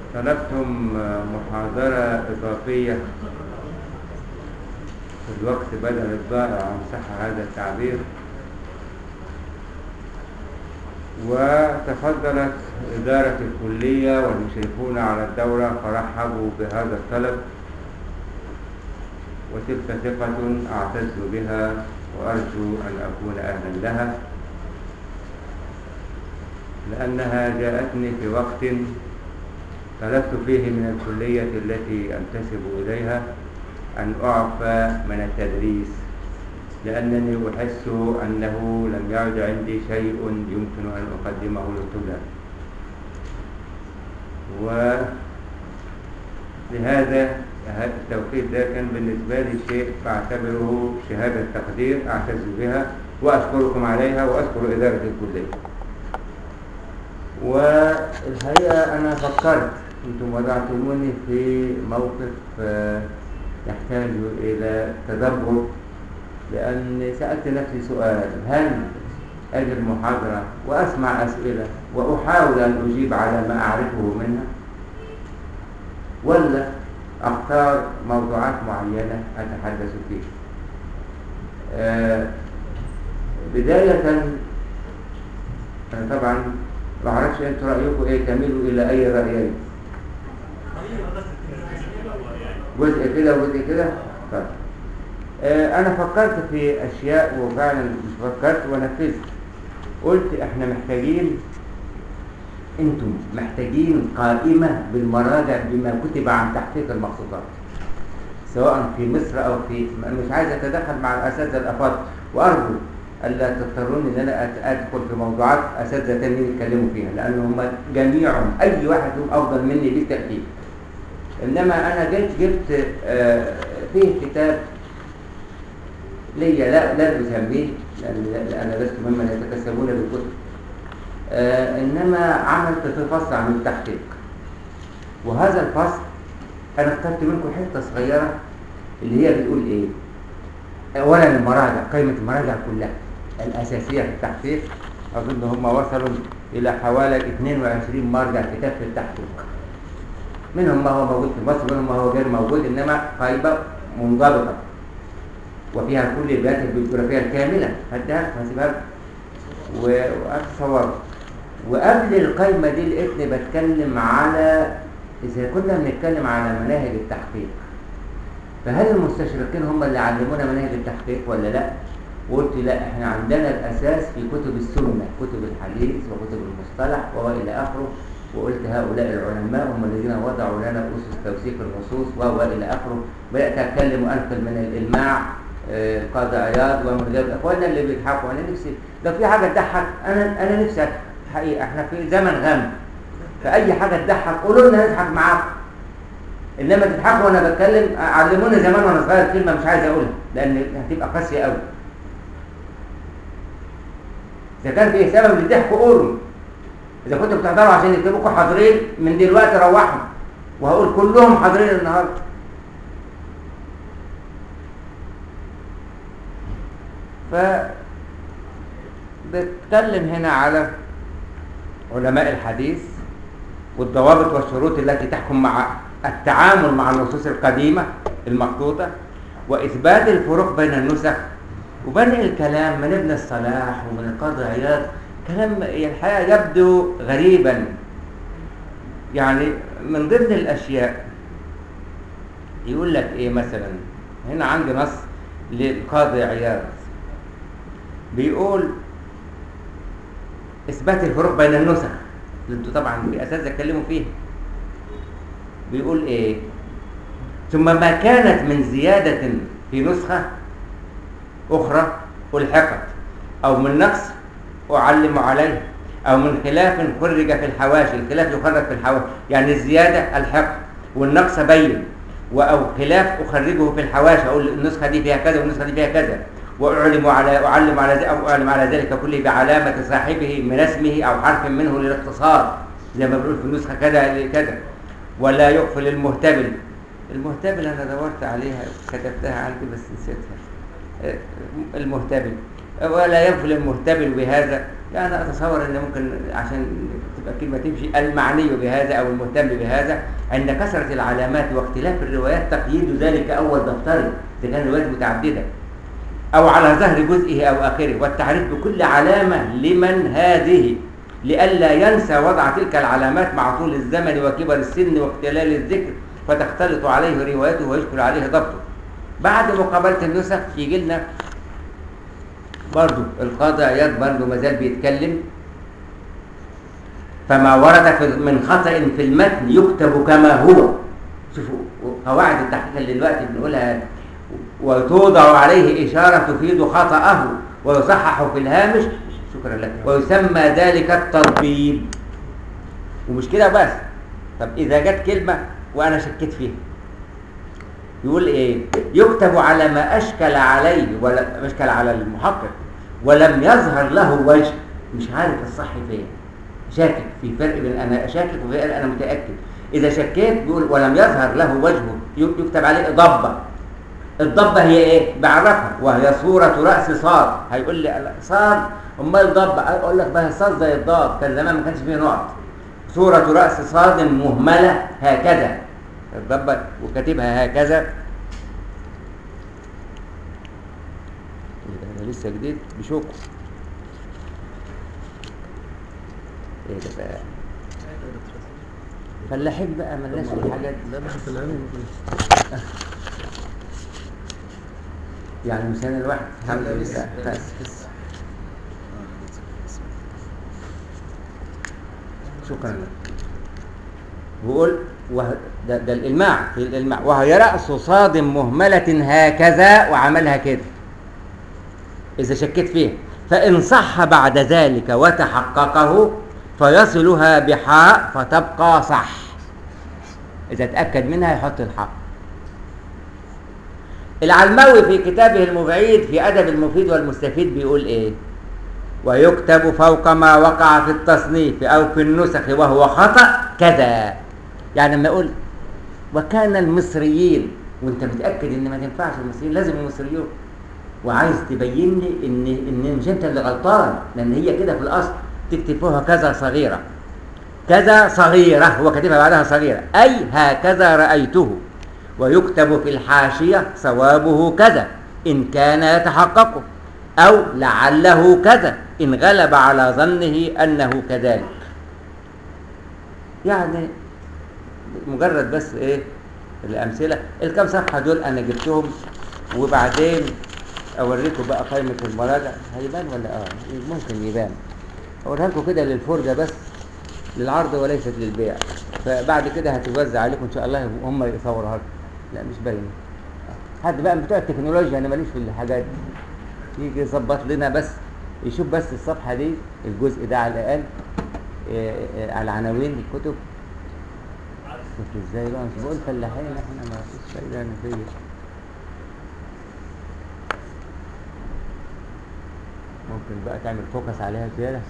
طلبتم محاضرة إضافية في الوقت بدل الضائع عن صح هذا التعبير وتفضلت إدارة الكلية والمشرفون على الدورة فرحبوا بهذا الطلب وتلك ثقة أعتز بها وأرجو أن أكون أهلا لها لأنها جاءتني في وقت طلبت فيه من الكلية التي أنتسب إليها أن أعفى من التدريس لأنني أحس أنه لم يعد عندي شيء يمكن أن أقدمه للطلاب ولهذا التوقيت ده كان بالنسبة لي شيء بعتبره شهادة تقدير أعتز بها وأشكركم عليها وأشكر إدارة الكلية والحقيقة أنا فكرت أنتم وضعتموني في موقف يحتاج إلى تدبر لأن سألت نفسي سؤال هل أجد محاضرة وأسمع أسئلة وأحاول أن أجيب على ما أعرفه منها ولا أختار موضوعات معينة أتحدث فيها آه بداية أنا طبعا ما أعرفش أنتوا رأيكم إيه تميلوا إلى أي رأيين جزء كده وجزء كده طيب آه أنا فكرت في أشياء وفعلا مش فكرت ونفذت قلت إحنا محتاجين أنتم محتاجين قائمة بالمراجع بما كتب عن تحقيق المخطوطات سواء في مصر أو في مش عايز أتدخل مع الأساتذة الأفاضل وأرجو ألا تضطروني إن أنا أدخل في موضوعات أساتذة تانيين يتكلموا فيها لأن هم جميعهم أي واحد فيهم أفضل مني بالتأكيد إنما أنا جيت جبت آه فيه كتاب ليا لا لا أسميه لأن أنا لست ممن يتكسبون بالكتب آه إنما عملت في فصل عن التحقيق وهذا الفصل أنا اخترت منكم حتة صغيرة اللي هي بتقول إيه أولا المراجع قائمة المراجع كلها الأساسية في التحقيق أظن هم وصلوا إلى حوالي 22 مرجع كتاب في التحقيق منهم ما هو موجود في مصر منهم ما هو غير موجود إنما قائمة منضبطة وفيها كل البيانات البيوغرافية الكاملة هديها هسيبها وأتصور وقبل القائمة دي لقيتني بتكلم على إذا كنا بنتكلم على مناهج التحقيق فهل المستشرقين هم اللي علمونا مناهج التحقيق ولا لا؟ وقلت لا احنا عندنا الأساس في كتب السنة كتب الحديث وكتب المصطلح وإلى آخره وقلت هؤلاء العلماء هم الذين وضعوا لنا أسس توثيق النصوص وهو إلى آخره بدأت أتكلم وأنقل من الإلماع قاضي عياض ومن غير اخواننا اللي بيضحكوا انا نفسي لو في حاجه تضحك انا انا نفسي حقيقه احنا في زمن غم فاي حاجه تضحك قولوا لنا نضحك معاكم انما تضحكوا وانا بتكلم علموني زمان وانا صغير كلمه مش عايز اقولها لان هتبقى قاسيه قوي اذا كان في سبب للضحك قولوا اذا كنتوا بتحضروا عشان يكتبوكوا حاضرين من دلوقتي روحوا وهقول كلهم حاضرين النهارده ف بتكلم هنا على علماء الحديث والضوابط والشروط التي تحكم مع التعامل مع النصوص القديمة المخطوطة وإثبات الفروق بين النسخ وبدء الكلام من ابن الصلاح ومن القاضي عياض كلام الحقيقة يبدو غريبا يعني من ضمن الأشياء يقول لك إيه مثلا هنا عندي نص للقاضي عياض بيقول اثبات الفروق بين النسخ اللي انتوا طبعا باساس اتكلموا فيها بيقول ايه ثم ما كانت من زيادة في نسخة أخرى ألحقت أو من نقص أعلم عليه أو من خلاف خرج في الحواشي الخلاف يخرج في الحواشي يعني الزيادة ألحق والنقص بين أو خلاف أخرجه في الحواشي أقول النسخة دي فيها كذا والنسخة دي فيها كذا وأعلم على أعلم على أو أعلم على ذلك كله بعلامة صاحبه من اسمه أو حرف منه للاختصار زي ما بنقول في النسخة كذا كذا ولا يغفل المهتبل المهتبل أنا دورت عليها كتبتها عندي بس نسيتها المهتبل ولا يغفل المهتبل بهذا لا أنا أتصور أن ممكن عشان تبقى كلمة تمشي المعني بهذا أو المهتم بهذا عند كثرة العلامات واختلاف الروايات تقييد ذلك أول دفتري إذا كان روايات متعددة أو على ظهر جزئه أو آخره والتعريف بكل علامة لمن هذه لئلا ينسى وضع تلك العلامات مع طول الزمن وكبر السن واختلال الذكر فتختلط عليه روايته ويشكل عليه ضبطه بعد مقابلة النسخ يجي لنا برضو القاضي عياض برضو مازال بيتكلم فما ورد في من خطأ في المتن يكتب كما هو شوفوا قواعد التحقيق اللي دلوقتي بنقولها وتوضع عليه إشارة تفيد خطأه ويصحح في الهامش شكرا لك ويسمى ذلك التطبيب ومش كده بس طب إذا جت كلمة وأنا شكيت فيها يقول إيه يكتب على ما أشكل عليه ولا أشكل على المحقق ولم يظهر له وجه مش عارف الصح فين شاكك في فرق بين أنا شاكك وفرق أنا متأكد إذا شكيت بيقول ولم يظهر له وجهه يكتب عليه ضبة الضبة هي ايه؟ بعرفها وهي صورة رأس صاد هيقول لي صاد امال ضبة اقول لك بقى صاد زي الضاد كان زمان ما كانش فيه نقط صورة رأس صاد مهملة هكذا الضبة وكاتبها هكذا انا لسه جديد بشوكه ايه ده بقى فلاحين بقى ملناش في الحاجات دي لا مش في العلم يعني مثال الواحد الحمد لله بس شكرا لك بيقول وه... ده, ده الإلماع في الإلماع وهي رأس صاد مهملة هكذا وعملها كده إذا شكيت فيها فإن صح بعد ذلك وتحققه فيصلها بحاء فتبقى صح إذا تأكد منها يحط الحاء العلماوي في كتابه المبعيد في أدب المفيد والمستفيد بيقول إيه ويكتب فوق ما وقع في التصنيف أو في النسخ وهو خطأ كذا يعني لما يقول وكان المصريين وانت متأكد ان ما تنفعش المصريين لازم المصريون وعايز تبين لي ان ان مش انت اللي غلطان لان هي كده في الاصل تكتب فيها كذا صغيره كذا صغيره هو كاتبها بعدها صغيره اي هكذا رايته ويكتب في الحاشيه صوابه كذا ان كان يتحقق او لعله كذا ان غلب على ظنه انه كذلك يعني مجرد بس ايه الامثله الكام صفحه دول انا جبتهم وبعدين اوريكم بقى قائمه المراجع هيبان ولا اه ممكن يبان اوريها لكم كده للفرجه بس للعرض وليست للبيع فبعد كده هتوزع عليكم ان شاء الله هم يصوروها لكم لا مش باينه حد بقى من بتوع التكنولوجيا انا ماليش في الحاجات دي يجي يظبط لنا بس يشوف بس الصفحه دي الجزء ده على الاقل إيه إيه على عناوين الكتب شوف ازاي بقى مش بقول فلاحين احنا ما فيش فايده نتيجه ممكن بقى تعمل فوكس عليها زياده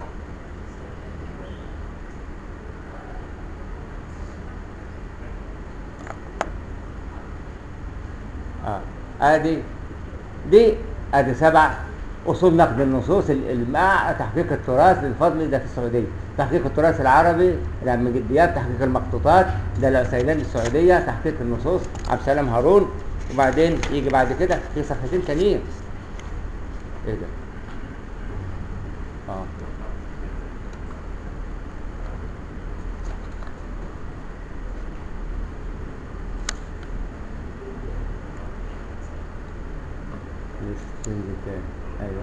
اه ادي دي ادي سبع اصول نقد النصوص مع تحقيق التراث للفضل ده في السعوديه تحقيق التراث العربي لما جديات تحقيق المخطوطات ده العسيلان السعوديه تحقيق النصوص عبد السلام هارون وبعدين يجي بعد كده في صفحتين تانيين ايه ده اه السنج تاني ايوه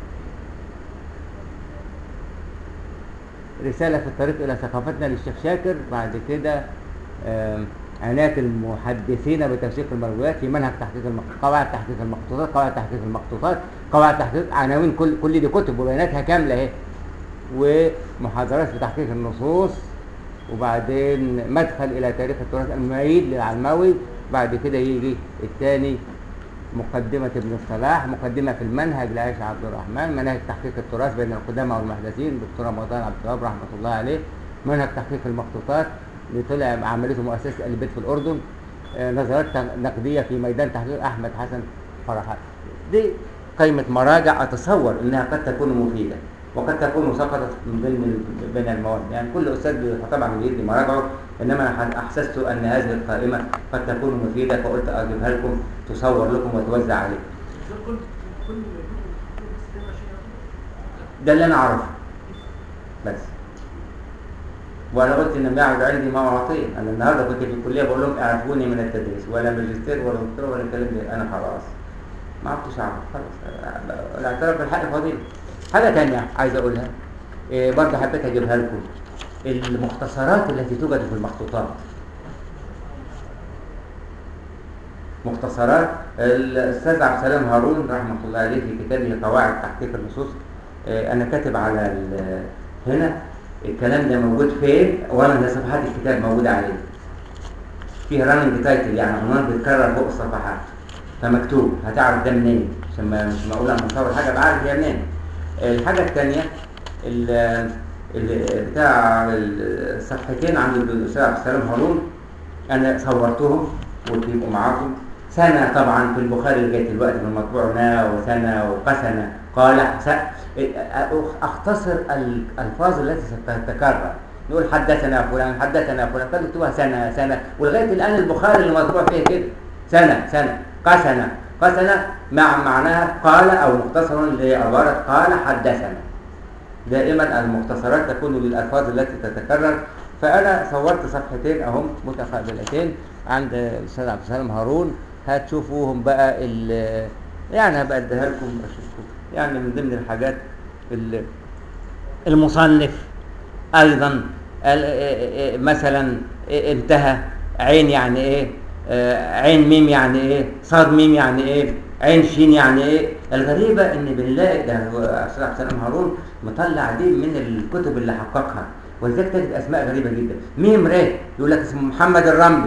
رسالة في الطريق إلى ثقافتنا للشيخ شاكر بعد كده عناية المحدثين بتوثيق المرويات في منهج تحقيق المخطوطات قواعد تحقيق المخطوطات قواعد تحقيق المخطوطات قواعد تحقيق عناوين كل كل دي كتب وبياناتها كاملة اهي ومحاضرات في تحقيق النصوص وبعدين مدخل إلى تاريخ التراث المعيد للعلماوي بعد كده يجي الثاني مقدمة ابن الصلاح مقدمة في المنهج لعائشة عبد الرحمن منهج تحقيق التراث بين القدامى والمحدثين دكتور رمضان عبد الوهاب رحمة الله عليه منهج تحقيق المخطوطات اللي طلع عملته مؤسسة البيت في الأردن آه نظرات نقدية في ميدان تحقيق أحمد حسن فرحات دي قائمة مراجع أتصور إنها قد تكون مفيدة وقد تكون سقطت من ضمن بين المواد يعني كل استاذ طبعا بيدي مراجعه انما انا احسست ان هذه القائمه قد تكون مفيده فقلت اجيبها لكم تصور لكم وتوزع عليكم كل كل كل استماع شيء ده اللي انا اعرفه بس وانا قلت ان يعرض عندي ما اعطيه انا النهارده كنت في الكليه بقول لهم اعرفوني من التدريس ولا ماجستير ولا دكتور ولا الكلام ده انا خلاص ما عرفتش اعرف خلاص الاعتراف بالحق فضيله حاجه ثانيه عايز اقولها إيه برضه حبيت اجيبها لكم المختصرات التي توجد في المخطوطات مختصرات الاستاذ عبد السلام هارون رحمه الله عليه في كتابه قواعد تحقيق النصوص آه، انا كاتب على ال- هنا الكلام ده موجود فين اولا ده صفحات الكتاب موجوده عليه فيه راننج تايتل يعني عنوان بيتكرر فوق الصفحات فمكتوب هتعرف ده منين عشان ما مش معقول انا مصور حاجه بعرف هي منين الحاجه الثانيه ال- ال- بتاع الصفحتين عند الاستاذ عبد السلام هارون انا صورتهم قلت يبقوا معاكم سنة طبعا في البخاري لغاية الوقت في المطبوع نا وسنة وقسنة قال س- اختصر الالفاظ التي ستتكرر نقول حدثنا فلان حدثنا فلان قد اكتبها سنة سنة ولغاية الآن البخاري اللي مطبوع فيه كده سنة سنة قسنة قسنة مع معناها قال أو مختصر لعبارة قال حدثنا دائما المختصرات تكون للألفاظ التي تتكرر فأنا صورت صفحتين أهم متقابلتين عند الأستاذ عبد السلام هارون هتشوفوهم بقى ال- يعني هبقى اديها لكم أشوفكم. يعني من ضمن الحاجات ال- المصنف أيضا ال- مثلا انتهى عين يعني ايه آه، عين ميم يعني ايه صاد ميم يعني ايه عين شين يعني ايه الغريبة ان بنلاقي ده هو أستاذ عبد السلام هارون مطلع دي من الكتب اللي حققها ولذلك تجد اسماء غريبة جدا ميم ر يقول لك اسمه محمد الرملي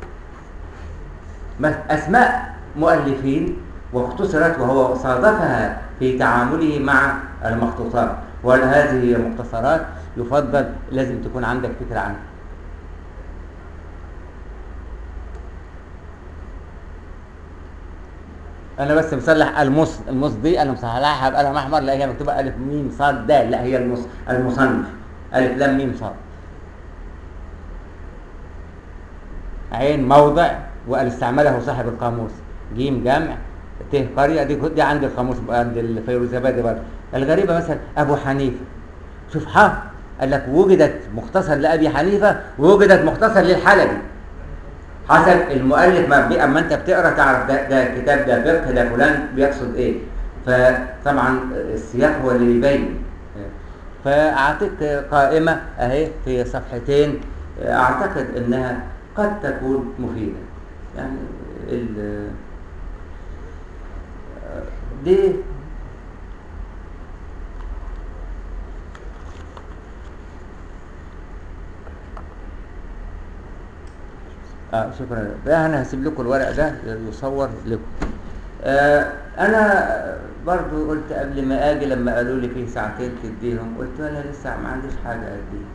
بس اسماء مؤلفين واختصرت وهو صادفها في تعامله مع المخطوطات وهذه مختصرات يفضل لازم تكون عندك فكرة عنها انا بس مصلح المص المص دي انا مصلحها بقلم احمر لا هي مكتوبه الف ميم صاد دال لا هي المص المصنف الف لام ميم صاد عين موضع وقال استعمله صاحب القاموس جيم جمع ت قريه دي دي عند القاموس عند الفيروزابادي برضه الغريبه مثلا ابو حنيفه شوف ح قال لك وجدت مختصر لابي حنيفه ووجدت مختصر للحلبي حسب المؤلف ما بي اما انت بتقرا تعرف ده ده كتاب ده فقه ده فلان بيقصد ايه فطبعا السياق هو اللي يبين فاعطيك قائمه اهي في صفحتين اعتقد انها قد تكون مفيده يعني ال دي اه شكرا ده انا هسيب لكم الورق ده يصور لكم آه انا برضو قلت قبل ما اجي لما قالوا لي فيه ساعتين تديهم قلت انا لسه ما عنديش حاجه اديها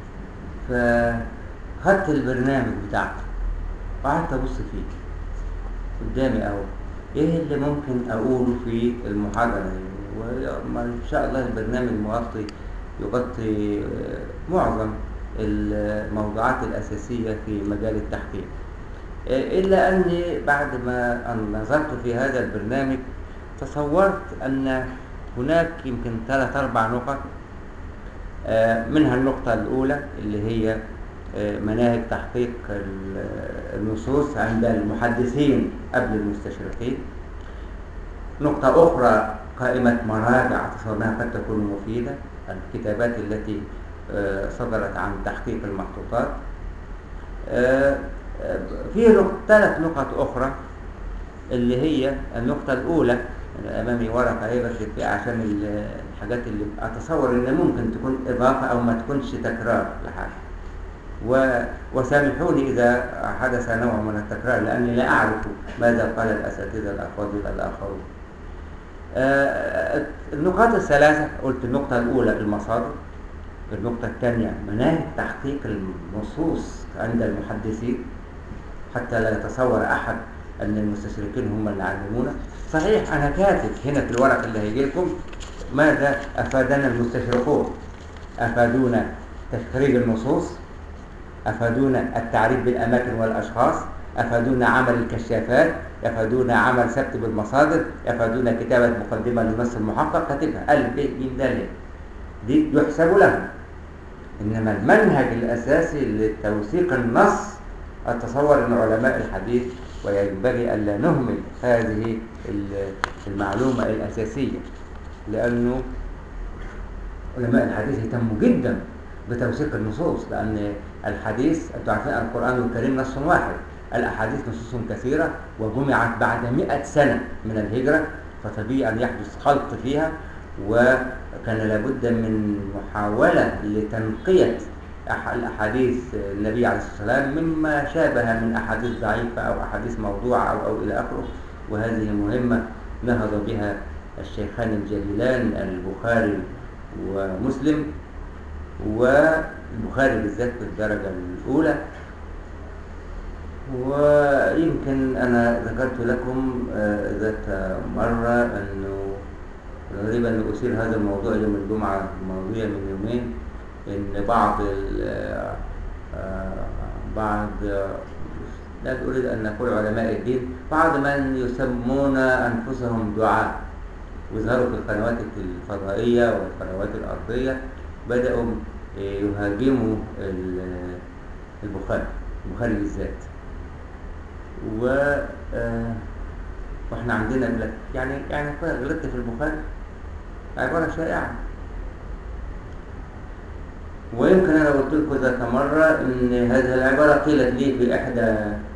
فخدت البرنامج بتاعته وقعدت ابص فيه قدامي اهو ايه اللي ممكن اقوله في المحاضره دي وما ان شاء الله البرنامج مغطي يغطي آه، معظم الموضوعات الاساسيه في مجال التحقيق إلا أني بعد ما أن نظرت في هذا البرنامج تصورت أن هناك يمكن ثلاث أربع نقط آه، منها النقطة الأولى اللي هي آه، مناهج تحقيق ال- النصوص عند المحدثين قبل المستشرقين نقطة أخرى قائمة مراجع تصورناها قد تكون مفيدة الكتابات التي آه، صدرت عن تحقيق المخطوطات آه، آه، في نق- ثلاث نقط أخرى اللي هي النقطة الأولى أنا أمامي ورقة أهي بكتب فيها عشان ال- الحاجات اللي أتصور إن ممكن تكون إضافة أو ما تكونش تكرار لحاجة و... وسامحوني إذا حدث نوع من التكرار لأني لا أعرف ماذا قال الأساتذة الأفاضل الآخرون آه، النقاط الثلاثة قلت النقطة الأولى المصادر النقطة الثانية مناهج تحقيق النصوص عند المحدثين حتى لا يتصور أحد أن المستشرقين هم اللي علمونا صحيح أنا كاتب هنا في الورق اللي هيجي لكم ماذا أفادنا المستشرقون أفادونا تخريج النصوص أفادونا التعريف بالأماكن والأشخاص أفادونا عمل الكشافات أفادونا عمل ثبت بالمصادر أفادونا كتابة مقدمة للنص المحقق كاتبها ألف ب ج د دي يحسب لهم إنما المنهج الأساسي لتوثيق النص أتصور أن علماء الحديث وينبغي ألا نهمل هذه المعلومة الأساسية لأنه علماء الحديث يهتموا جدا بتوثيق النصوص لأن الحديث أنتم عارفين القرآن الكريم نص واحد الأحاديث نصوص كثيرة وجمعت بعد مئة سنة من الهجرة فطبيعي أن يحدث خلط فيها وكان لابد من محاولة لتنقية الأحاديث النبي عليه الصلاة والسلام مما شابه من أحاديث ضعيفة أو أحاديث موضوعة أو, أو إلى آخره وهذه مهمة نهض بها الشيخان الجليلان البخاري ومسلم والبخاري بالذات في الدرجة الأولى ويمكن أنا ذكرت لكم ذات مرة أنه غريب أن أثير هذا الموضوع يوم الجمعة الماضية من يومين إن بعض بعض لا أريد أن أقول علماء الدين بعض من يسمون أنفسهم دعاء وظهروا في القنوات الفضائية والقنوات الأرضية بدأوا يهاجموا البخاري البخاري بالذات و واحنا عندنا يقول لك يعني يعني غلطت في البخاري عبارة شائعة ويمكن انا قلت لكم ذات مرة ان هذه العبارة قيلت لي في احدى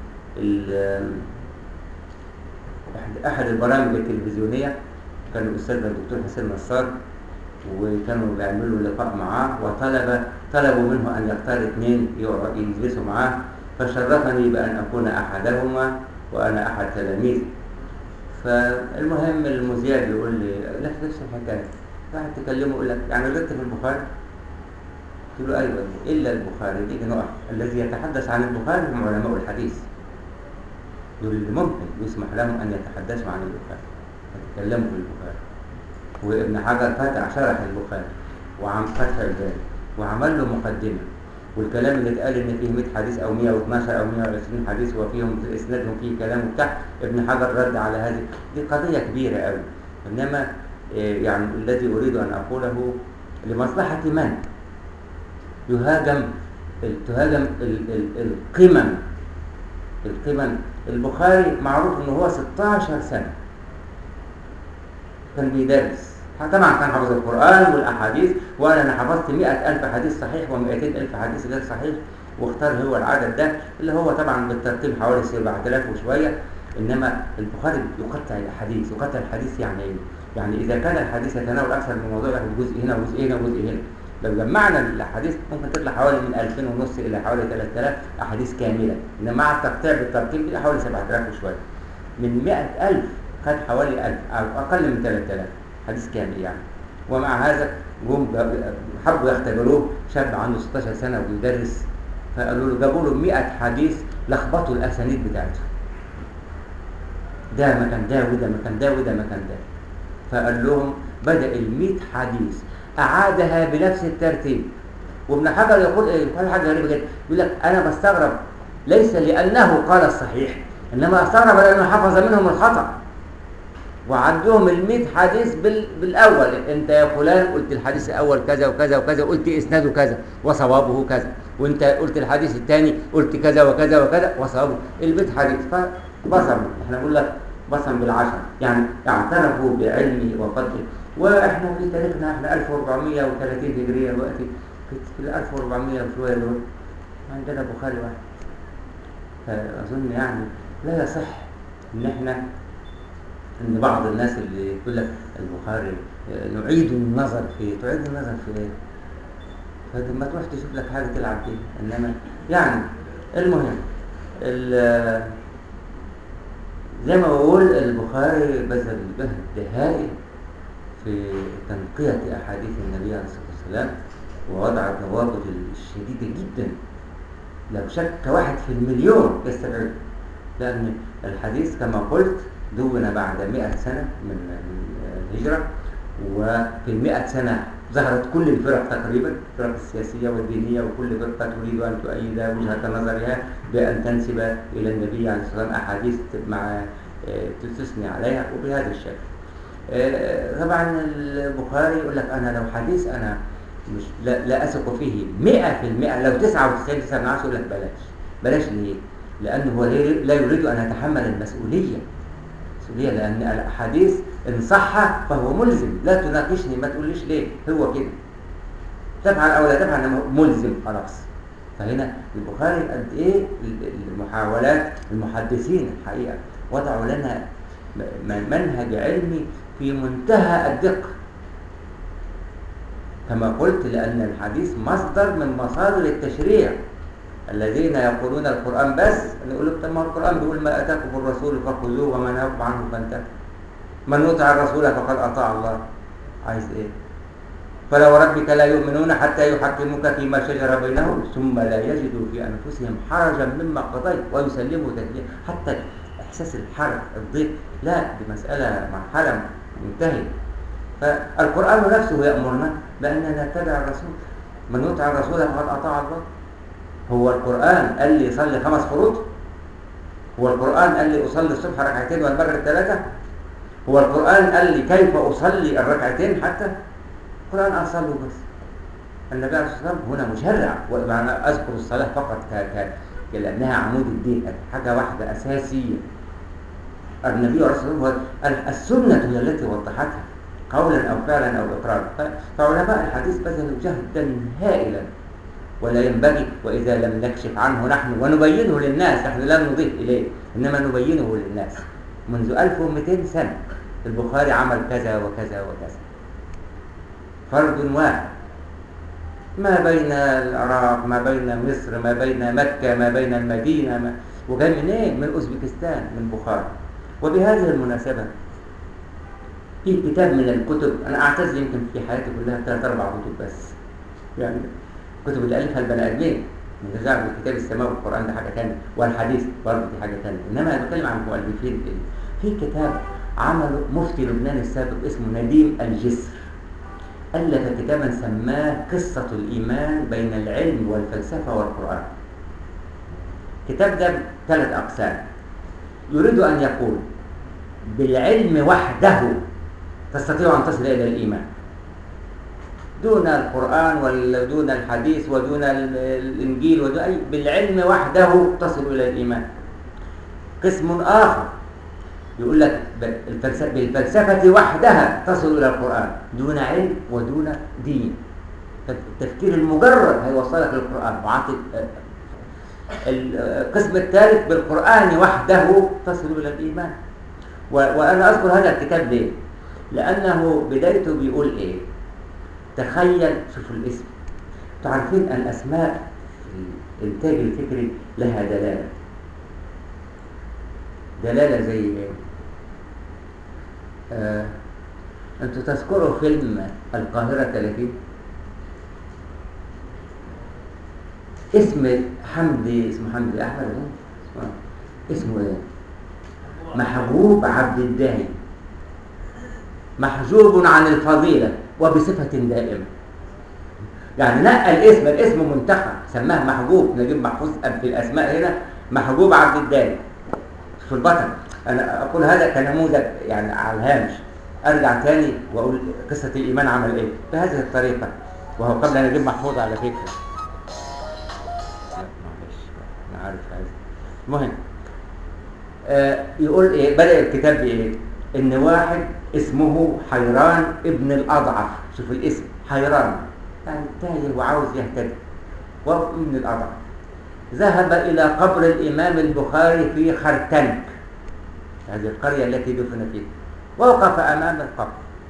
احد البرامج التلفزيونية كان الاستاذ الدكتور حسين نصار وكانوا بيعملوا لقاء معاه وطلب طلبوا منه ان يختار اثنين يجلسوا معاه فشرفني بان اكون احدهما وانا احد تلاميذه فالمهم المذيع بيقول لي نفس نفس الحكايه واحد تكلمه يقول لك يعني غلطت في البخاري قلت له ايوه الا البخاري دي نقف الذي يتحدث عن البخاري هم علماء الحديث دول اللي ممكن يسمح لهم ان يتحدثوا عن البخاري يتكلموا في البخاري وابن حجر فتح شرح البخاري وعم فتح الباري وعمل له مقدمه والكلام اللي اتقال ان فيه 100 حديث او 112 او 120 حديث وفيهم اسنادهم فيه كلام وبتاع ابن حجر رد على هذه دي قضيه كبيره قوي انما يعني الذي اريد ان اقوله لمصلحه من يهاجم تهاجم القمم القمم البخاري معروف ان هو 16 سنه كان بيدرس طبعا كان حافظ القرآن والأحاديث وأنا أنا حفظت مئة ألف حديث صحيح ومئتين ألف حديث غير صحيح واختار هو العدد ده اللي هو طبعا بالترتيب حوالي 7000 وشوية إنما البخاري يقطع الأحاديث يقطع الحديث يعني إيه؟ يعني إذا كان الحديث يتناول أكثر من موضوع ياخد جزء هنا وجزء هنا وجزء هنا لو جمعنا الأحاديث ممكن تطلع حوالي من 2000 ونص إلى حوالي 3000 أحاديث كاملة إنما مع التقطيع بالترتيب إلى حوالي 7000 وشوية من 100000 خد حوالي 1000 أو أقل من 3000 حديث كامل يعني ومع هذا جم حبوا يختبروه شاب عنده 16 سنه وبيدرس فقالوا له جابوا له 100 حديث لخبطوا الاسانيد بتاعته ده مكان ده وده مكان ده وده مكان ده فقال لهم بدا ال 100 حديث اعادها بنفس الترتيب وابن حجر يقول ايه قال حاجه غريبه جدا يقول لك انا بستغرب ليس لانه قال الصحيح انما استغرب لانه حفظ منهم الخطا وعندهم ال حديث بال... بالاول انت يا فلان قلت الحديث الاول كذا وكذا وكذا قلت اسناده كذا وصوابه كذا وانت قلت الحديث الثاني قلت كذا وكذا وكذا وصوابه ال حديث فبصموا احنا بنقول لك بصم بالعشر يعني اعترفوا بعلمه وقدره واحنا في تاريخنا احنا 1430 هجريه دلوقتي في ال 1400 وشويه دول عندنا بخاري واحد فاظن يعني لا يصح ان احنا ان بعض الناس اللي يقول لك البخاري نعيد النظر فيه تعيد النظر في ايه فلما تروح تشوف لك حاجه تلعب فيها انما يعني المهم زي ما بقول البخاري بذل جهد هائل في تنقية أحاديث النبي عليه الصلاة والسلام ووضع الضوابط الشديدة جدا لو شك واحد في المليون يستبعد لأن الحديث كما قلت دون بعد مئة سنة من الهجرة وفي المئة سنة ظهرت كل الفرق تقريبا الفرق السياسية والدينية وكل فرقة تريد أن تؤيد وجهة نظرها بأن تنسب إلى النبي عليه الصلاة والسلام أحاديث مع آه، تثني عليها وبهذا الشكل آه، طبعا البخاري يقول لك أنا لو حديث أنا مش لا, لا أثق فيه 100% لو 99 9 يقول لك بلاش بلاش ليه؟ لأنه هو لا يريد أن يتحمل المسؤولية مسؤولية لأن الأحاديث إن صح فهو ملزم لا تناقشني ما تقوليش ليه هو كده تفعل أو لا تفعل أنا ملزم خلاص فهنا البخاري قد إيه المحاولات المحدثين الحقيقة وضعوا لنا منهج علمي في منتهى الدقة كما قلت لأن الحديث مصدر من مصادر التشريع الذين يقولون القرآن بس نقول لك طب ما القرآن بيقول ما أتاكم الرسول فخذوه وما نهاكم عنه فانتهوا من يطع الرسول فقد أطاع الله عايز إيه فلو ربك لا يؤمنون حتى يحكموك فيما شجر بينهم ثم لا يجدوا في أنفسهم حرجا مما قضيت ويسلموا تسليما حتى إحساس الحرج الضيق لا دي مسألة مرحلة منتهية فالقرآن نفسه يأمرنا بأننا نتبع الرسول من يطع الرسول فقد أطاع الله هو القرآن قال لي صلي خمس فروض هو القرآن قال لي أصلي الصبح ركعتين والمغرب ثلاثة هو القرآن قال لي كيف أصلي الركعتين حتى القرآن أصلي بس النبي عليه الصلاة والسلام هنا مشرع ومعنى أذكر الصلاة فقط ك... ك... لأنها عمود الدين حاجة واحدة أساسية النبي عليه الصلاة والسلام السنة هي التي وضحتها قولا أو فعلا أو إقرارا فعلماء الحديث بذلوا جهدا هائلا ولا ينبغي وإذا لم نكشف عنه نحن ونبينه للناس نحن لم نضيف إليه إنما نبينه للناس منذ 1200 سنة البخاري عمل كذا وكذا وكذا فرد واحد ما بين العراق ما بين مصر ما بين مكة ما بين المدينة ما وكان من ايه؟ من أوزبكستان من بخارى وبهذه المناسبة في كتاب من الكتب أنا أعتز يمكن في حياتي كلها ثلاث أربع كتب بس يعني كتب اللي ألفها البني آدمين من جزاء الكتاب السماوي والقرآن ده حاجة ثانية والحديث برضه دي حاجة ثانية إنما أنا بتكلم عن المؤلفين في كتاب عمله مفتي لبنان السابق اسمه نديم الجسر ألف كتابا سماه قصة الإيمان بين العلم والفلسفة والقرآن كتاب ده ثلاث أقسام يريد أن يقول بالعلم وحده تستطيع أن تصل إلى الإيمان دون القرآن ودون الحديث ودون الإنجيل ودون أي بالعلم وحده تصل إلى الإيمان قسم آخر يقول لك بالفلسفة وحدها تصل إلى القرآن دون علم ودون دين التفكير المجرد هيوصلك للقرآن وعطي القسم الثالث بالقرآن وحده تصل إلى الإيمان وأنا أذكر هذا الكتاب ليه؟ لأنه بدايته بيقول إيه؟ تخيل شوفوا الاسم تعرفين الأسماء في الإنتاج الفكري لها دلالة دلالة زي إيه؟ آه، أنتوا تذكروا فيلم القاهرة 30 اسم حمدي اسمه حمدي أحمد اسمه, اسمه إيه؟ محبوب عبد الداهي محجوب عن الفضيلة وبصفة دائمة يعني نقى الاسم الاسم منتخب سماه محبوب نجيب محفوظ في الأسماء هنا محبوب عبد الداهي في البطن أنا أقول هذا كنموذج يعني على الهامش أرجع تاني وأقول قصة الإيمان عمل إيه بهذه الطريقة وهو قبل أن أجيب محفوظ على فكرة لا معلش أنا عارف هذا المهم آه يقول إيه بدأ الكتاب بإيه إن واحد اسمه حيران ابن الأضعف شوف الاسم حيران يعني تايه وعاوز يهتدي وابن الأضعف ذهب إلى قبر الإمام البخاري في خرتنك هذه القرية التي دفن فيها ووقف أمام القبر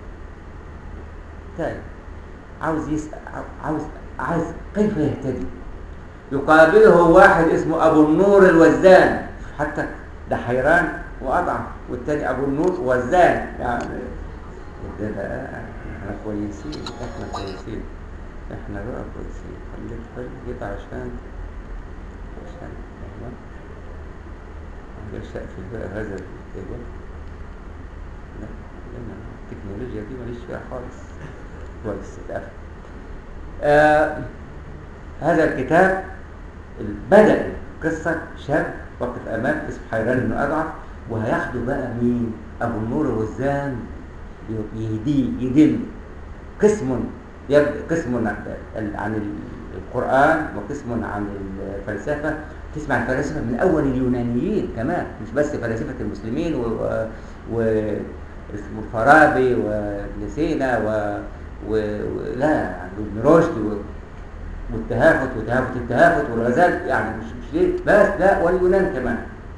تايه عاوز يسأل عاوز عاوز كيف يهتدي يقابله واحد اسمه أبو النور الوزان حتى ده حيران وأضعف والتاني أبو النور وزان يعني ده بقى احنا كويسين احنا كويسين احنا بقى كويسين خليك خليك كده عشان عشان ايوه معلش اقفل بقى هذا الايوه لا لأن التكنولوجيا دي ماليش فيها خالص كويس اتقفل آه هذا الكتاب بدأ قصة شاب واقف أمام اسمه حيران بن أضعف وهياخده بقى مين؟ أبو النور الوزان يهديه يدل قسم يبدأ قسم عن القرآن وقسم عن الفلسفة تسمع الفلاسفة من أول اليونانيين كمان مش بس فلاسفة المسلمين و, و... اسمه الفارابي وابن سينا و... و... و... لا يعني ابن رشد و... والتهافت وتهافت التهافت والغزال يعني مش مش ليه بس لا واليونان كمان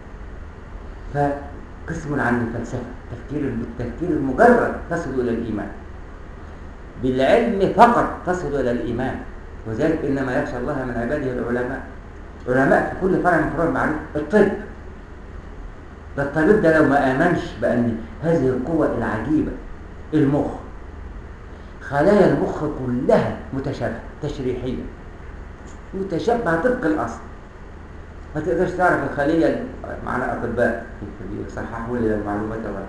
فقسم عن الفلسفة التفكير بالتفكير المجرد تصل إلى الإيمان بالعلم فقط تصل إلى الإيمان وذلك إنما يخشى الله من عباده العلماء علماء في كل فرع من فروع المعرفة الطب ده الطبيب ده لو ما آمنش بأن هذه القوة العجيبة المخ خلايا المخ كلها متشابهة تشريحية متشابهة طبق الأصل ما تقدرش تعرف الخلية معنا أطباء يصححوا لي المعلومات غلط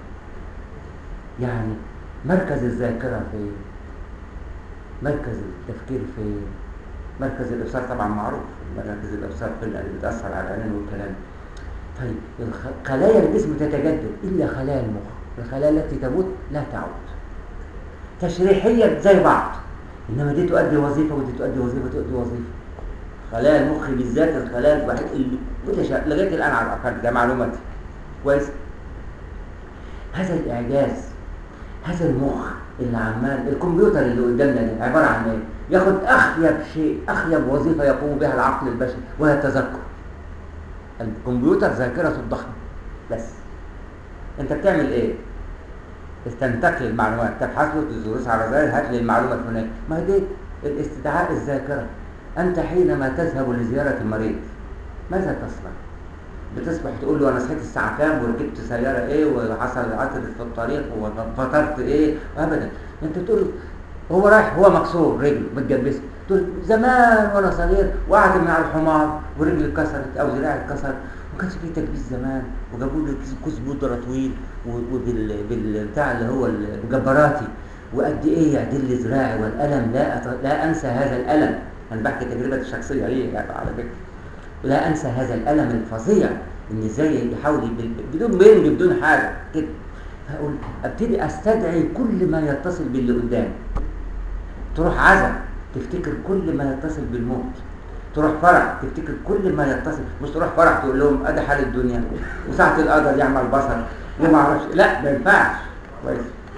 يعني مركز الذاكرة فين مركز التفكير فين مركز الإبصار طبعا معروف مركز الإبصار قلنا اللي بتأثر على العينين والكلام طيب خلايا الجسم تتجدد إلا خلايا المخ الخلايا التي تموت لا تعود تشريحيا زي بعض إنما دي تؤدي وظيفة ودي تؤدي وظيفة تؤدي وظيفة خلايا المخ بالذات الخلايا الوحيد اللي متشابه لغاية الآن على الأقل ده معلوماتي كويس هذا الإعجاز هذا المخ اللي عمال الكمبيوتر اللي قدامنا ده عبارة عن ايه؟ ياخد أخيب شيء أخيب وظيفة يقوم بها العقل البشري وهي التذكر الكمبيوتر ذاكرة الضخم بس أنت بتعمل إيه؟ استنتج لي المعلومات تبحث له تدرس على ذلك هات لي المعلومة الفلانية ما هي دي الاستدعاء الذاكرة أنت حينما تذهب لزيارة المريض ماذا تصنع؟ بتصبح تقول له انا صحيت الساعه كام وركبت سياره ايه وحصل عطل في الطريق وفطرت ايه ابدا انت تقول هو رايح هو مكسور رجله متجبسه تقول زمان وانا صغير وقعت من على الحمار ورجلي اتكسرت او ذراعي اتكسر ما كانش فيه تجبيس زمان وجابوا لي كوز بودره طويل وبالبتاع اللي هو المجبراتي وقد ايه يعدل لي ذراعي والالم لا أط... لا انسى هذا الالم انا بحكي تجربتي الشخصيه ليه يعني على فكره لا انسى هذا الالم الفظيع ان ازاي يحاول بدون بين بدون حاجه كده هقول ابتدي استدعي كل ما يتصل باللي قدامي تروح عزا تفتكر كل ما يتصل بالموت تروح فرح تفتكر كل ما يتصل مش تروح فرح تقول لهم ادي حال الدنيا وساعه القدر يعمل بصر وما اعرفش لا ما ينفعش كويس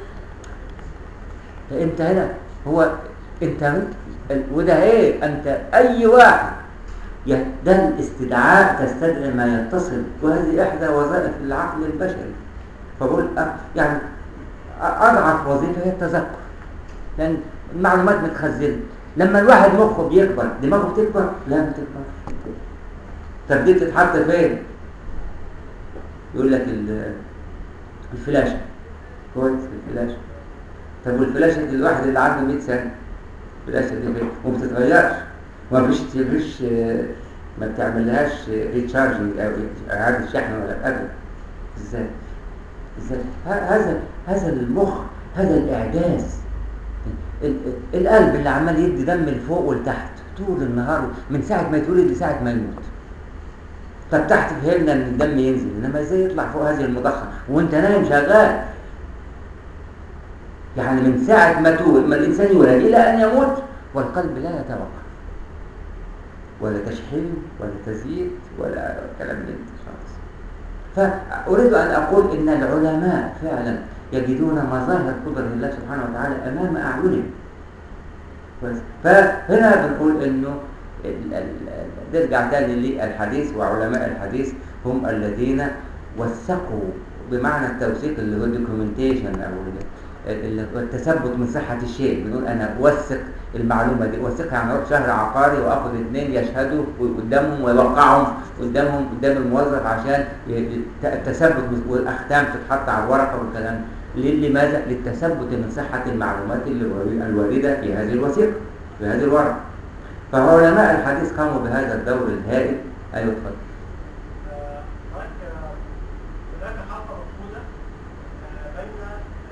فانت هنا هو انت وده ايه انت اي واحد ده الاستدعاء تستدعي ما يتصل وهذه إحدى وظائف العقل البشري فبقول يعني أضعف وظيفة هي التذكر لأن المعلومات متخزنة لما الواحد مخه بيكبر دماغه بتكبر لا ما تكبرش طب دي تتحط فين؟ يقول لك الفلاشة كويس الفلاشة طب والفلاشة دي الواحد اللي عنده 100 سنة الفلاشة دي فين؟ وما بتتغيرش ما فيش فيش ما بتعملهاش ريتشارجنج او اعاده شحن ولا ابدا ازاي ازاي هذا هذا المخ هذا الاعجاز القلب اللي عمال يدي دم لفوق ولتحت طول النهار من ساعه ما يتولد لساعه ما يموت طب تحت فهمنا ان الدم ينزل انما ازاي يطلع فوق هذه المضخه وانت نايم شغال يعني من ساعه ما تولد ما الانسان يولد الى ان يموت والقلب لا يتوقف ولا تشحيم ولا تزييد ولا كلام من خالص فأريد أن أقول إن العلماء فعلا يجدون مظاهر قدرة الله سبحانه وتعالى أمام أعينهم فهنا بنقول إنه نرجع تاني للحديث وعلماء الحديث هم الذين وثقوا بمعنى التوثيق اللي هو الدوكيومنتيشن أو التثبت من صحة الشيء بنقول أنا أوثق المعلومة دي أوثقها يعني أروح شهر عقاري وآخد اثنين يشهدوا قدامهم ويوقعهم قدامهم قدام الموظف عشان التثبت والأختام تتحط على الورقة والكلام لماذا؟ للتثبت من صحة المعلومات الواردة في هذه الوثيقة في هذه الورقة فعلماء الحديث قاموا بهذا الدور الهائل أيوة اتفضل هناك حلقه مفقوده بين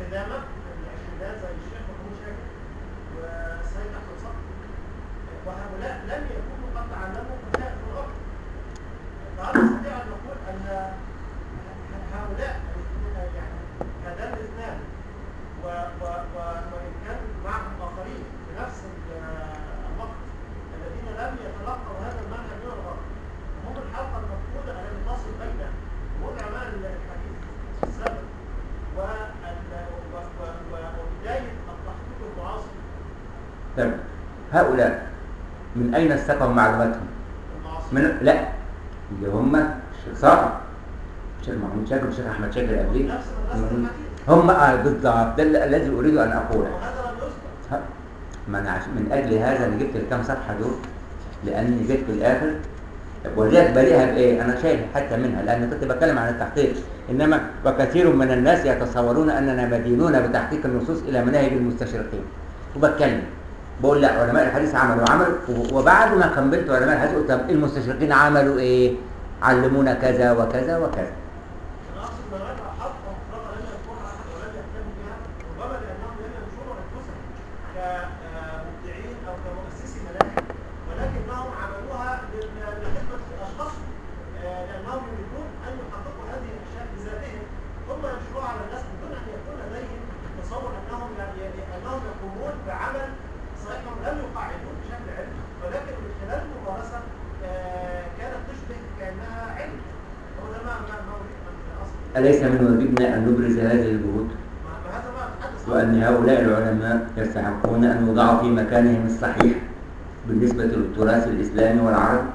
القدامى العشرينات زي الشيخ محمود شاكر والسيد احمد صقر وهؤلاء لم يكونوا قد تعلموا كتاب في الارض فهل نستطيع ان نقول ان هؤلاء يعني هذان الاثنان و- و- و- وان كان معهم اخرين في نفس ال- الوقت الذين لم يتلقوا هذا المنهج من الغرب هم الحلقه المفقوده التي تصل بين جمهور علماء الحديث السابق وال- و- و- و- وبدايه التحقيق المعاصر طيب هؤلاء من أين استقوا معلوماتهم؟ المعاصر من لا اللي هم الشيخ صالح الشيخ محمود شاكر والشيخ أحمد شاكر قبليه نفس مدرسه الحديث هم آه بالضبط ده ال- الذي أريد أن أقوله وهذا لم يذكر ها، ما أنا عشان من أجل هذا أنا جبت الكام صفحة دول لأني جيت في الآخر ولذلك بريئها بإيه؟ أنا شايل حتى منها لأن كنت بتكلم عن التحقيق إنما وكثير من الناس يتصورون أننا مدينون بتحقيق النصوص إلى مناهج المستشرقين وبتكلم بقول لا علماء الحديث عملوا عملوا و- وبعد ما كملت علماء الحديث قلت طب المستشرقين عملوا إيه؟ علمونا كذا وكذا وكذا انا اقصد ما نفع حلقه مفرغه لم يذكرها احد ولم يهتم بها ربما لانهم لم ينشروا انفسهم كمبدعين او كمؤسسي مناهج ولكنهم عملوها لل- لخدمه اشخاصهم آه، لانهم يريدون ان يحققوا هذه الاشياء بذاتهم ثم ينشروها على الناس من دون ان يكون لديهم تصور انهم ي- ي- انهم يقومون بعمل صحيح هم لم يقاعدوه بشكل علمي ولكن من خلال الممارسه آه، كانت تشبه كانها علم هو ده ما ما ما اريد ان اصل أليس من واجبنا أن نبرز هذه الجهود؟ هذا ما اتحدث عنه. وأن هؤلاء العلماء يستحقون أن يوضعوا في مكانهم الصحيح بالنسبة للتراث الإسلامي والعربي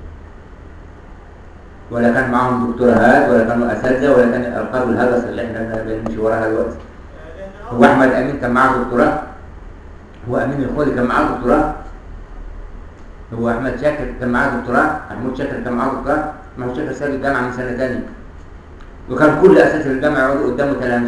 ولا كان معهم دكتوراهات ولا كانوا أساتذة ولا كان ألقاب الهجس اللي احنا بنمشي وراها دلوقتي آه، لان هو أحمد أمين كان معاه دكتوراه هو أمين الخولي كان معاه دكتوراه هو أحمد شاكر كان معاه دكتوراه محمود شاكر كان معاه دكتوراه محمود شاكر ساب الجامعة من سنة تانية وكان كل أساتذة الجامعة يقعدوا قدامه تلامذة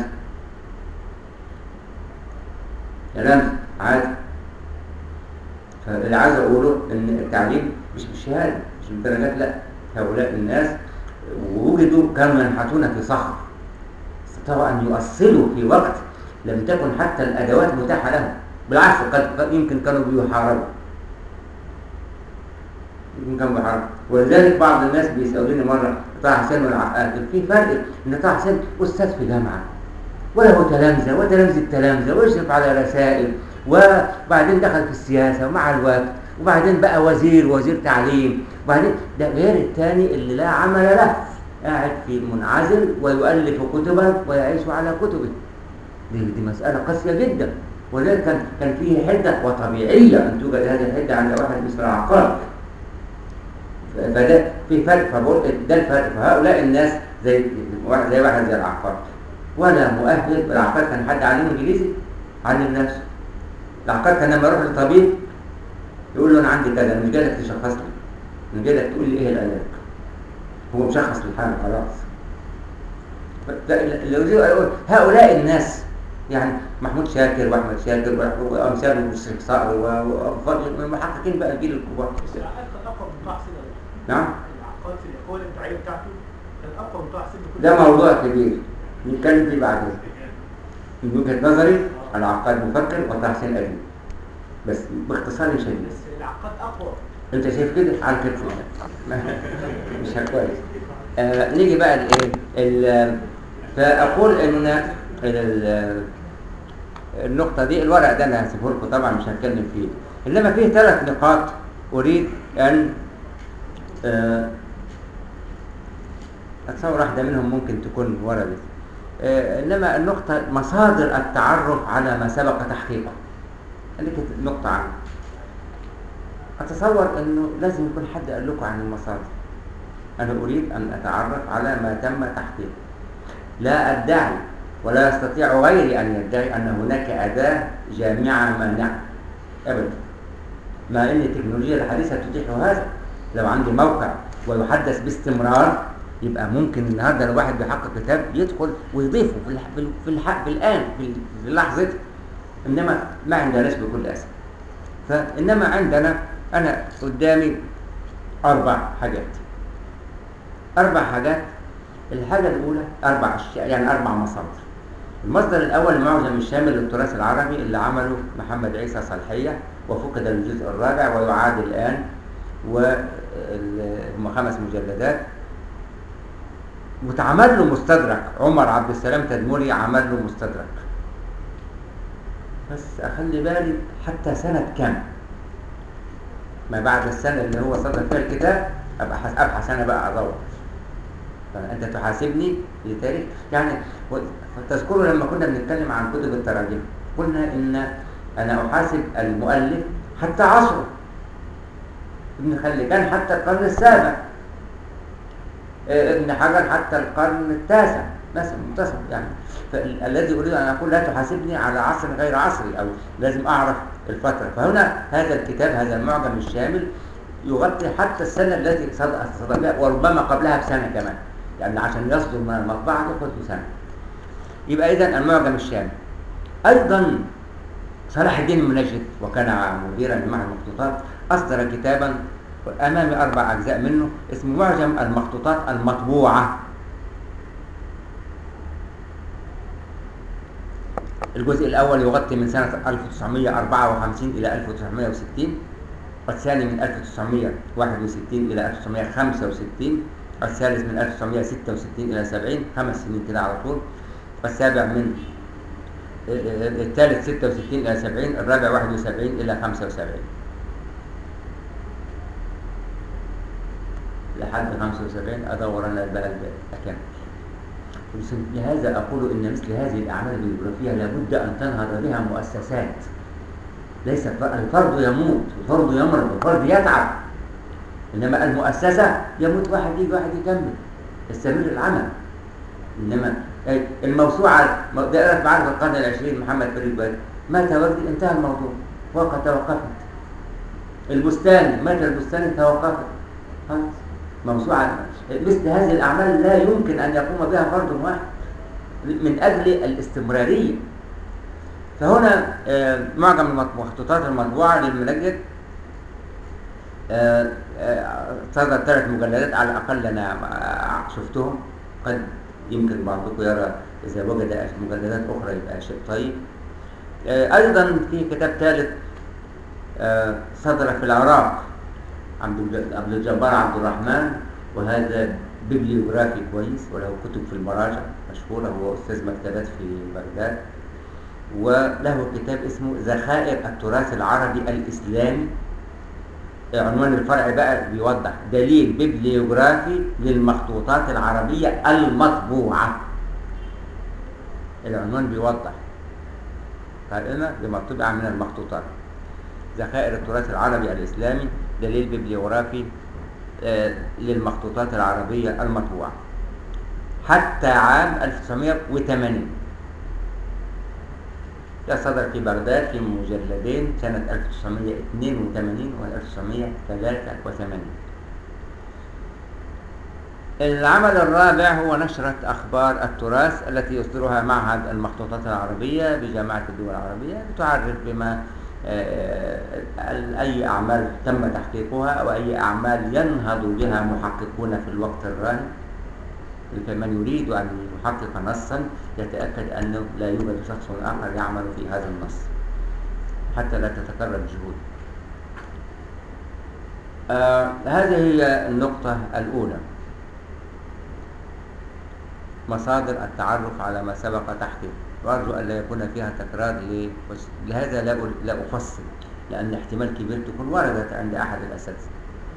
تلامذة عادي فاللي عايز أقوله إن التعليم مش بالشهادة مش بالدرجات لا هؤلاء الناس ووجدوا كانوا ينحتون في صخر استطاعوا أن يؤصلوا في وقت لم تكن حتى الأدوات متاحة لهم بالعكس قد قد يمكن كانوا بيحاربوا يمكن كانوا بيحاربوا ولذلك بعض الناس بيسألوني مرة طه حسين والعقاد في فرق إن طه حسين أستاذ في جامعة وله تلامذة وتلامذة تلامذة ويشرف على رسائل وبعدين دخل في السياسة ومع الوقت وبعدين بقى وزير وزير تعليم وبعدين ده غير الثاني اللي لا عمل له قاعد في منعزل ويؤلف كتبا ويعيش على كتبه دي, دي مسألة قاسية جدا ولذلك كان كان فيه حدة وطبيعية أن توجد هذه الحدة عند واحد مثل العقاد ف- فده في فرق فبقول ده الفرق فهؤلاء الناس زي واحد زي واحد زي العقاد ولا مؤهل العقاد كان حد علمه انجليزي علم نفسه العقاد كان لما يروح للطبيب يقول له انا عندي كذا أنا مش جاي لك تشخص لي انا جاي لك تقول لي ايه العلاج هو مشخص للحاله خلاص ف- اللي يريد أن يقول هؤلاء الناس يعني محمود شاكر واحمد شاكر و- وامثال الشيخ صقر و- وفضل المحققين بقى الجيل الكبار بس العقاد كان اقوى من طه حسين ولا لا؟ نعم العقاد في الاخوان الابداعيه بتاعته كان اقوى من طه حسين بكل ده موضوع كبير نتكلم فيه بعدين من وجهة نظري العقاد مفكر وتحسين أديب بس باختصار شديد بس العقاد اقوى انت شايف كده على كتفي مش كويس آه نيجي بقى لايه ال- فاقول ان ال- النقطه دي الورق ده انا هسيبه لكم طبعا مش هتكلم فيه انما فيه ثلاث نقاط اريد ان آه اتصور واحده منهم ممكن تكون وردت آه انما النقطه مصادر التعرف على ما سبق تحقيقه اللي كانت نقطه عنه أتصور أنه لازم يكون حد قال لكم عن المصادر أنا أريد أن أتعرف على ما تم تحقيقه لا أدعي ولا يستطيع غيري أن يدعي أن هناك أداة جامعة مانعة أبدا مع أن التكنولوجيا الحديثة تتيح هذا لو عندي موقع ويحدث باستمرار يبقى ممكن النهارده لو واحد بيحقق كتاب يدخل ويضيفه في الح... في, ال... في, الح... في الآن في, في لحظته إنما ما عندناش بكل أسف فإنما عندنا أنا قدامي أربع حاجات أربع حاجات الحاجة الأولى أربع أشياء يعني أربع مصادر المصدر الأول المعجم الشامل للتراث العربي اللي عمله محمد عيسى صالحية وفقد الجزء الرابع ويعاد الآن وهم خمس مجلدات واتعمل له مستدرك عمر عبد السلام تدمري عمل له مستدرك بس أخلي بالي حتى سنة كام ما بعد السنة اللي هو صدر فيها الكتاب أبقى حس- أبحث أنا بقى أدور فأنت تحاسبني بتاريخ يعني و- تذكروا لما كنا بنتكلم عن كتب التراجم قلنا إن أنا أحاسب المؤلف حتى عصره ابن خلكان حتى القرن السابع آه، ابن حجر حتى القرن التاسع مثلا منتصف يعني فالذي اريد ان اقول لا تحاسبني على عصر غير عصري او لازم اعرف الفتره فهنا هذا الكتاب هذا المعجم الشامل يغطي حتى السنه التي صدر صدر فيها وربما قبلها بسنه كمان يعني عشان يصدر من المطبعه تاخد له سنه يبقى اذا المعجم الشامل ايضا صلاح الدين المنجد وكان مديرا لمعهد المخطوطات اصدر كتابا امامي اربع اجزاء منه اسمه معجم المخطوطات المطبوعه الجزء الأول يغطي من سنة 1954 إلى 1960 والثاني من 1961 إلى 1965 الثالث من 1966 إلى 70 خمس سنين كده على طول والسابع من الثالث 66 إلى 70 الرابع 71 إلى 75 لحد 75 أدور أنا بقى أكمل لهذا أقول إن مثل هذه الأعمال البيوغرافية لابد أن تنهض بها مؤسسات ليس الفرد يموت الفرد يمرض الفرد يتعب إنما المؤسسة يموت واحد يجي واحد يكمل يستمر العمل إنما الموسوعة دائرة معارف القرن العشرين محمد فريد بدر مات وردي انتهى الموضوع وقد توقفت البستان مات البستان توقفت خلاص موسوعة مثل هذه الأعمال لا يمكن أن يقوم بها فرد واحد من أجل الاستمرارية فهنا معجم المخطوطات المطبوعة للمنجد صدر ثلاث مجلدات على الأقل أنا شفتهم قد يمكن بعضكم يرى إذا وجد مجلدات أخرى يبقى شيء طيب أيضا في كتاب ثالث صدر في العراق عبد الجبار عبد الرحمن وهذا بيبليوغرافي كويس وله كتب في المراجع مشهورة هو أستاذ مكتبات في بغداد وله كتاب اسمه ذخائر التراث العربي الإسلامي عنوان الفرع بقى بيوضح دليل بيبليوغرافي للمخطوطات العربية المطبوعة العنوان بيوضح قائمة بمطبعة من المخطوطات ذخائر التراث العربي الإسلامي دليل بيبليوغرافي آه للمخطوطات العربية المطبوعة حتى عام 1980 ده صدر في بغداد في مجلدين سنة 1982 و 1983 العمل الرابع هو نشرة أخبار التراث التي يصدرها معهد المخطوطات العربية بجامعة الدول العربية بتعرف بما أي أعمال تم تحقيقها أو أي أعمال ينهض بها محققون في الوقت الراهن فمن يريد أن يحقق نصا يتأكد أنه لا يوجد شخص آخر يعمل في هذا النص حتى لا تتكرر الجهود آه هذه هي النقطة الأولى مصادر التعرف على ما سبق تحقيقه وأرجو أن لا يكون فيها تكرار لهذا لا لا أفصل لأن احتمال كبير تكون وردت عند أحد الأساتذة.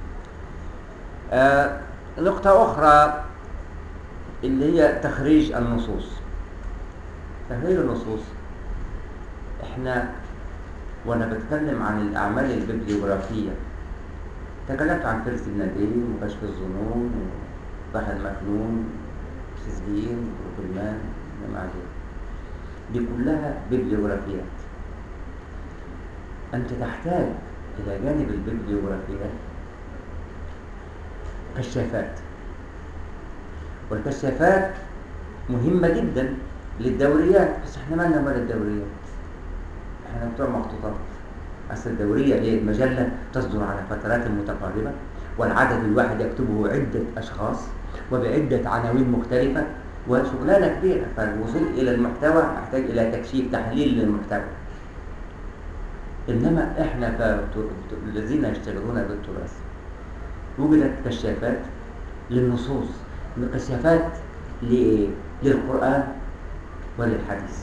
آه نقطة أخرى اللي هي تخريج النصوص. تخريج النصوص احنا وانا بتكلم عن الاعمال الببليوغرافيه تكلمت عن فارس النادين وكشف الظنون وبحر المكنون سجين وكلمان وما دي كلها ببليوغرافيات أنت تحتاج إلى جانب الببليوغرافيات كشافات والكشافات مهمة جدا للدوريات بس احنا مالنا مال الدوريات احنا بتوع مخطوطات أصل الدورية هي مجلة تصدر على فترات متقاربة والعدد الواحد يكتبه عدة أشخاص وبعدة عناوين مختلفة وشغلانه كبيره فالوصول الى المحتوى يحتاج الى تكشيف تحليل للمحتوى انما احنا ك- الذين يشتغلون بالتراث وجدت كشافات للنصوص كشافات ل- للقران وللحديث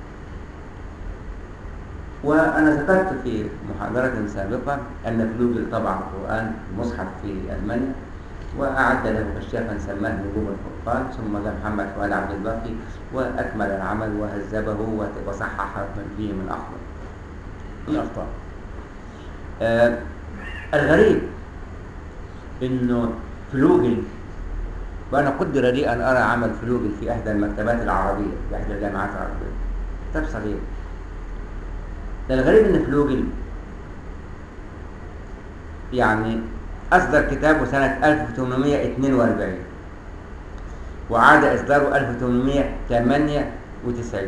وأنا ذكرت في محاضرة سابقة أن فلوجل طبع القرآن المصحف في ألمانيا وأعد له كشافا سماه نجوم الفرقان ثم جاء محمد فؤاد عبد الباقي وأكمل العمل وهذبه وت- وصحح من فيه من أخطاء الأخطاء آه الغريب إنه فلوجل وأنا قدر لي أن أرى عمل فلوجل في إحدى المكتبات العربية في إحدى الجامعات العربية كتاب صغير ده الغريب ان فلوجل يعني اصدر كتابه سنة 1842 وعاد اصداره 1898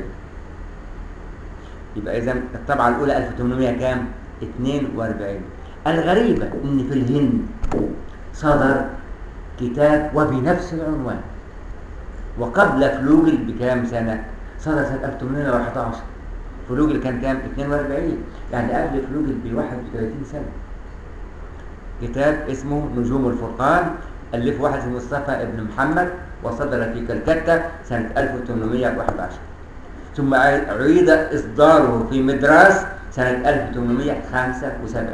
يبقى اذا الطبعة الاولى 1800 كام 42 الغريبة ان في الهند صدر كتاب وبنفس العنوان وقبل فلوجل بكام سنة صدر سنة 1811 فلوجل كان كام 42 يعني قبل فلوجل ب 31 سنة كتاب اسمه نجوم الفرقان ألفه واحد اسمه مصطفى ابن محمد وصدر في كلكتة سنة 1811 ثم عيد إصداره في مدراس سنة 1875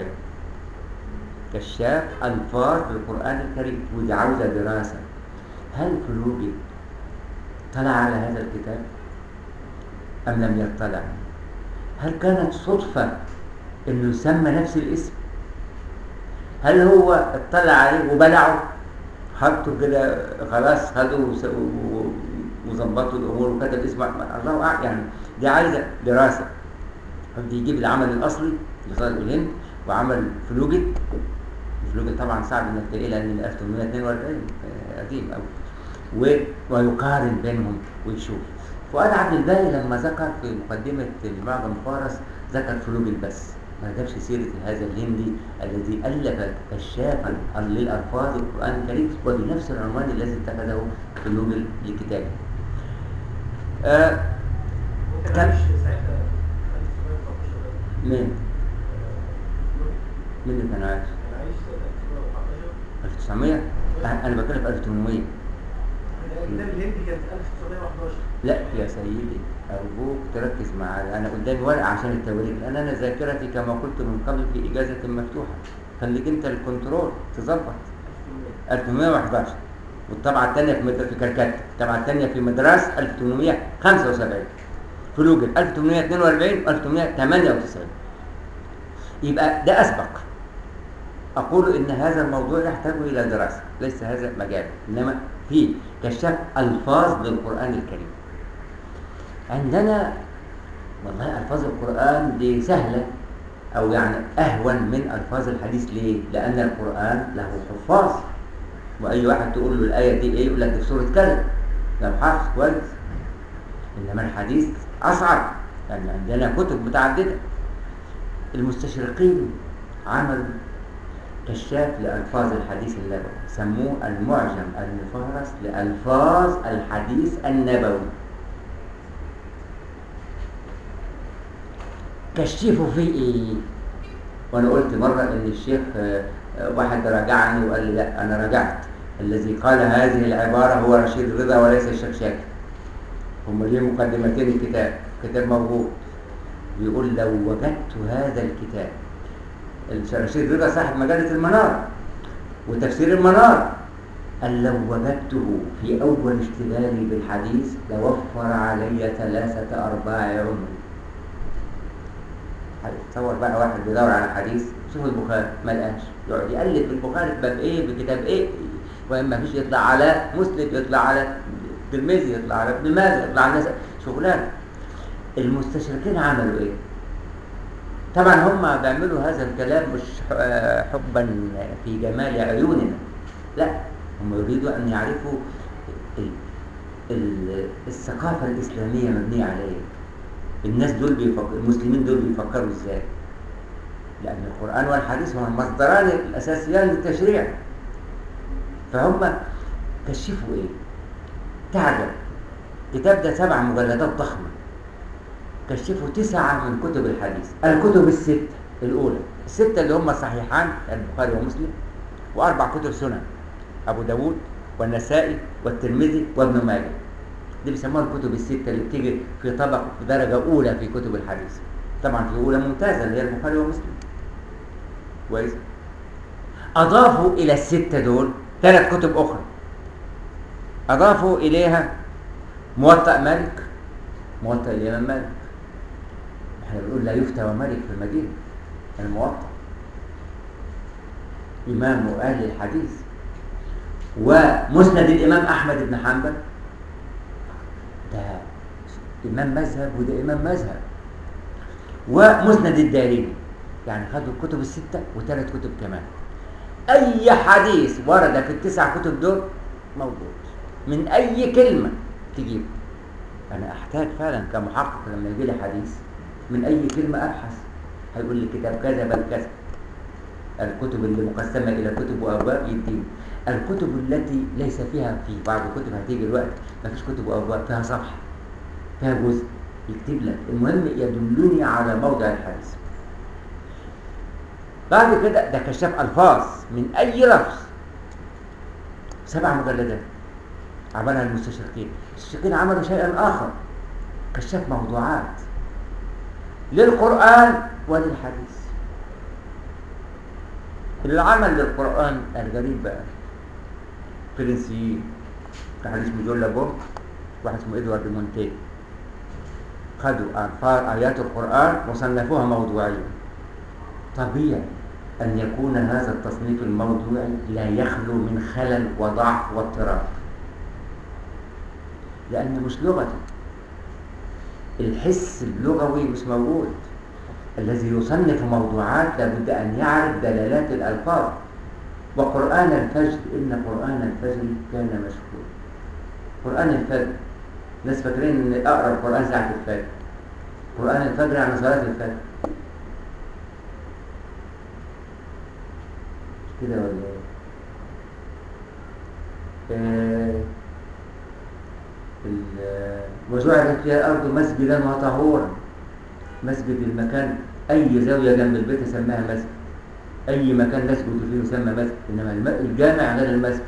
كشاف ألفاظ القرآن الكريم ودي عاوزة دراسة هل فلوجل طلع على هذا الكتاب أم لم يطلع هل كانت صدفة انه يسمى نفس الاسم هل هو اطلع عليه وبلعه حطوا كده خلاص خدوا وس- و- وظبطوا الامور وكتب اسمه الله اعلم يعني دي عايزه دراسه حد يجيب العمل الاصلي اللي صار الهند وعمل فلوجل فلوجل طبعا صعب انك تلاقيه لان من 1842 آه، قديم قوي و- ويقارن بينهم ويشوف فؤاد عبد الباقي لما ذكر في مقدمة المعجم فارس ذكر فلوجل بس ما جابش سيرة هذا الهندي الذي ألف كشافا للألفاظ القرآن الكريم وبنفس العنوان الذي اتخذه فلوجل لكتابه. آه وكان كان- عايش ساعتها 1913 مين؟ مين اللي كان عايش؟ كان عايش سنة 1914 1900 أنا أنا بتكلم في 1800 الكتاب الهندي كانت 1911 لا يا سيدي أرجوك تركز معايا أنا قدامي ورقة عشان التواريخ لأن أنا ذاكرتي كما قلت من قبل في إجازة مفتوحة خليك أنت الكنترول تظبط 1811 والطبعة الثانية في مد- في كلكتة الطبعة الثانية في مدراس 1875 فلوجل 1842 1898 يبقى ده أسبق أقول إن هذا الموضوع يحتاج إلى دراسة ليس هذا مجال إنما في كشف ألفاظ للقرآن الكريم عندنا والله ألفاظ القرآن دي سهلة أو يعني أهون من ألفاظ الحديث ليه؟ لأن القرآن له حفاظ وأي واحد تقول له الآية دي إيه يقول لك دي في سورة كذا لو حافظ كويس إنما الحديث أصعب يعني عندنا كتب متعددة المستشرقين عملوا كشاف لألفاظ الحديث النبوي سموه المعجم المفهرس لألفاظ الحديث النبوي كشفوا فيه ايه وانا قلت مرة ان الشيخ آه، آه، واحد راجعني وقال لي لا انا رجعت الذي قال هذه العبارة هو رشيد رضا وليس الشيخ شاكر هم ليه مقدمتين الكتاب كتاب موجود بيقول لو وجدت هذا الكتاب رشيد رضا صاحب مجلة المنار وتفسير المنار قال لو وجدته في أول اشتغالي بالحديث لوفر علي ثلاثة أرباع عمري تصور بقى واحد بيدور على حديث شوف البخاري ما لقاش يقعد يقلب في البخاري في باب ايه بكتاب ايه وإما فيش يطلع على مسلم يطلع على الترمذي يطلع على ابن ماجه يطلع على ناس شغلانه المستشرقين عملوا ايه طبعا هم بيعملوا هذا الكلام مش ح- حبا في جمال عيوننا لا هم يريدوا ان يعرفوا ال- ال- الثقافه الاسلاميه مبنيه على ايه الناس دول بيفكروا المسلمين دول بيفكروا ازاي لان القران والحديث هما المصدران الاساسيان للتشريع فهم كشفوا ايه تعجب الكتاب ده سبع مجلدات ضخمة كشفوا تسعة من كتب الحديث الكتب الستة الأولى الستة اللي هم الصحيحان البخاري ومسلم وأربع كتب سنن أبو داود والنسائي والترمذي وابن ماجه دي بيسموها الكتب الستة اللي بتيجي في طبق في درجة أولى في كتب الحديث طبعا في أولى ممتازة اللي هي البخاري ومسلم كويس أضافوا إلى الستة دول ثلاث كتب أخرى أضافوا إليها موطأ مالك موطأ الإمام مالك احنا بنقول لا يفتى مالك في المدينة الموطأ إمام أهل الحديث ومسند الإمام أحمد بن حنبل ده إمام مذهب وده إمام مذهب ومسند الدارمي يعني خدوا الكتب الستة وثلاث كتب كمان أي حديث ورد في التسع كتب دول موجود من أي كلمة تجيب أنا أحتاج فعلا كمحقق لما يجي لي حديث من أي كلمة أبحث هيقول لي كتاب كذا بل كذا الكتب اللي مقسمة إلى كتب وأبواب يديني الكتب التي ليس فيها في بعض الكتب هتيجي الوقت ما فيش كتب وأبواب فيها صفحة فيها جزء يكتب لك المهم يدلني على موضع الحديث بعد كده ده كشاف ألفاظ من أي لفظ سبع مجلدات عملها المستشرقين المستشرقين عملوا شيئا آخر كشاف موضوعات للقرآن وللحديث العمل للقرآن الغريب بقى فرنسيين واحد اسمه جون لابون واحد اسمه ادوارد مونتي خدوا أنفار آيات القرآن وصنفوها موضوعيا طبيعي أن يكون هذا التصنيف الموضوعي لا يخلو من خلل وضعف واضطراب لأن مش لغته الحس اللغوي مش موجود الذي يصنف موضوعات لابد أن يعرف دلالات الألفاظ وقرآن الفجر إن قرآن الفجر كان مشهورا قرآن الفجر ناس فاكرين إن أقرأ القرآن ساعة الفجر قرآن الفجر يعني صلاة الفجر كده ولا ايه؟ آه، ال- وجعلت فيها الأرض مسجدا وطهورا مسجد المكان أي زاوية جنب البيت يسميها مسجد أي مكان نسجد فيه يسمى مسجد إنما الم- الجامع غير المسجد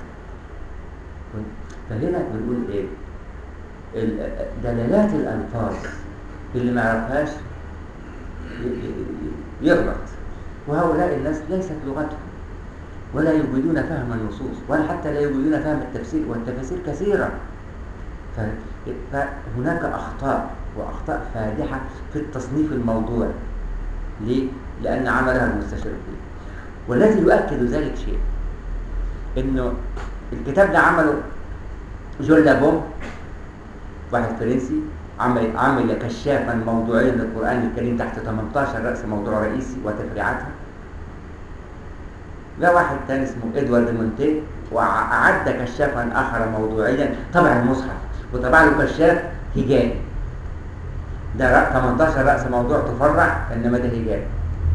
فهنا بنقول إيه؟ ال- دلالات الألفاظ اللي ما يعرفهاش ي- ي- يغلط وهؤلاء الناس ليست لغتهم ولا يجيدون فهم النصوص ولا حتى لا يجيدون فهم التفسير والتفاسير كثيرة ف- فهناك أخطاء وأخطاء فادحة في التصنيف الموضوعي ليه؟ لأن عملها المستشرقين والذي يؤكد ذلك شيء إنه الكتاب ده عمله جون لابون واحد فرنسي عمل عمل كشافا موضوعيا للقرآن الكريم تحت 18 رأس موضوع رئيسي وتفريعاتها ده واحد تاني اسمه ادوارد مونتي وأعد كشافا آخر موضوعيا طبع المصحف وطبع له كشاف هجائي ده رأ- 18 رأس موضوع تفرع إنما ده هجائي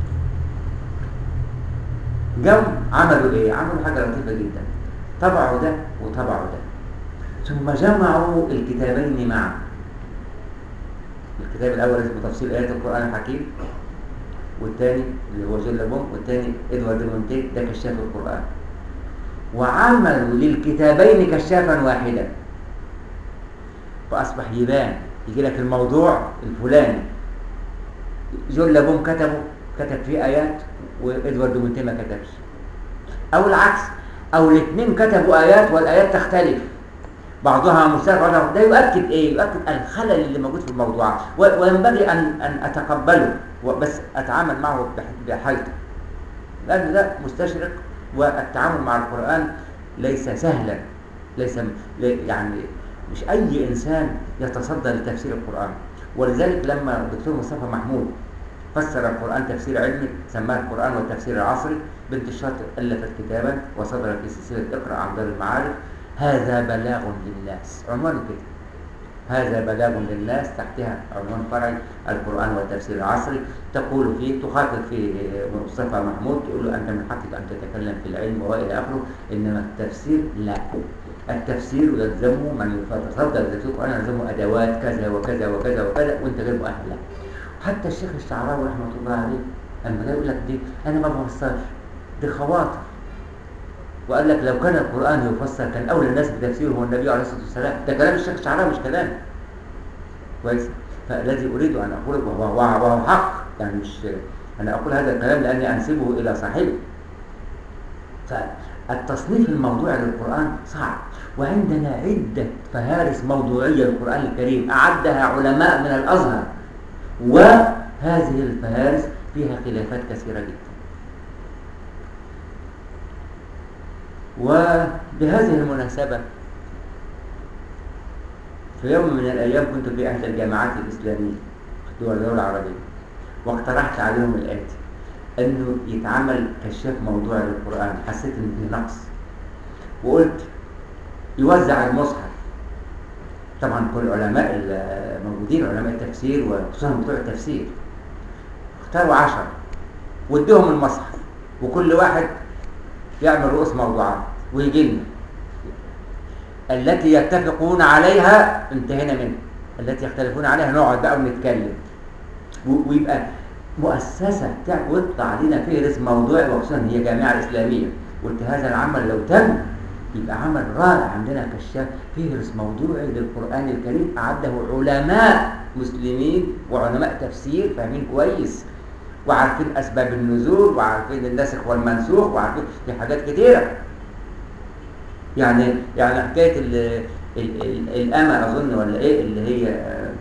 جو عملوا ايه؟ عملوا حاجة لطيفة جدا طبعوا ده وطبعوا ده ثم جمعوا الكتابين معا الكتاب الأول اسمه تفصيل آيات القرآن الحكيم والثاني اللي هو جون لابون والثاني ادوارد مونتي ده كشاف القرآن وعملوا للكتابين كشافا واحدا فأصبح يبان يجي لك الموضوع الفلاني جون لابون كتبه كتب فيه آيات وإدوارد مونتي ما كتبش أو العكس أو الاثنين كتبوا آيات والآيات تختلف بعضها مشترك بعضها ده يؤكد ايه؟ يؤكد الخلل اللي موجود في الموضوعات و- وينبغي ان ان اتقبله بس اتعامل معه بح- بحالته لان ده مستشرق والتعامل مع القران ليس سهلا ليس م- ل- يعني مش اي انسان يتصدى لتفسير القران ولذلك لما الدكتور مصطفى محمود فسر القرآن تفسير علمي سماه القرآن والتفسير العصري بنت الشاطئ ألفت كتابا وصدر في سلسلة اقرأ عن دار المعارف هذا بلاغ للناس عنوان كده هذا بلاغ للناس تحتها عنوان فرعي القرآن والتفسير العصري تقول فيه تخاطب فيه مصطفى محمود تقول له أنت من حقك أن تتكلم في العلم وإلى آخره إنما التفسير لا التفسير يلزمه من يتصدى لتفسير القرآن يلزمه أدوات كذا وكذا وكذا وكذا وأنت غير مؤهل لها حتى الشيخ الشعراوي رحمة الله عليه لما جاي يقول لك دي أنا ما بفسرش دي خواطر وقال لك لو كان القرآن يفسر كان أولى الناس بتفسيره هو النبي عليه الصلاة والسلام ده كلام الشيخ الشعراوي مش كلامي كويس فالذي أريد أن أقوله وهو, وهو حق يعني مش أنا أقول هذا الكلام لأني أنسبه إلى صاحبه فالتصنيف الموضوعي للقرآن صعب وعندنا عدة فهارس موضوعية للقرآن الكريم أعدها علماء من الأزهر وهذه الفهارس فيها خلافات كثيرة جدا وبهذه المناسبة في يوم من الأيام كنت في إحدى الجامعات الإسلامية في دول الدولة العربية واقترحت عليهم الآتي أنه يتعمل كشاف موضوعي للقرآن حسيت إن فيه نقص وقلت يوزع المصحف طبعا كل العلماء الموجودين علماء التفسير وخصوصا بتوع التفسير اختاروا عشرة وادوهم المصحف وكل واحد يعمل رؤوس موضوعات ويجي لنا التي يتفقون عليها انتهينا منها التي يختلفون عليها نقعد بقى ونتكلم ويبقى مؤسسة ويطلع علينا فهرس موضوعي وخصوصا هي جامعة إسلامية قلت هذا العمل لو تم يبقى عمل رائع عندنا كشاف فهرس موضوعي للقرآن الكريم أعده علماء مسلمين وعلماء تفسير فاهمين كويس وعارفين أسباب النزول وعارفين الناسخ والمنسوخ وعارفين في حاجات كتيرة يعني يعني حكاية ال ال ال الأمة أظن ولا إيه اللي هي آه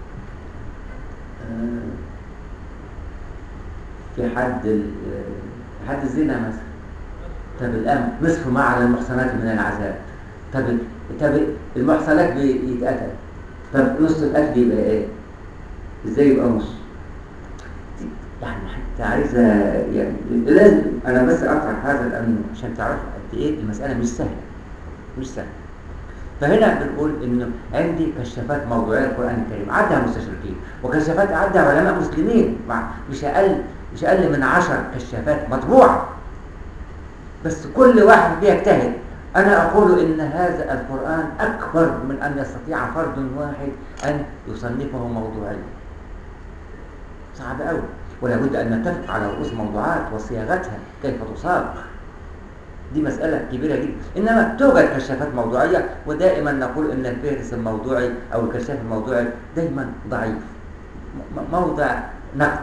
في حد حد الزنا مثلا طب الأمة نصف ما على المحصنات من العذاب طب طب المحصنات بيتقتل طب نص القتل يبقى إيه؟ إزاي يبقى نص؟ يعني حتى عايزة يعني لازم أنا بس أطرح هذا لأنه عشان تعرفوا قد إيه المسألة مش سهلة مش سهلة فهنا بنقول إنه عندي كشافات موضوعية القرآن الكريم عدها مستشرقين وكشافات عدها علماء مسلمين مش أقل مش أقل من عشر كشافات مطبوعة بس كل واحد بيجتهد أنا أقول إن هذا القرآن أكبر من أن يستطيع فرد واحد أن يصنفه موضوعيا صعب أوي ولا بد أن نتفق على رؤوس موضوعات وصياغتها كيف تصاغ دي مسألة كبيرة جدا إنما توجد كشافات موضوعية ودائما نقول إن الفهرس الموضوعي أو الكشاف الموضوعي دائما ضعيف موضع نقد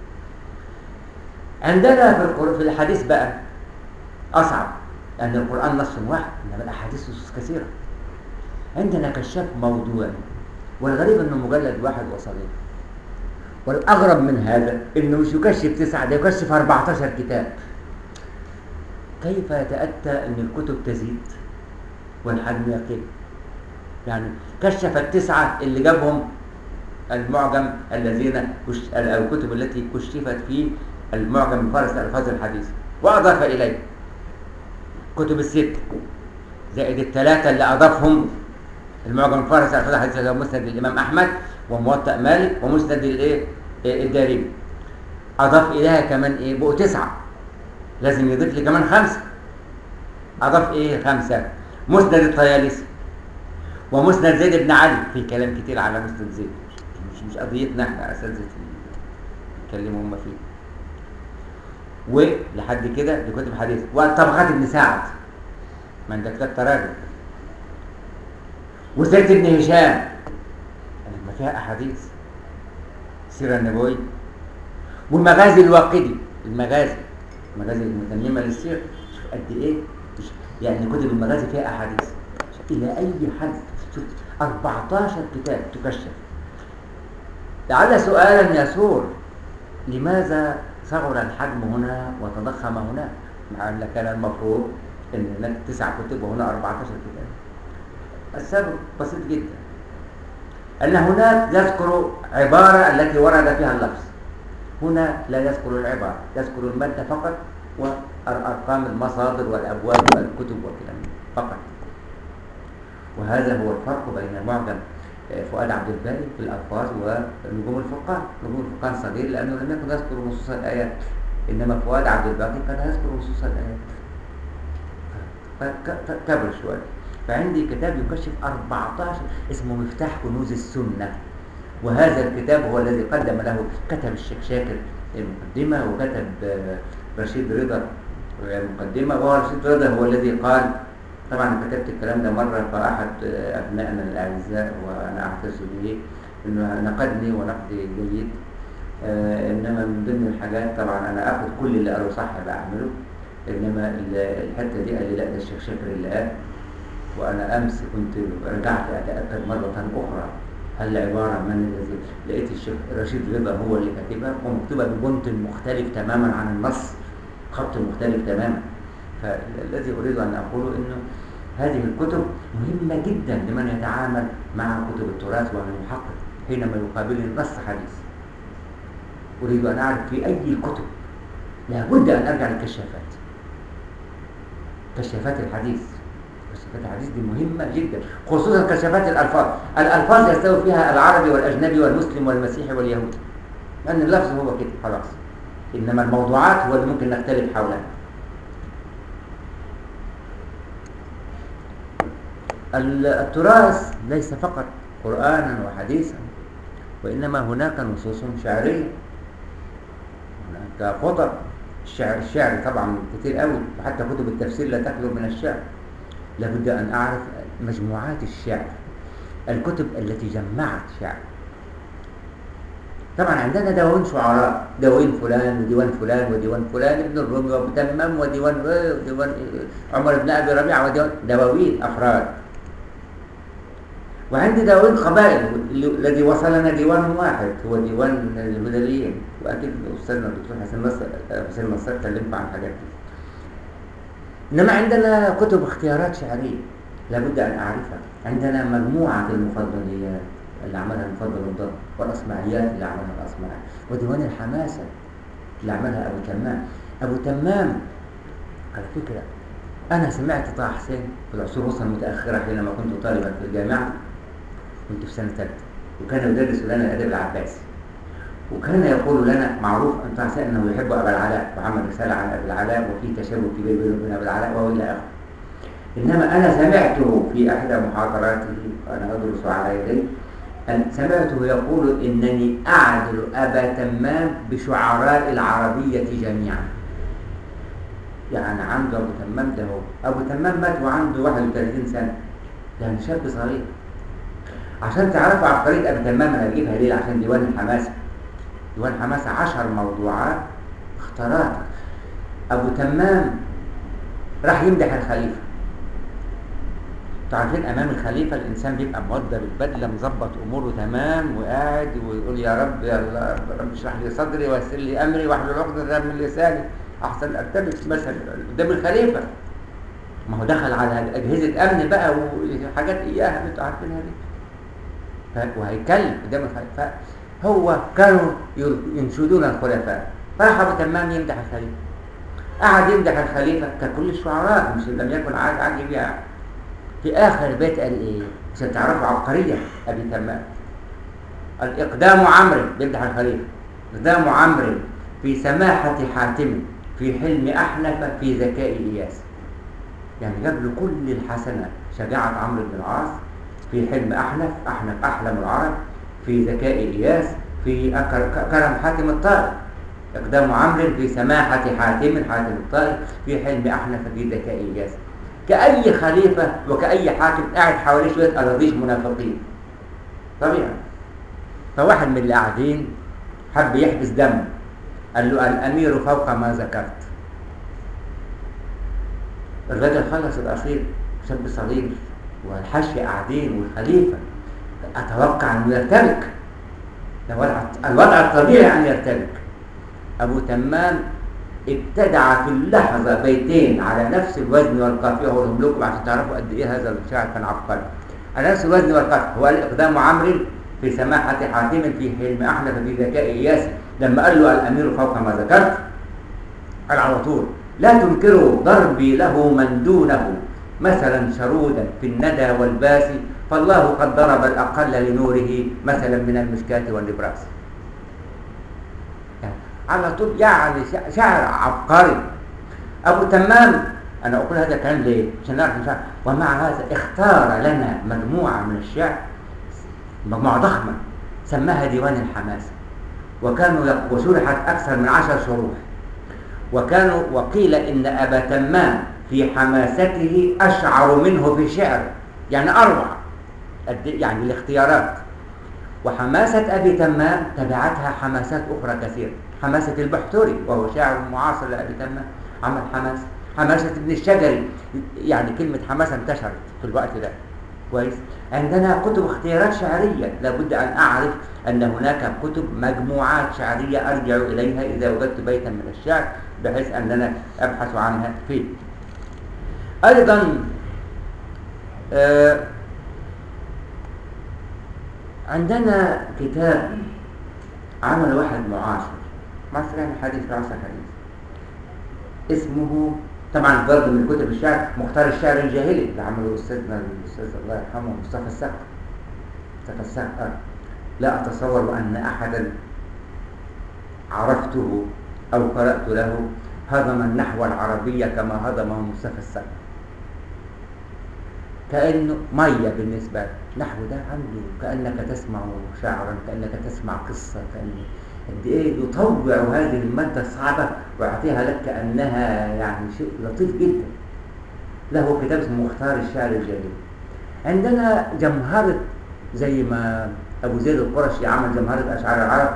عندنا في في الحديث بقى أصعب لأن القرآن نص واحد إنما الأحاديث نصوص كثيرة عندنا كشاف موضوعي والغريب إنه مجلد واحد وصغير والأغرب من هذا إنه مش يكشف تسعة ده يكشف 14 كتاب كيف يتأتى أن الكتب تزيد والحجم يقل يعني كشف التسعة اللي جابهم المعجم الذين الكتب التي كشفت في المعجم بفارس الألفاظ الحديث وأضاف إليه كتب الست زائد الثلاثة اللي أضافهم المعجم بفارس الألفاظ الحديث اللي هو مسند الإمام أحمد وموطأ مالك ومسند الإيه الدارمي أضاف إليها كمان إيه بقوا تسعة لازم يضيف لي كمان خمسة أضاف إيه خمسة مسند الطيالسي ومسند زيد بن علي في كلام كتير على مسند زيد مش مش قضيتنا احنا أساتذة يتكلموا هم فيه ولحد كده دي كتب حديث وطبقات ابن سعد ما عندك كتاب تراجم وسيرة ابن هشام ما فيها أحاديث السيرة النبوية والمغازي الواقدي المغازي المغازي المتممة للسيرة شوف قد إيه يعني كتب المغازي فيها أحاديث إلى أي حد شوف 14 كتاب تكشف لعل سؤالا يسور لماذا صغر الحجم هنا وتضخم هناك مع أن كان المفروض أن هناك تسع كتب وهنا 14 كتاب السبب بسيط جدا أن هناك يذكر عبارة التي ورد فيها اللفظ هنا لا يذكر العبارة يذكر المادة فقط وأرقام المصادر والأبواب والكتب والكلام فقط وهذا هو الفرق بين معجم فؤاد عبد الباري في الألفاظ ونجوم الفرقان نجوم الفرقان صغير لأنه لم يكن يذكر نصوص الآيات إنما فؤاد عبد الباقي كان يذكر نصوص الآيات فكبر شوية فعندي كتاب يكشف 14 اسمه مفتاح كنوز السنة وهذا الكتاب هو الذي قدم له كتب الشيخ شاكر المقدمة وكتب آه، رشيد رضا المقدمة وهو رشيد رضا هو الذي قال طبعا أنا كتبت الكلام ده مرة فأحد آه، أبنائنا الأعزاء وأنا أعتز به إنه نقدني ونقد جيد آه، إنما من ضمن الحاجات طبعا أنا آخد كل اللي قاله صح بعمله إنما ال- الحتة دي قال لي لا ده الشيخ شاكر اللي قال وأنا أمس كنت رجعت أتأكد مرة أخرى هل العبارة من الذي لقيت الشيخ رشيد رضا هو اللي كاتبها ومكتوبة ببنت مختلف تماما عن النص خط مختلف تماما فالذي أريد أن أقوله إنه هذه الكتب مهمة جدا لمن يتعامل مع كتب التراث ومن المحقق حينما يقابلني نص حديث أريد أن أعرف في أي الكتب لابد أن أرجع للكشافات كشافات الحديث كشافات الحديث دي مهمة جدا خصوصا كشافات الألفاظ الألفاظ يستوي فيها العربي والأجنبي والمسلم والمسيحي واليهودي لأن اللفظ هو كده خلاص إنما الموضوعات هو اللي ممكن نختلف حولها ال- التراث ليس فقط قرآنا وحديثا وإنما هناك نصوص شعرية هناك خطب الشعر الشعر طبعا كتير قوي وحتى كتب التفسير لا تخلو من الشعر لابد أن أعرف مجموعات الشعر الكتب التي جمعت شعر طبعا عندنا دواوين شعراء دواوين فلان وديوان فلان وديوان فلان ابن الرومي وابو تمام وديوان وديوان عمر بن ابي ربيعه وديوان دواوين افراد وعندي دواوين قبائل الذي وصلنا ديوان واحد هو ديوان الهذليين واكيد استاذنا الدكتور حسين نصر حسين نصر كلمكم عن الحاجات دي انما عندنا كتب اختيارات شعريه لابد ان اعرفها عندنا مجموعه المفضليات اللي عملها المفضل الضر والاصمعيات اللي عملها الاصمعي وديوان الحماسه اللي عملها ابو تمام ابو تمام على فكره انا سمعت طه حسين في العصور الوسطى المتاخره حينما كنت طالبا في الجامعه كنت في سنه ثالثه وكان يدرس لنا الادب العباسي وكان يقول لنا معروف ان طه حسين انه يحب ابا العلاء وعمل رساله عن ابي العلاء وفي تشابه كبير بينه وبين ابي العلاء والى اخره انما انا سمعته في احدى محاضراته وانا ادرس على يديه أن سمعته يقول إنني أعدل أبا تمام بشعراء العربية جميعا يعني عنده أبو تمام ده هو أبو تمام مات وعنده 31 سنة يعني شاب صغير عشان تعرفوا عبقرية أبو تمام أنا بجيبها ليه عشان ديوان الحماسة ديوان الحماسة عشر موضوعات اختاراتها أبو تمام راح يمدح الخليفة تعرفين امام الخليفه الانسان بيبقى موضب البدله مظبط اموره تمام وقاعد ويقول يا رب يا الله رب اشرح لي صدري ويسر لي امري واحلل عقده من لساني احسن ارتبك مثلا قدام الخليفه ما هو دخل على اجهزه امن بقى وحاجات اياها انتوا عارفينها دي ف- وهيتكلم قدام الخليفه هو كانوا ينشدون الخلفاء فراح ابو تمام يمدح الخليفه قعد يمدح الخليفه ككل الشعراء مش لم يكن عاد عاجب يعني في آخر بيت قال إيه؟ عشان تعرفوا عبقرية أبي تمام الإقدام عمرو بيمدح الخليفة إقدام عمرو في سماحة حاتم في حلم أحنف في ذكاء إياس يعني جاب له كل الحسنات شجاعة عمرو بن العاص في حلم أحنف أحنف أحلم العرب في ذكاء إياس في أكر- كرم حاتم الطائي إقدام عمرو في سماحة حاتم حاتم الطائي في حلم أحنف في ذكاء إياس كأي خليفة وكأي حاكم قاعد حواليه شوية أراضيش منافقين طبيعي فواحد من اللي قاعدين حب يحبس دم قال له الأمير فوق ما ذكرت الراجل خلص الأصيل شاب صغير والحشي قاعدين والخليفة أتوقع أنه يرتبك ده وضع الوضع الطبيعي أن يرتبك أبو تمام ابتدع في اللحظة بيتين على نفس الوزن والقافية هقولهم لكم عشان تعرفوا قد إيه هذا الشاعر كان عبقري على نفس الوزن والقافية هو قال إقدام عمرو في سماحة حاتم في حلم أحنف في ذكاء إياس لما قال له الأمير فوق ما ذكرت قال على طول لا تنكروا ضربي له من دونه مثلا شرودا في الندى والباس فالله قد ضرب الأقل لنوره مثلا من المشكاة والنبراس يعني على طول يعني شع- شعر عبقري أبو تمام أنا أقول هذا الكلام ليه؟ عشان نعرف الشعر ومع هذا اختار لنا مجموعة من الشعر مجموعة ضخمة سماها ديوان الحماسة وكانوا يق- وشرحت أكثر من عشر شروح وكانوا وقيل إن أبا تمام في حماسته أشعر منه في شعر يعني أروع قد- يعني الاختيارات وحماسة أبي تمام تبعتها حماسات أخرى كثيرة حماسة البحتري وهو شاعر معاصر لأبي تمام عمل حماسة حماسة ابن الشجري يعني كلمة حماسة انتشرت في الوقت ده كويس عندنا كتب اختيارات شعرية لابد أن أعرف أن هناك كتب مجموعات شعرية أرجع إليها إذا وجدت بيتا من الشعر بحيث أننا أبحث عنها فيه أيضا آه عندنا كتاب عمل واحد معاصر معاصر يعني حديث في عصر حديث اسمه طبعا برضه من كتب الشعر مختار الشعر الجاهلي اللي عمله استاذنا الاستاذ الله يرحمه مصطفى السقا مصطفى السقا لا اتصور ان احدا عرفته او قرات له هضم النحو العربيه كما هضمه مصطفى السقا كانه ميه بالنسبه له نحو ده عنده كانك تسمع شعرا كانك تسمع قصه كان قد ايه يطوع هذه الماده الصعبه ويعطيها لك كانها يعني شيء لطيف جدا له كتاب اسمه مختار الشعر الجاهلي عندنا جمهرة زي ما ابو زيد القرشي عمل جمهرة اشعار العرب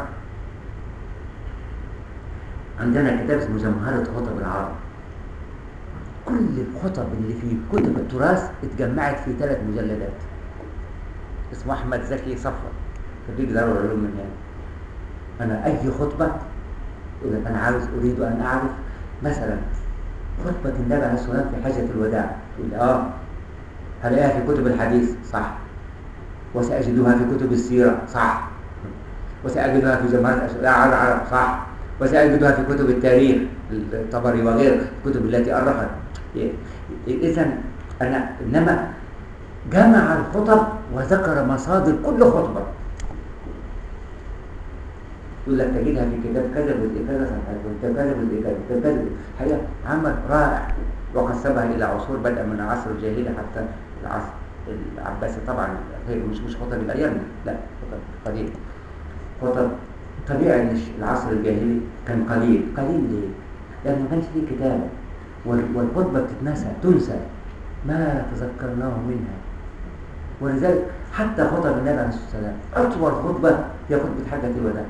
عندنا كتاب اسمه جمهرة خطب العرب كل الخطب اللي في كتب التراث اتجمعت في ثلاث مجلدات اسمه احمد زكي صفوة خريج دار العلوم من هنا انا اي خطبه يقول لك انا عاوز اريد ان اعرف مثلا خطبه النبي عليه الصلاه والسلام في حجه الوداع يقول اه هلاقيها في كتب الحديث صح وساجدها في كتب السيره صح وساجدها في جماعه اشعار العرب صح وساجدها في كتب التاريخ الطبري وغيره الكتب التي أرخت اذا انا انما جمع الخطب وذكر مصادر كل خطبه يقول لك تجدها في كتاب كذا جزء كذا صفحه كتاب كذا جزء كذا كتاب كذا حقيقة عمل رائع وقسمها الى عصور بدءا من العصر الجاهلي حتى العصر العباسي طبعا هي مش مش خطب الايام دي لا خطب قديم خطب طبيعي ان العصر الجاهلي كان قليل قليل ليه؟ لان ما كانش فيه كتابه والخطبه بتتنسى تنسى ما تذكرناه منها ولذلك حتى خطب النبي عليه الصلاه والسلام اطول خطبه هي خطبه حجه الوداع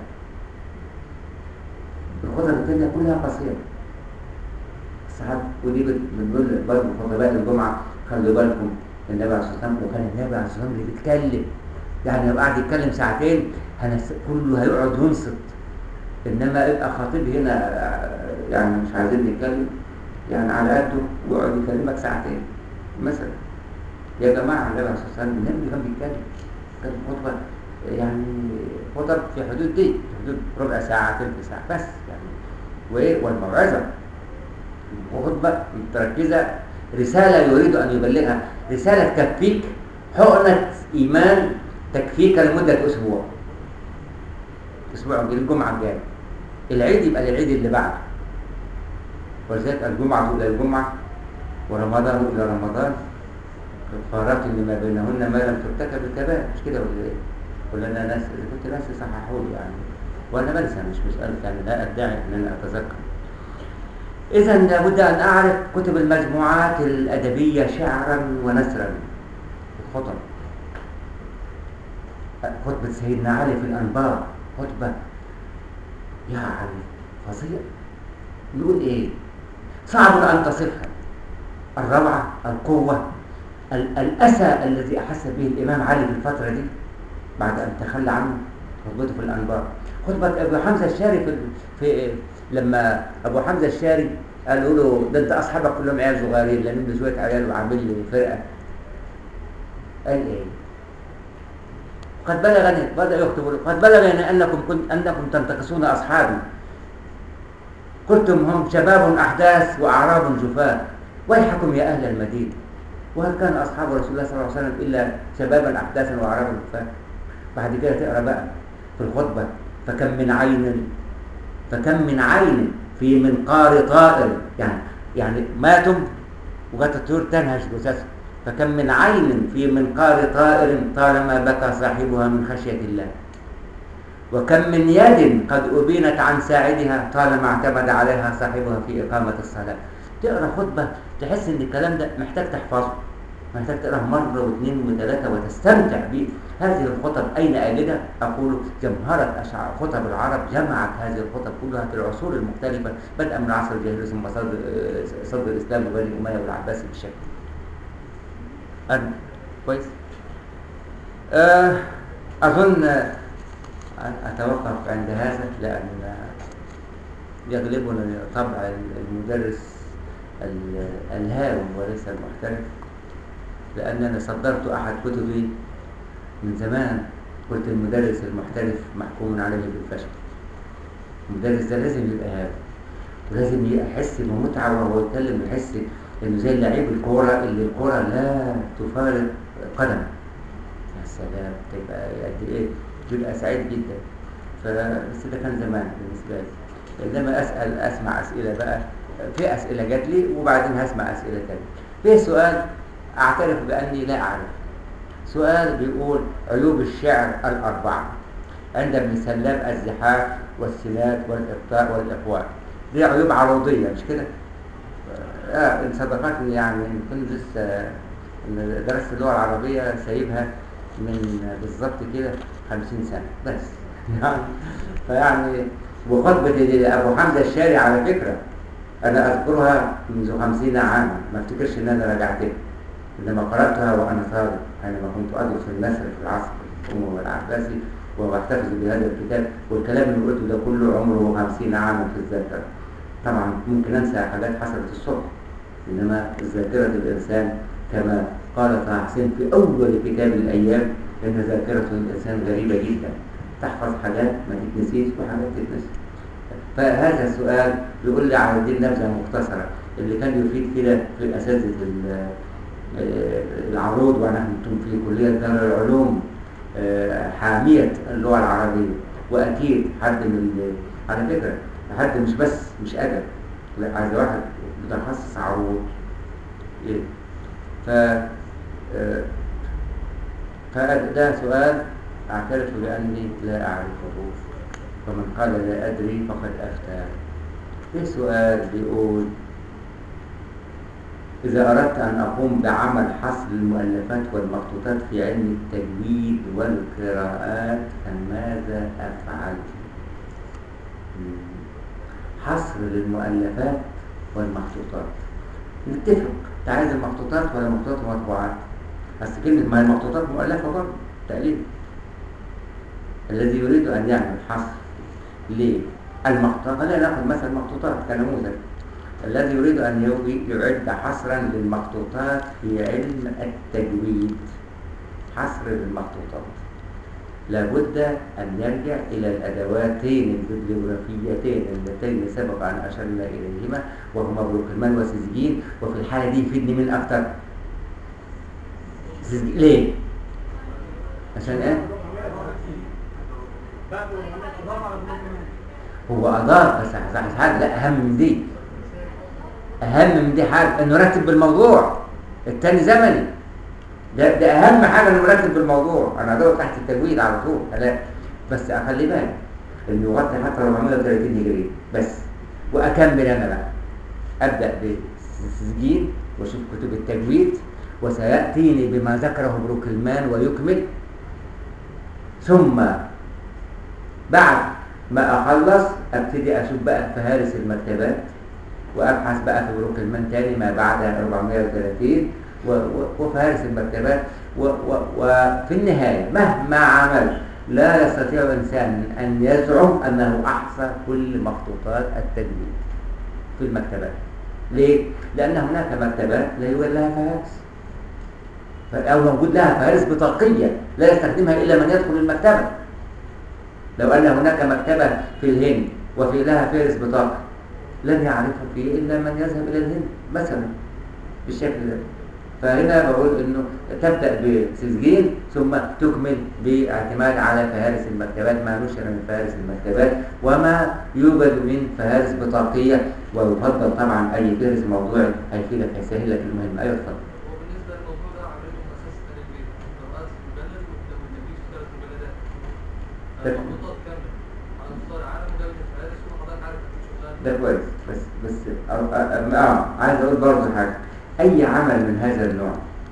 الخطب الثانية كلها قصيرة الصحابة ودي بنقول برضه خطباء الجمعة خلوا بالكم النبي عليه الصلاة والسلام وكان النبي عليه الصلاة والسلام اللي بيتكلم يعني لو قعد يتكلم ساعتين هنس... كله هيقعد ينصت انما يبقى خطيب هنا يعني مش عايزين نتكلم يعني على قده ويقعد يكلمك ساعتين مثلا يا جماعة النبي عليه الصلاة والسلام النبي كان بيتكلم كان خطبة يعني خطب في حدود دي في حدود ربع ساعة ثلث ساعة بس يعني وإيه والموعظة وخطبة متركزة رسالة يريد أن يبلغها رسالة تكفيك حقنة إيمان تكفيك لمدة أسبوع أسبوع الجمعة الجاية العيد يبقى للعيد اللي بعده ولذلك الجمعة إلى الجمعة ورمضان إلى رمضان كفارات لما بينهن ما لم ترتكب الكبائر مش كده ولا إيه؟ ولا انا ناس اذا كنت ناس صححوا لي يعني وانا بنسى مش مساله يعني لا ادعي ان انا اتذكر اذا لابد ان اعرف كتب المجموعات الادبيه شعرا ونثرا الخطب خطبه سيدنا علي في الانبار خطبه يعني فظيع نقول ايه صعب ان تصفها الروعه القوه الاسى الذي احس به الامام علي في الفتره دي بعد أن تخلى عنه خطبته في الأنبار خطبة أبو حمزة الشاري في, في لما أبو حمزة الشاري قالوا له ده أنت أصحابك كلهم عيال صغيرين لأن أنت شوية عيال وعامل لي فرقة قال إيه؟ قد بلغني بدأ يكتب قد بلغني أنكم كنت أنكم تنتقصون أصحابي قلتم هم شباب أحداث وأعراب جفاة ويحكم يا أهل المدينة وهل كان أصحاب رسول الله صلى الله عليه وسلم إلا شبابا أحداثا وأعرابا جفاة بعد كده تقرا بقى في الخطبه فكم من عين فكم من عين في منقار طائر يعني يعني ماتوا وجت الطيور تنهش جثثهم فكم من عين في منقار طائر طالما بكى صاحبها من خشية الله وكم من يد قد أبينت عن ساعدها طالما اعتمد عليها صاحبها في إقامة الصلاة تقرأ خطبة تحس إن الكلام ده محتاج تحفظه محتاج تقرأه مرة واثنين وثلاثة وتستمتع به هذه الخطب أين أجدها؟ أقول جمهرة أشعار خطب العرب جمعت هذه الخطب كلها في العصور المختلفة بدءا من عصر الجاهلية ثم صدر صدر الإسلام وبني أمية والعباسي بالشكل أنا كويس آه أظن أتوقف عند هذا لأن يغلبنا طبع المدرس الهاوي وليس المحترف لأنني صدرت أحد كتبي من زمان قلت المدرس المحترف محكوم عليه بالفشل المدرس ده لازم يبقى هاوي ولازم يحس بمتعة وهو يتكلم يحس انه زي لعيب الكورة اللي الكورة لا تفارق قدمه يا سلام تبقى قد ايه تبقى سعيد جدا فبس ده كان زمان بالنسبة لي انما اسأل اسمع اسئلة بقى في اسئلة جات لي وبعدين هسمع اسئلة تانية في سؤال اعترف باني لا اعرف سؤال بيقول عيوب الشعر الاربعة عند ابن سلام الزحاف والسناد والإبطاء والإقوال دي عيوب عروضية مش كده؟ آه إن صدقتني يعني إن كنت لسه إن درست اللغة العربية سايبها من بالظبط كده 50 سنة بس يعني فيعني وخطبة أبو حمزة الشاري على فكرة أنا أذكرها منذ 50 عاما ما افتكرش إن أنا رجعتها إنما قرأتها وأنا طالب حينما كنت أدرس في المصري في العصر الأموي والعباسي واحتفظ بهذا الكتاب والكلام اللي قلته ده كله عمره 50 عاما في الذاكرة طبعا ممكن انسى حاجات حصلت الصبح انما ذاكرة الانسان كما قال طه حسين في اول كتاب الايام ان ذاكرة الانسان غريبة جدا تحفظ حاجات ما تتنسيش وحاجات تتنسي فهذا السؤال بيقول لي على دي نبذة مختصرة اللي كان يفيد كده في اساتذة العروض ونحن في كلية دار العلوم حامية اللغة العربية وأكيد حد من على فكرة حد مش بس مش أدب لا عايز واحد متخصص عروض إيه ف فده سؤال أعترف بأني لا أعرفه ومن قال لا أدري فقد أفتى في سؤال بيقول إذا أردت أن أقوم بعمل حصر المؤلفات والمخطوطات في علم التجويد والقراءات فماذا أفعل؟ حصر للمؤلفات والمخطوطات نتفق أنت عايز المخطوطات ولا مخطوطات ومطبوعات؟ بس كلمة ما المخطوطات مؤلفة برضه تقريبا الذي يريد أن يعمل حصر ليه؟ المخطوطات خلينا ناخذ مثلا المخطوطات كنموذج الذي يريد أن يعد حصرا للمخطوطات في علم التجويد حصر للمخطوطات لابد أن يرجع إلى الأدواتين الببليوغرافيتين اللتين سبق أن أشرنا إليهما وهما بروكلمان وسيزجين وفي الحالة دي يفيدني من أكتر سيزجين ليه؟ عشان إيه؟ هو أضاف بس حاجة لا أهم من دي اهم من دي حاجه انه يرتب بالموضوع التاني زمني ده, ده اهم حاجه انه يرتب بالموضوع انا ادور تحت التجويد على طول لا بس اخلي بالك انه يغطي حتى 430 هجري بس واكمل انا بقى ابدا بالتسجيل واشوف كتب التجويد وسياتيني بما ذكره بروكلمان ويكمل ثم بعد ما اخلص ابتدي اشوف بقى فهارس المكتبات وابحث بقى في بروكلمان تاني ما بعد 430 وفهارس المكتبات وفي النهاية مهما عمل لا يستطيع إنسان أن يزعم أنه أحصى كل مخطوطات التجويد في المكتبات ليه؟ لأن هناك مكتبات لا يوجد لها فهارس أو موجود لها فهارس بطاقية لا يستخدمها إلا من يدخل المكتبة لو أن هناك مكتبة في الهند وفي لها فهرس بطاقة لن يعرف فيه إلا من يذهب إلى الهند مثلا بالشكل ده فهنا بقول انه تبدا بسجين ثم تكمل باعتماد على فهارس المكتبات ما نشر من فهارس المكتبات وما يوجد من فهارس بطاقيه ويفضل طبعا اي فهرس موضوعي هيفيدك هيسهل لك المهم ايوه اتفضل وبالنسبه للموضوع ده عملتهم اساس تاريخ القراءات في البلد والنبي في ثلاث البلدات طيب. المخطوطات كامله على مستوى العالم وجابت الفهارس وحضرتك عارف هتشوفها ده كويس بس بس اه, آه, آه عايز اقول برضه حاجه اي عمل من هذا النوع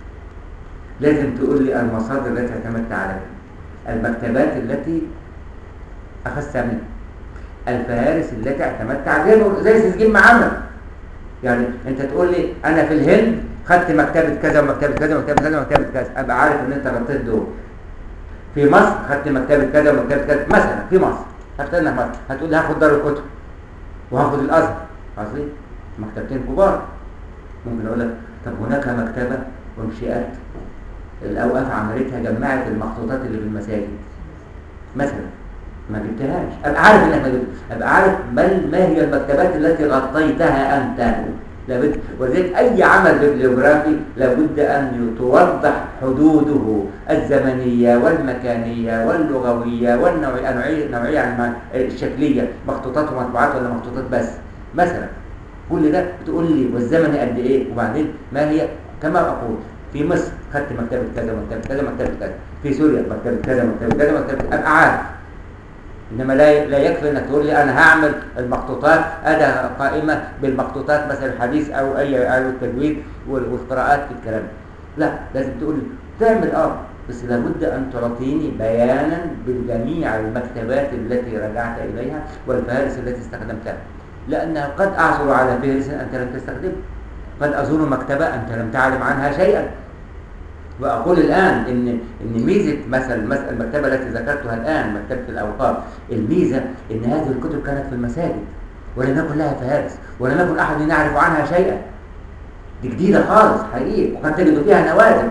لازم تقول لي المصادر التي اعتمدت عليها المكتبات التي اخذت منها الفهارس التي اعتمدت عليها زي تسجيل معمل يعني انت تقول لي انا في الهند خدت مكتبه كذا ومكتبه كذا ومكتبه كذا ومكتبه كذا ابقى عارف ان انت غطيت دول في مصر خدت مكتبه كذا ومكتبه كذا مثلا في مصر هتقول مصر هتقول لي هاخد دار الكتب وهاخد الازهر قصدي مكتبتين كبار ممكن اقول لك طب هناك مكتبه وانشئات الاوقاف عملتها جمعت المخطوطات اللي في المساجد مثلا ما جبتهاش ابقى عارف انك ما جبت ابقى عارف بل ما هي المكتبات التي غطيتها انت لابد ولذلك اي عمل ببليوغرافي لابد ان توضح حدوده الزمنيه والمكانيه واللغويه والنوعيه النوعيه النوعيه يعني الشكليه مخطوطات ومطبوعات ولا مخطوطات بس مثلا كل ده بتقول لي والزمن قد ايه وبعدين ما هي كما اقول في مصر خدت مكتبه كذا مكتبه كذا مكتبه كذا في سوريا مكتبه كذا مكتبه كذا مكتبه كذا ابقى عارف انما لا لا يكفي انك تقول لي انا هعمل المخطوطات انا قائمه بالمخطوطات مثلا الحديث او اي او التجويد والقراءات في الكلام لا لازم تقول لي تعمل اه بس لابد ان تعطيني بيانا بجميع المكتبات التي رجعت اليها والفهارس التي استخدمتها لانها قد اعثر على فهرس انت لم تستخدمه قد ازور مكتبه انت لم تعلم عنها شيئا واقول الان ان ان ميزه مثلا المكتبه التي ذكرتها الان مكتبه الاوقاف الميزه ان هذه الكتب كانت في المساجد ولم يكن لها فهارس ولم يكن احد يعرف عنها شيئا دي جديده خالص حقيقي وقد تجد فيها نوادر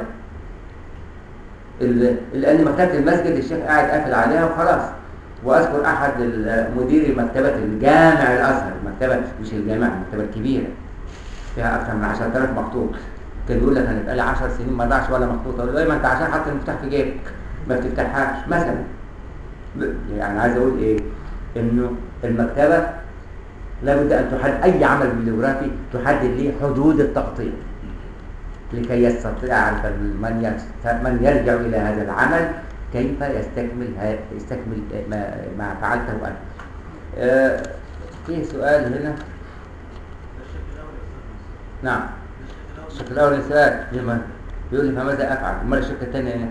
لان مكتبه المسجد الشيخ قاعد قافل عليها وخلاص واذكر احد مدير مكتبه الجامع الازهر المكتبه مش الجامع المكتبه الكبيره فيها اكثر من 10000 مخطوط كان يقول لك انا بقالي 10 سنين ما ضاعش ولا مخطوط اقول له ما انت عشان حاطط المفتاح في جيبك ما بتفتحهاش مثلا يعني عايز اقول ايه انه المكتبه لابد ان تحدد اي عمل بليوغرافي تحدد ليه حدود التغطيه لكي يستطيع من من يرجع الى هذا العمل كيف يستكمل يستكمل ما, ما فعلته انت. آه في سؤال هنا نعم الشق الاول للسؤال بيقول لي فماذا افعل؟ امال الشق الثاني ايه؟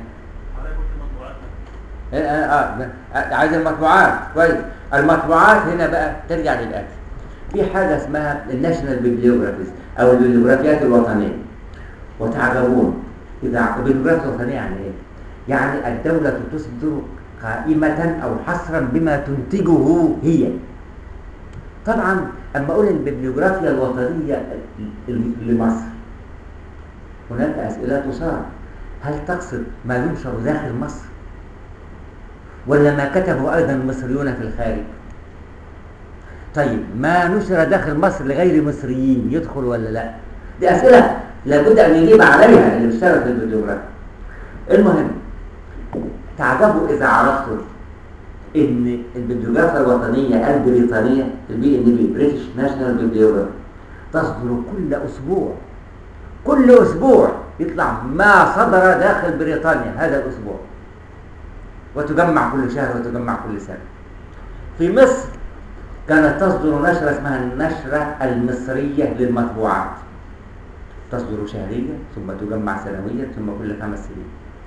اه اه عايز المطبوعات كويس المطبوعات هنا بقى ترجع للاتي في حاجه اسمها الناشونال بيبليوغرافيز او البيبليوغرافيات الوطنيه وتعجبون اذا البيبليوغرافيا الوطنيه يعني ايه؟ يعني الدوله تصدر قائمه او حصرا بما تنتجه هي طبعا اما اقول البيبليوغرافيا الوطنيه لمصر هناك اسئله تصار هل تقصد ما ينشر داخل مصر ولا ما كتبه ايضا المصريون في الخارج طيب ما نشر داخل مصر لغير مصريين يدخل ولا لا دي اسئله لابد ان يجيب عليها اللي بيشتغل في البيبليوغرافيا المهم تعجبوا اذا عرفتم ان البيبليوغرافيا الوطنيه البريطانيه البي ان بي بريتش ناشونال بيبليوغرافي تصدر كل اسبوع كل اسبوع يطلع ما صدر داخل بريطانيا هذا الاسبوع وتجمع كل شهر وتجمع كل سنه في مصر كانت تصدر نشرة اسمها النشرة المصرية للمطبوعات تصدر شهريا ثم تجمع سنويا ثم كل خمس سنين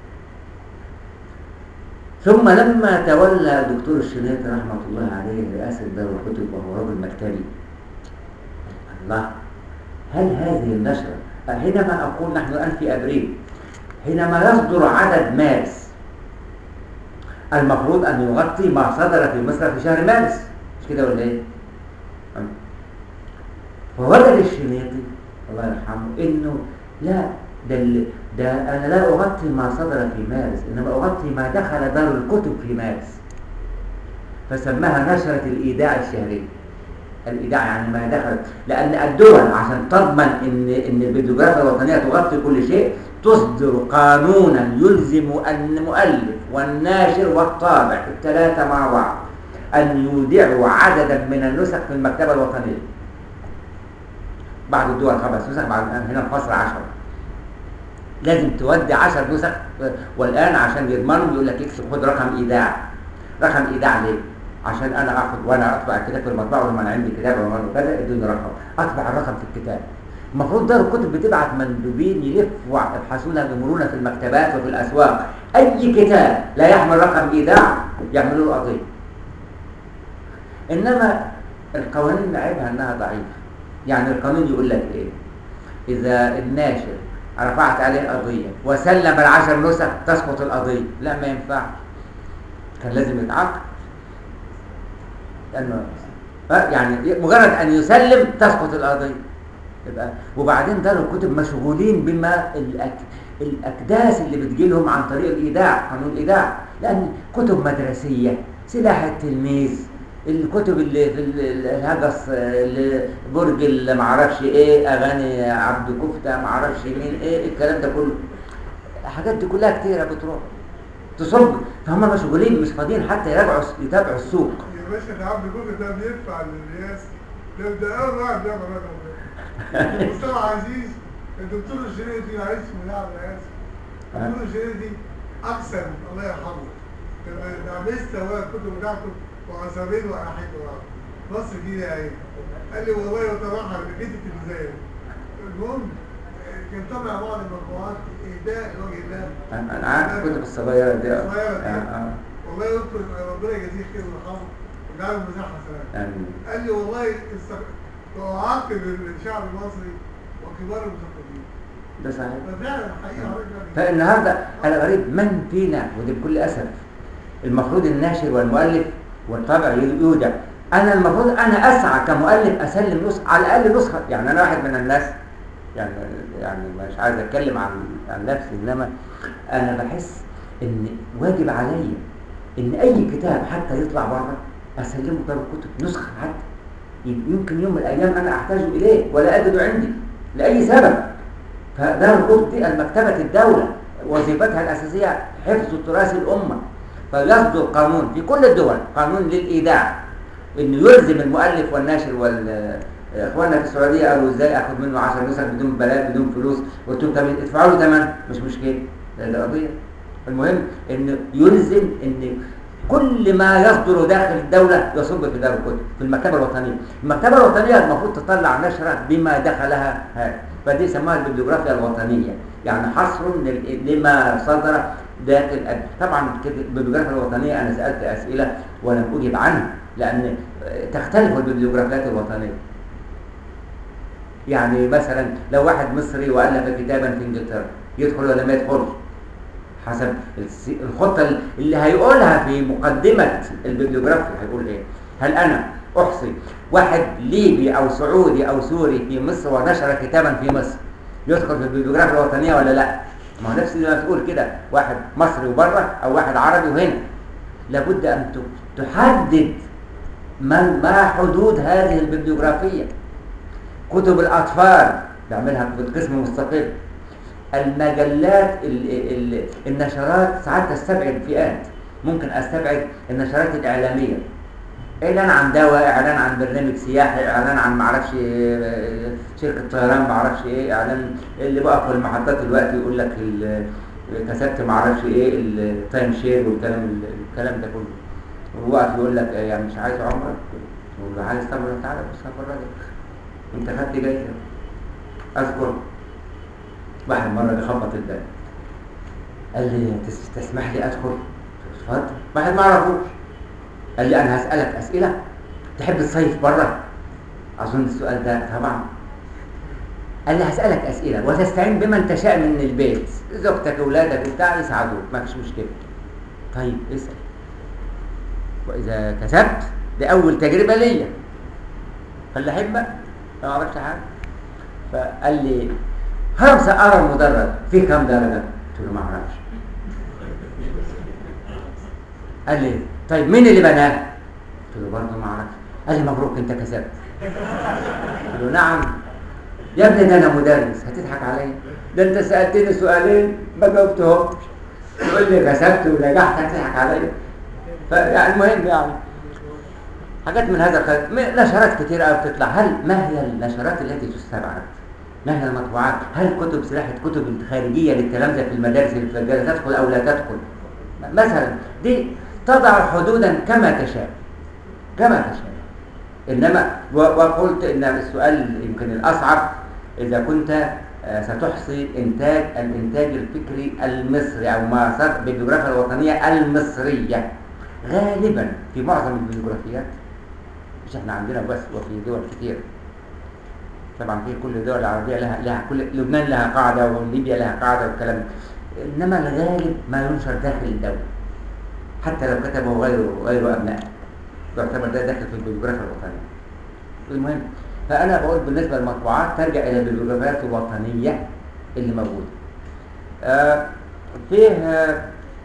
ثم لما تولى الدكتور الشنيطي رحمة الله عليه رئاسة دار الكتب وهو رجل مكتبي الله هل هذه النشرة حينما أقول نحن الآن في أبريل حينما يصدر عدد مارس المفروض أن يغطي ما صدر في مصر في شهر مارس مش كده ولا إيه؟ فوجد الشنيطي الله يرحمه إنه لا ده, ده أنا لا أغطي ما صدر في مارس إنما أغطي ما دخل دار الكتب في مارس فسماها نشرة الإيداع الشهري الايداع يعني ما دخل لان الدول عشان تضمن ان ان البيبليوغرافيا الوطنيه تغطي كل شيء تصدر قانونا يلزم المؤلف والناشر والطابع الثلاثه مع بعض ان يودعوا عددا من النسخ في المكتبه الوطنيه بعض الدول خمس نسخ بعد هنا في مصر 10 لازم تودي 10 نسخ والان عشان يضمنوا يقول لك اكتب خد رقم ايداع رقم ايداع ليه؟ عشان انا اخد وانا اطبع الكتاب في المطبعه ولما انا عندي كتاب ولا كذا ادوني رقم اطبع الرقم في الكتاب المفروض دار الكتب بتبعت مندوبين يلفوا يبحثون يمرون في المكتبات وفي الاسواق اي كتاب لا يحمل رقم ايداع يعملوا له قضيه انما القوانين عيبها انها ضعيفه يعني القانون يقول لك ايه اذا الناشر رفعت عليه قضيه وسلم العشر نسخ تسقط القضيه لا ما ينفعش كان لازم يتعاقب لانه يعني مجرد ان يسلم تسقط القضيه يبقى وبعدين دار الكتب مشغولين بما الأك... الاكداس اللي بتجي لهم عن طريق الايداع قانون الايداع لان كتب مدرسيه سلاح التلميذ الكتب اللي في الهجس اللي برج اللي معرفش ايه اغاني عبد كفته معرفش مين ايه الكلام ده كله الحاجات دي كلها كتيره بتروح تصب فهم مشغولين مش فاضيين حتى يراجعوا يتابعوا السوق يا باشا ده عبد الجوكر ده بيدفع للرئاسه ده ده اول واحد بيعمل الرقم ده مصطفى عزيز الدكتور الجنيدي معلش من يعمل الرئاسه الدكتور الجنيدي اقسم الله يرحمه ده لسه هو الكتب بتاعته وعصابين وانا حاجه مصر دي اهي قال لي والله وتبعها بكتب الميزان المهم كان طبع بعض المجموعات اهداء لوجه الله انا عارف الكتب الصغيره دي الصغيرة دي. آه، آه. والله يذكر ربنا يجازيه خير ويرحمه ويجعله ميزان حسنات آمين. قال لي والله استق- أعاقب الشعب المصري وكبار المثقفين ده صحيح ففعلا حقيقة حضرتك فالنهارده الغريب من فينا وده بكل اسف المفروض الناشر والمؤلف والطابع يودع انا المفروض انا اسعى كمؤلف اسلم نسخه على الاقل نسخه يعني انا واحد من الناس يعني يعني مش عايز اتكلم عن عن نفسي انما انا بحس ان واجب عليا ان اي كتاب حتى يطلع بره اسلمه دار الكتب نسخه حتى يمكن يوم من الايام انا احتاج اليه ولا اجده عندي لاي سبب فدار الكتب دي المكتبه الدوله وظيفتها الاساسيه حفظ تراث الامه فيصدر قانون في كل الدول قانون للايداع انه يلزم المؤلف والناشر وال اخواننا في السعوديه قالوا ازاي اخد منه 10 نسخ بدون بلاش بدون فلوس قلت لهم طب ادفعوا له ثمن مش مشكله ده, ده قضيه المهم انه يلزم ان كل ما يصدر داخل الدوله يصب في دار الكتب في المكتبه الوطنيه المكتبه الوطنيه المفروض تطلع نشره بما دخلها هذا فدي سموها البيبليوغرافيا الوطنيه يعني حصر لل- لما صدر داخل الأد- طبعا كده البيبليوغرافيا الوطنيه انا سالت اسئله ولم اجب عنها لان تختلف البيبليوغرافيات الوطنيه يعني مثلا لو واحد مصري والف كتابا في انجلترا يدخل ولا ما يدخلش حسب الس- الخطه اللي هيقولها في مقدمه البيبليوغرافيا هيقول ايه هل انا احصي واحد ليبي او سعودي او سوري في مصر ونشر كتابا في مصر يدخل في البيبليوغرافيا الوطنيه ولا لا ما هو نفس ما تقول كده واحد مصري وبره او واحد عربي وهنا لابد ان ت- تحدد ما ما حدود هذه البيبليوغرافيه كتب الاطفال بعملها في القسم مستقل المجلات ال ال النشرات ساعات تستبعد فئات ممكن استبعد النشرات الاعلاميه اعلان عن دواء اعلان عن برنامج سياحي اعلان عن معرفش آه، شركه طيران معرفش ايه اعلان اللي بقى في المحطات دلوقتي يقول لك ال- كسبت معرفش ايه التايم شير والكلام الكلام ده كله ووقف يقول لك آه، يعني مش عايز عمرك تقول له عايز طب تعالى بص هفرجك انت خدت جايزه اذكر واحد مره بيخبط الباب قال لي تس- تسمح لي ادخل قلت له اتفضل واحد ما اعرفوش قال لي انا هسالك اسئله تحب تصيف بره اظن السؤال ده طبعا قال لي هسالك اسئله وتستعين بمن تشاء من البيت زوجتك اولادك بتاع يساعدوك ما فيش مشكله طيب اسال واذا كسبت دي اول تجربه ليا فاللي احبك ما اعرفش حاجه فقال لي خمسة أرى المدرج فيه كام درجة؟ قلت له ما أعرفش قال لي طيب مين اللي بناه؟ قلت له برضه ما أعرفش قال لي مبروك انت كسبت قلت له نعم يا ابني ده انا مدرس هتضحك عليا ده انت سالتني سؤالين ما جاوبتهمش تقول لي كسبت ونجحت هتضحك عليا فيعني المهم يعني حاجات من هذا القبيل م- نشرات كتير قوي بتطلع هل ما هي النشرات التي تستبعد؟ ما هي المطبوعات؟ هل كتب سلاحة كتب خارجية للتلامذة في المدارس الفجالة تدخل أو لا تدخل؟ م- مثلا دي تضع حدودا كما تشاء كما تشاء إنما و- وقلت إن السؤال يمكن الأصعب إذا كنت آه، ستحصي إنتاج الإنتاج الفكري المصري أو ما صار بالجغرافيا الوطنية المصرية غالبا في معظم البيوغرافيات مش احنا عندنا بس وفي دول كتير طبعا في كل الدول العربية لها لها كل لبنان لها قاعدة وليبيا لها قاعدة والكلام ده. إنما الغالب ما ينشر داخل الدولة حتى لو كتبه غير غير أبناء يعتبر ده داخل في البيوغرافيا الوطنية المهم فأنا بقول بالنسبة للمطبوعات ترجع إلى البيوغرافيات الوطنية اللي موجودة آه فيه آه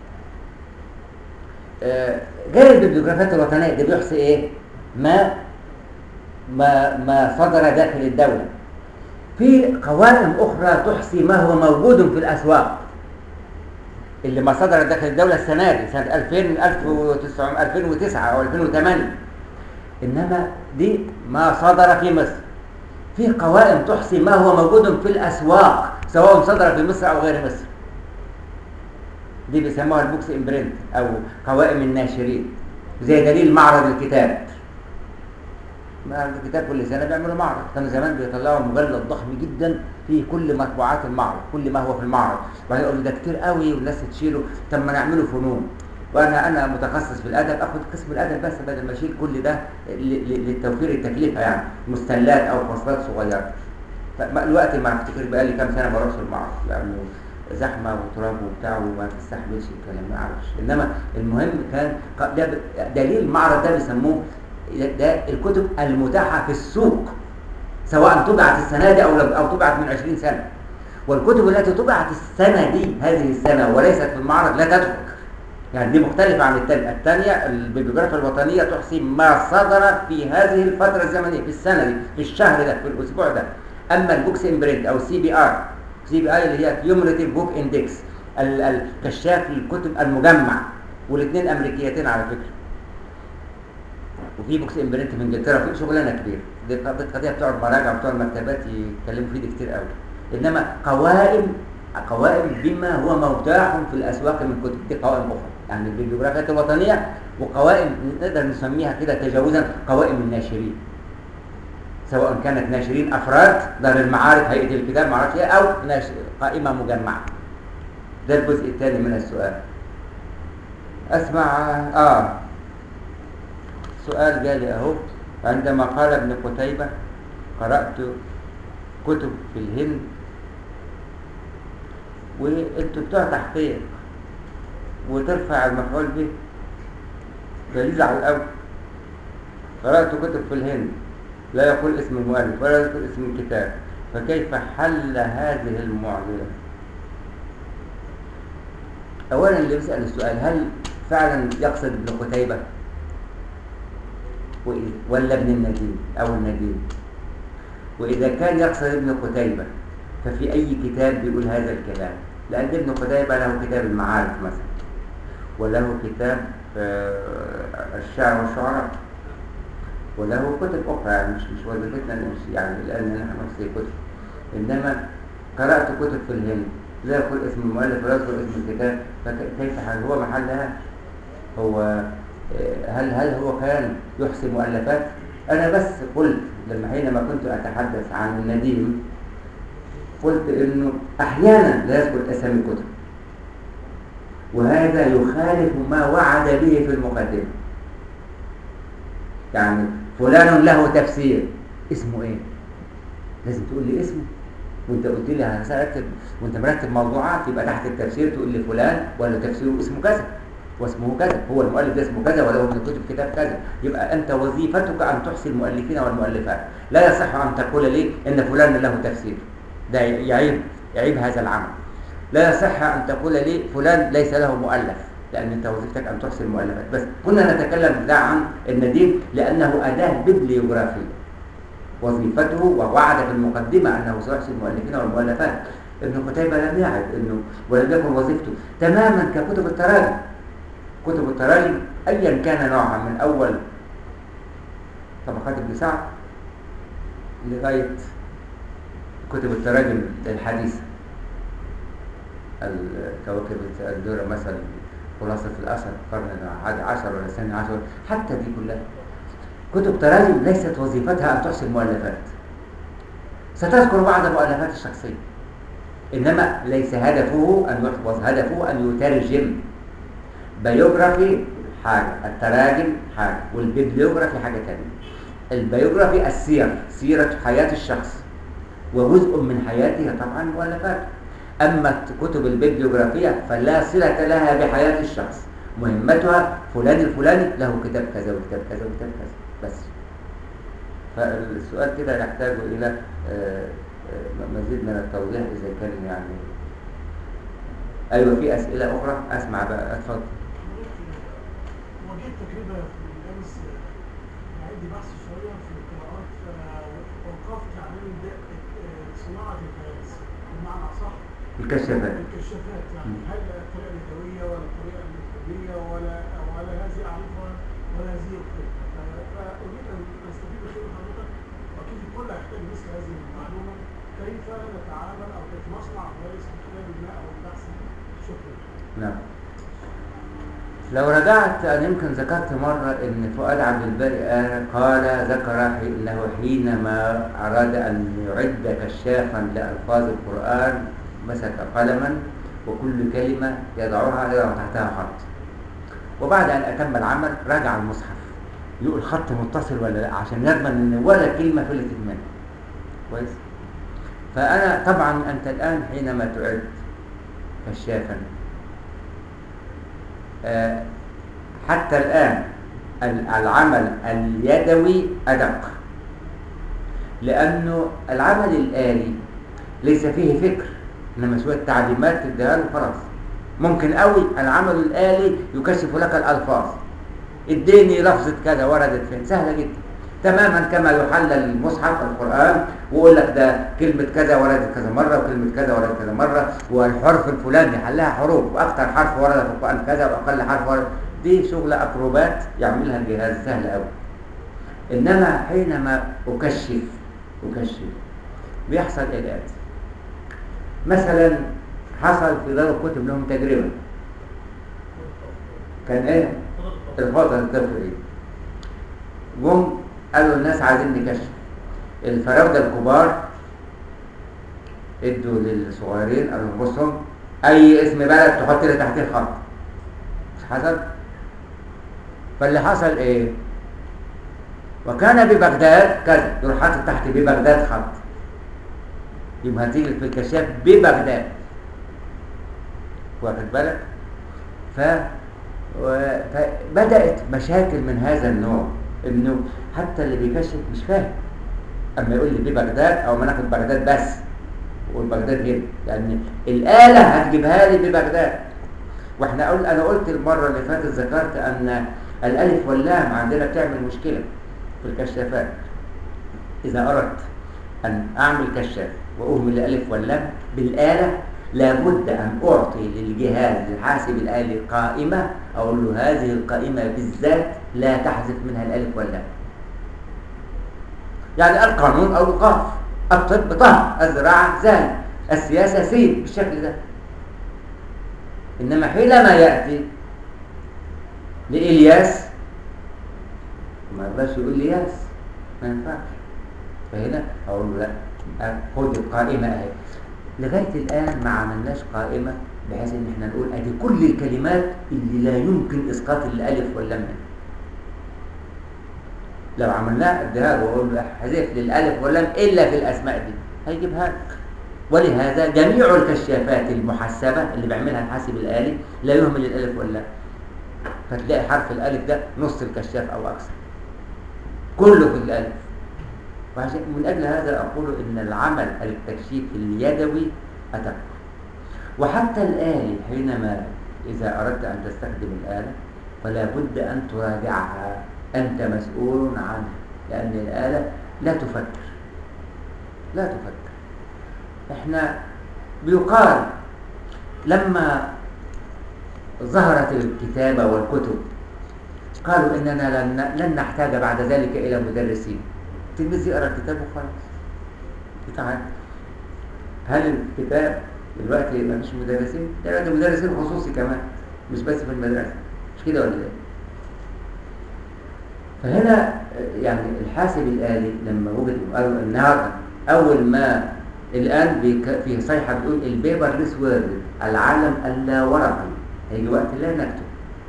آه، غير البيبليوغرافيات الوطنيه ده بيحصي ايه؟ ما ما ما صدر داخل الدوله. في قوائم اخرى تحصي ما هو موجود في الاسواق. اللي ما صدر داخل الدوله السنه دي سنه 2000 1900 2009 او 2008 انما دي ما صدر في مصر. في قوائم تحصي ما هو موجود في الاسواق سواء صدر في مصر او غير مصر. دي بيسموها البوكس امبرنت او قوائم الناشرين زي دليل معرض الكتاب معرض الكتاب كل سنه بيعملوا معرض كانوا زمان بيطلعوا مجلد ضخم جدا فيه كل مطبوعات المعرض كل ما هو في المعرض وبعدين يقولوا ده كتير قوي والناس تشيله طب ما نعمله فنون وانا انا متخصص في الادب اخد قسم الادب بس بدل ما اشيل كل ده ل- ل- للتوفير التكلفه يعني مستلات او فصلات صغيره فالوقت ما افتكر بقى لي كام سنه بروح المعرض يعني زحمه وتراب وبتاع وما تستحملش الكلام ما اعرفش انما المهم كان ق- ده ب- دليل المعرض ده بيسموه ده الكتب المتاحه في السوق سواء طبعت السنه دي او لم- او طبعت من 20 سنه والكتب التي طبعت السنه دي هذه السنه وليست في المعرض لا تدخل يعني دي مختلفة عن الثانية، الثانية البيبليوغرافيا الوطنية تحصي ما صدر في هذه الفترة الزمنية في السنة دي في الشهر ده في الأسبوع ده أما البوكس امبرنت أو سي بي آر سي بي آر اللي هي كيوموليتيف بوك اندكس الكشاف الكتب المجمع والاثنين أمريكيتين على فكرة وفي بوكس امبرنت في انجلترا في شغلانه كبيره دي قضيه قضيه بتوع المراجع وبتوع المكتبات يتكلموا فيه دي كتير قوي انما قوائم قوائم بما هو متاح في الاسواق من كتب دي قوائم اخرى يعني البيبليوغرافيات الوطنيه وقوائم نقدر نسميها كده تجاوزا قوائم الناشرين سواء كانت ناشرين افراد دار المعارف هيئه الكتاب معرفش ايه او ناشر قائمه مجمعه ده الجزء الثاني من السؤال اسمع اه سؤال جالي اهو عندما قال ابن قتيبة قرأت كتب في الهند وانتوا بتوع تحقيق وترفع المفعول به فيزعل قوي قرأت كتب في الهند لا يقول اسم المؤلف ولا يذكر اسم الكتاب فكيف حل هذه المعضلة أولا اللي بيسأل السؤال هل فعلا يقصد ابن قتيبة وإذ- ولا ابن النديم أو النديم وإذا كان يقصد ابن قتيبة ففي أي كتاب بيقول هذا الكلام لأن ابن قتيبة له كتاب المعارف مثلا وله كتاب آه، الشعر والشعراء وله كتب أخرى يعني مش مش وظيفتنا نمشي يعني الآن نحن نحصي كتب إنما قرأت كتب في الهند لا يقول اسم المؤلف ولا يذكر اسم الكتاب فكيف حال هو محلها هو آه، هل هل هو كان يحسن مؤلفات؟ أنا بس قلت لما حينما كنت أتحدث عن النديم قلت إنه أحيانا لا يذكر أسامي الكتب وهذا يخالف ما وعد به في المقدمة يعني فلان له تفسير اسمه ايه لازم تقول لي اسمه وانت قلت لي هسألك وانت مرتب موضوعات يبقى تحت التفسير تقول لي فلان ولا تفسيره اسمه كذا واسمه كذا هو المؤلف ده اسمه كذا ولا هو من كتب كتاب كذا يبقى انت وظيفتك ان تحصي المؤلفين والمؤلفات لا يصح ان تقول لي ان فلان له تفسير ده يعيب يعيب هذا العمل لا يصح ان تقول لي فلان ليس له مؤلف لان انت وظيفتك ان تحسن المؤلفات بس كنا نتكلم ده عن النديم لانه اداه ببليوغرافيه وظيفته ووعد في المقدمه انه سيحسن المؤلفين والمؤلفات ابن قتيبه لم يعد انه ولم يكن وظيفته تماما ككتب التراجم كتب التراجم ايا كان نوعها من اول طبقات ابن سعد لغايه كتب التراجم الحديثه الكواكب الدورة مثلا خلاصة الأثر القرن الحادي عشر ولا الثاني عشر حتى دي كلها كتب تراجم ليست وظيفتها أن تحسن مؤلفات ستذكر بعض مؤلفات الشخصية إنما ليس هدفه أن يحفظ هدفه أن يترجم بيوغرافي حاجة التراجم حاجة والبيبليوغرافي حاجة تانية البيوغرافي السير سيرة حياة الشخص وجزء من حياته طبعا مؤلفات أما كتب البيبليوغرافية فلا صلة لها بحياة الشخص مهمتها فلان الفلاني له كتاب كذا وكتاب كذا وكتاب كذا بس فالسؤال كده يحتاج إلى آه، آه، مزيد من التوضيح إذا كان يعني أيوة في أسئلة أخرى أسمع بقى أتفضل وجدت كده في الأمس عندي بحث شوية في القراءات فوقفت على ال- صناعة الفيروس بمعنى أصح الكشافات الكشافات يعني مم. هل الطريقة اليدوية ولا الطريقة الميكروبية ولا ولا هذه أعرفها ولا هذه الخبرة ف- فأريد أن أستفيد بخبرة حضرتك وأكيد الكل يحتاج مثل هذه المعلومة كيف نتعامل أو كيف نصنع فيروس من خلال الماء أو البحث شكرا نعم لو رجعت أنا يمكن ذكرت مرة إن فؤاد عبد الباري آه قال ذكر إنه حينما أراد أن يعد كشافا لألفاظ القرآن مسك قلما وكل كلمة يضعها يضع تحتها خط وبعد أن أتم العمل راجع المصحف يقول خط متصل ولا لا عشان يضمن إن ولا كلمة فلتت منه كويس فأنا طبعا أنت الآن حينما تعد كشافا آه، حتى الآن ال- العمل اليدوي أدق لأنه العمل الآلي ليس فيه فكر إنما شوية تعليمات تديها له خلاص ممكن قوي العمل الآلي يكشف لك الألفاظ اديني لفظة كذا وردت فين سهلة جدا تماما كما يحلل المصحف القرآن ويقول لك ده كلمة كذا وردت كذا مرة وكلمة كذا وردت كذا مرة والحرف الفلاني حلها حروف وأكثر حرف ورد في القرآن كذا وأقل حرف ورد دي شغل أكروبات يعملها الجهاز سهل قوي إنما حينما أكشف أكشف بيحصل الآتي مثلا حصل في دار الكتب لهم تجربة كان ايه الفترة الطفل جم قالوا الناس عايزين نكشف الفراودة الكبار ادوا للصغيرين قالوا بصوا اي اسم بلد تحط لي تحتيه خط مش حصل فاللي حصل ايه وكان ببغداد كذا يروح حاطط تحت ببغداد خط يبقى هتيجي في الكشاف ببغداد واخد بالك ف و- فبدأت مشاكل من هذا النوع انه حتى اللي بيكشف مش فاهم اما يقول لي ببغداد او ما ناخد بغداد بس وقول بغداد هنا لان الآلة هتجيبها لي ببغداد واحنا قلت انا قلت المرة اللي فاتت ذكرت ان الالف واللام عندنا بتعمل مشكلة في الكشافات اذا اردت ان اعمل كشاف واهمل الالف واللام بالآلة لابد أن أعطي للجهاز الحاسب الآلي قائمة أقول له هذه القائمة بالذات لا تحذف منها الألف واللام يعني القانون أو القاف الطب طه الزراعة زال السياسة سين بالشكل ده إنما حينما يأتي لإلياس ما يقدرش يقول لي ياس ما ينفعش فهنا أقول له لا خد القائمة أهي لغاية الآن ما عملناش قائمة بحيث ان احنا نقول ادي كل الكلمات اللي لا يمكن اسقاط الالف واللام منها لو عملناها اديها له واقول له حذف للالف واللام الا في الاسماء دي هيجيبها لك ولهذا جميع الكشافات المحسبة اللي بيعملها الحاسب الآلي لا يهمل الألف واللام فتلاقي حرف الألف ده نص الكشاف أو أكثر كله في الألف وعشان من أجل هذا أقول إن العمل التكشيف اليدوي أدق وحتى الآلي حينما إذا أردت أن تستخدم الآلة فلا بد أن تراجعها أنت مسؤول عنها لأن الآلة لا تفكر لا تفكر احنا بيقال لما ظهرت الكتابة والكتب قالوا إننا لن, لن نحتاج بعد ذلك إلى مدرسين تلميذ يقرأ الكتاب وخلاص بتاع هل الكتاب دلوقتي ما فيش مدرسين؟ دلوقتي مدرسين خصوصي كمان مش بس في المدرسة مش كده ولا ايه؟ فهنا يعني الحاسب الآلي لما وجد قالوا النهارده أول ما الآن بيك- في صيحة بتقول البيبرلس وورد العالم اللاورقي هيجي وقت لا نكتب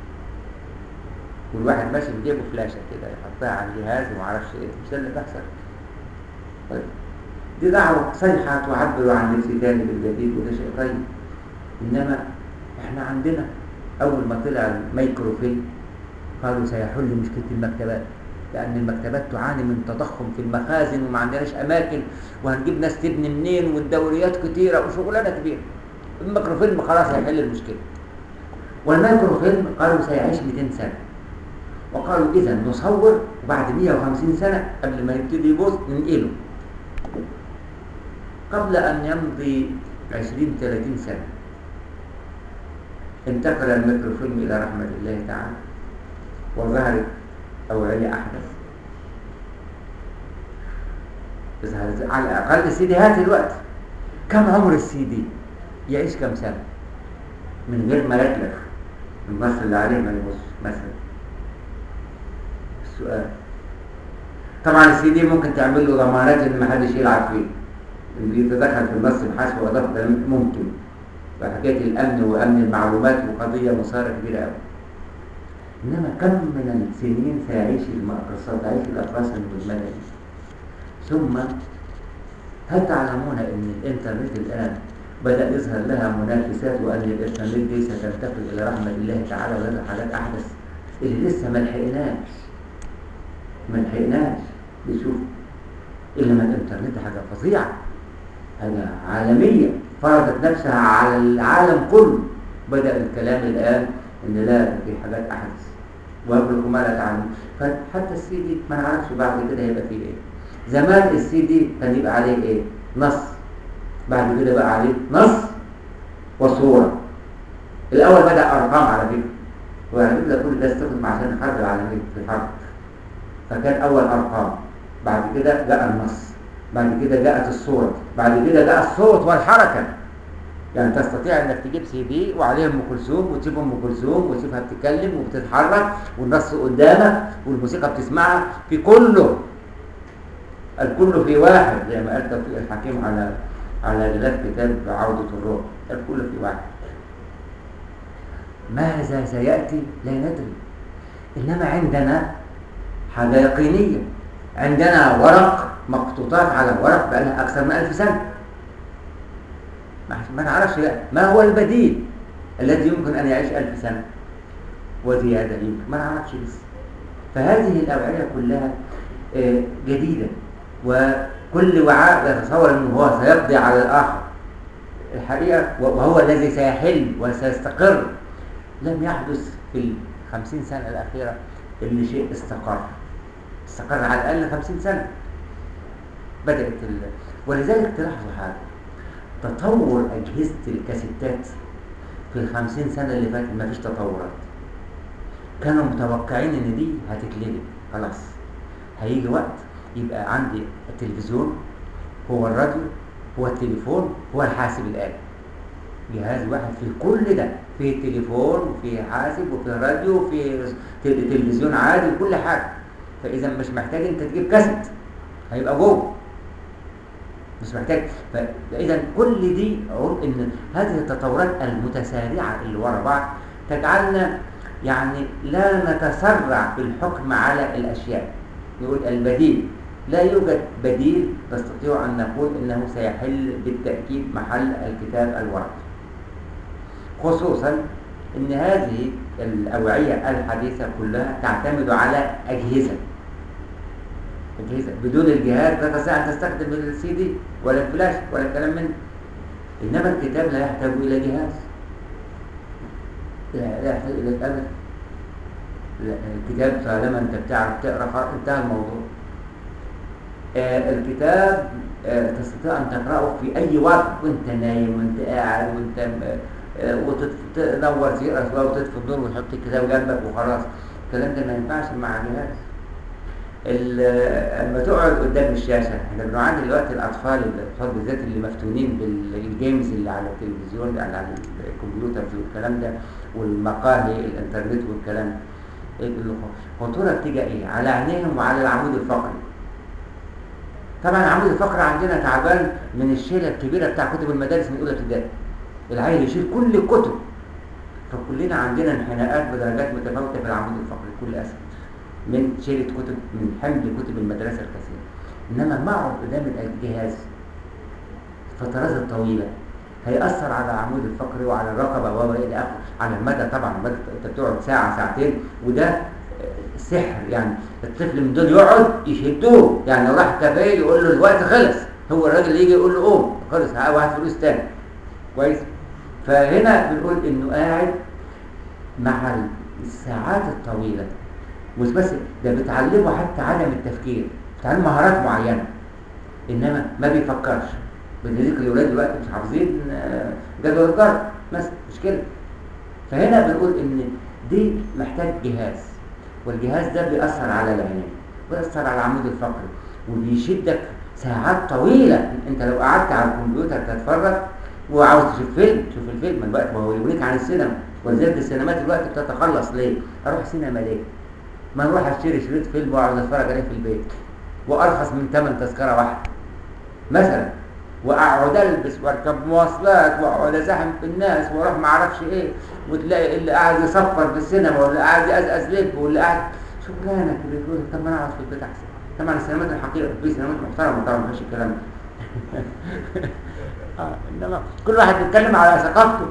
والواحد ماشي في جيبه فلاشة كده يحطها على الجهاز وما اعرفش ايه مش ده اللي بيحصل طيب دي دعوة صيحة تعبر عن الاكتتاب بالجديد وده شيء طيب إنما إحنا عندنا أول ما طلع الميكروفيلم قالوا سيحل مشكلة المكتبات لأن المكتبات تعاني من تضخم في المخازن وما عندناش أماكن وهنجيب ناس تبني منين والدوريات كتيرة وشغلانة كبيرة الميكروفيلم خلاص هيحل المشكلة والميكروفيلم قالوا سيعيش 200 سنة وقالوا إذا نصور وبعد 150 سنة قبل ما يبتدي يبوظ ننقله قبل أن يمضي 20 30 سنة انتقل الميكروفيلم إلى رحمة الله تعالى وظهرت أوعية أحدث ظهرت على الأقل السي ديهات دلوقتي كم عمر السي دي؟ يعيش كم سنة؟ من غير ما يتلف النص اللي عليه ما يبص مثلا السؤال طبعا السي دي ممكن تعمل له ضمانات ان ما حدش يلعب فيه اللي يتدخل في النص الحاسب واضافه ده ممكن فحكايه الامن وامن المعلومات وقضيه مثاره كبيره قوي انما كم من السنين سيعيش المقرصات تعيش الاقراص المزمنه دي ثم هل تعلمون ان الانترنت الان بدا يظهر لها منافسات وان الانترنت دي ستنتقل الى رحمه الله تعالى ولا حاجات احدث اللي لسه ما لحقناش ما لحقناش نشوف انما الانترنت حاجه فظيعه حاجه عالميه فرضت نفسها على العالم كله بدا الكلام الان ان لا في حاجات احدث ويبلغ ما لا تعلم فحتى السي دي ما نعرفش بعد كده هيبقى فيه ايه زمان السي دي كان يبقى عليه ايه نص بعد كده بقى عليه نص وصوره الاول بدا ارقام على فكره وهنجيب لك كل ده استخدم عشان الحرب العالميه في الحرب فكان اول ارقام بعد كده جاء النص بعد كده جاءت الصوره بعد كده جاء الصوت والحركه يعني تستطيع انك تجيب سي دي وعليه ام كلثوم وتشوف ام كلثوم وتشوفها بتتكلم وبتتحرك والنص قدامك والموسيقى بتسمعها في كله الكل في واحد زي ما قال توفيق الحكيم على على غلاف كتاب عودة الروح الكل في واحد ماذا سيأتي لا ندري إنما عندنا حاجة يقينية عندنا ورق مخطوطات على ورق بقى لها أكثر من ألف سنة ما نعرفش ما هو البديل الذي يمكن أن يعيش ألف سنة وزيادة يمكن ما نعرفش لسه فهذه الأوعية كلها جديدة وكل وعاء يتصور أنه هو سيقضي على الآخر الحقيقة وهو الذي سيحل وسيستقر لم يحدث في الخمسين سنة الأخيرة إن شيء استقر استقر على الأقل خمسين سنة بدأت ال... ولذلك تلاحظوا حاجة تطور أجهزة الكاسيتات في الخمسين سنة اللي فاتت ما فيش تطورات كانوا متوقعين إن دي هتتلغي خلاص هيجي وقت يبقى عندي التلفزيون هو الراديو هو التليفون هو الحاسب الآلي جهاز واحد فيه كل ده فيه تليفون وفيه حاسب وفيه راديو وفيه تلفزيون عادي وكل حاجة فإذا مش محتاج أنت تجيب كاسيت هيبقى جوه مش محتاج فإذا كل دي إن هذه التطورات المتسارعة اللي ورا بعض تجعلنا يعني لا نتسرع في الحكم على الأشياء يقول البديل لا يوجد بديل نستطيع أن نقول إنه سيحل بالتأكيد محل الكتاب الورقي خصوصا أن هذه الأوعية الحديثة كلها تعتمد على أجهزة أجهزة بدون الجهاز لا تستطيع أن تستخدم السي دي ولا الفلاش ولا الكلام من إنما الكتاب لا يحتاج إلى جهاز لا لا يحتاج الى ابدا لا، الكتاب طالما انت بتعرف تقرا خلاص انتهى الموضوع آه الكتاب آه تستطيع ان تقراه في اي وقت وانت نايم وانت قاعد وانت آه وتنور تقرا شويه وتطفي النور وتحط الكتاب جنبك وخلاص الكلام ده ما ينفعش مع جهاز ال- لما تقعد قدام الشاشه احنا بنعاني دلوقتي الاطفال الاطفال بالذات اللي مفتونين بالجيمز اللي على التلفزيون على على الكمبيوتر والكلام ده والمقاهي الانترنت والكلام ده الخطوره بتيجي ايه على عينيهم وعلى العمود الفقري طبعا العمود الفقري عندنا تعبان من الشيله الكبيره بتاع كتب المدارس من اولى ابتدائي العيل يشيل كل الكتب فكلنا عندنا انحناءات بدرجات متفاوته في العمود الفقري بكل اسف من شيله كتب من حمل كتب المدرسه الكثيره انما ما اقعد قدام الجهاز الفترات الطويله هيأثر على العمود الفقري وعلى الرقبه وما الى اخره على المدى طبعا المدى انت بتقعد ساعه ساعتين وده آه، سحر يعني الطفل من دول يقعد يشدوه يعني لو راح كافيه يقول له الوقت خلص هو الراجل يجي يقول له قوم خلص ها واحد فلوس تاني كويس فهنا بنقول انه قاعد مع الساعات الطويله مش بس ده بتعلمه حتى عدم التفكير بتعلمه مهارات معينه انما ما بيفكرش بذلك الاولاد دلوقتي مش حافظين آه، جدول الجر مثلا مش كده فهنا بنقول ان دي محتاج جهاز والجهاز ده بيأثر على العينين ويأثر على العمود الفقري وبيشدك ساعات طويلة انت لو قعدت على الكمبيوتر تتفرج وعاوز تشوف فيلم شوف الفيلم الوقت ما هو يغنيك عن السينما ولذلك السينمات دلوقتي بتتخلص ليه؟ اروح سينما ليه؟ ما نروح اشتري شريط فيلم واقعد اتفرج عليه في البيت وارخص من ثمن تذكره واحده مثلا واقعد البس واركب مواصلات واقعد ازاحم في الناس واروح ما اعرفش ايه وتلاقي اللي قاعد يصفر في السينما واللي قاعد يقزقز لب واللي قاعد شغلانه كده تقول طب ما انا اقعد في البيت احسن طبعا السينمات الحقيقه في سينمات محترمه طبعا ما فيش الكلام ده اه انما كل واحد بيتكلم على ثقافته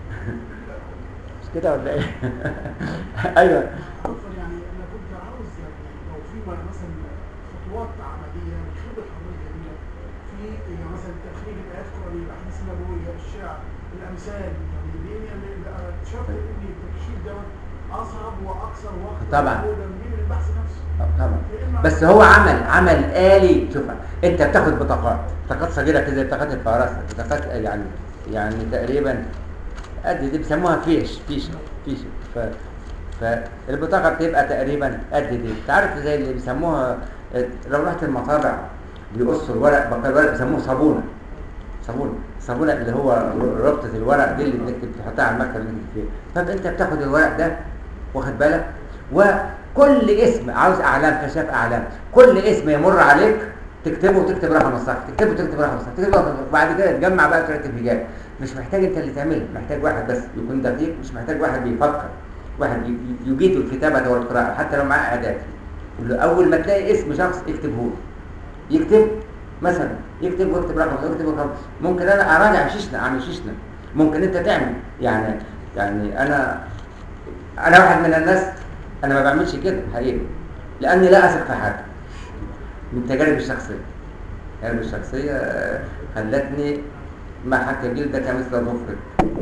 مش كده ولا ايه؟ ايوه عفوا يعني انا كنت عاوز يعني لو في مثلا خطوات عمليه من خبره حضرتك جميله في يعني مثلا تخريج الايات القرانيه الاحاديث النبويه الشعر الامثال يعني دي يعني اكتشفت ان التكشيف ده اصعب واكثر وقت طبعا. مجهودا من البحث نفسه آه، طبعا فإما بس هو عمل عمل آلي شوف انت بتاخد بطاقات بطاقات صغيره كده زي بطاقات الفراسه بطاقات يعني يعني تقريبا قد دي بيسموها فيش فيش فيش ف فالبطاقه بتبقى تقريبا قد دي انت عارف زي اللي بيسموها اه، لو رحت المطابع بيقصوا الورق بقى الورق بيسموه صابونه صابونه الصابونه اللي هو ربطه الورق دي اللي بنكتب تحطها على المكتب اللي بنكتب فيه فانت بتاخد الورق ده واخد بالك وكل اسم عاوز اعلام كشاف اعلام كل اسم يمر عليك تكتبه وتكتب رقم الصف تكتبه وتكتب رقم الصف تكتبه رقم الصف وبعد كده تجمع بقى ترتب حجاب مش محتاج انت اللي تعمله محتاج واحد بس يكون دقيق مش محتاج واحد بيفكر واحد ي- ي- يجيد الكتابه والقراءه حتى لو معاه اداه يقول له اول ما تلاقي اسم شخص اكتبه له يكتب مثلا يكتب ويكتب رقم ويكتب رقم ممكن انا اراجع شيشنا اعمل شيشنا ممكن انت تعمل يعني يعني انا انا واحد من الناس انا ما بعملش كده حقيقي لاني لا اثق في حد من تجاربي الشخصيه تجاربي الشخصيه آه، خلتني ما حكى جلدك مثل ظفرك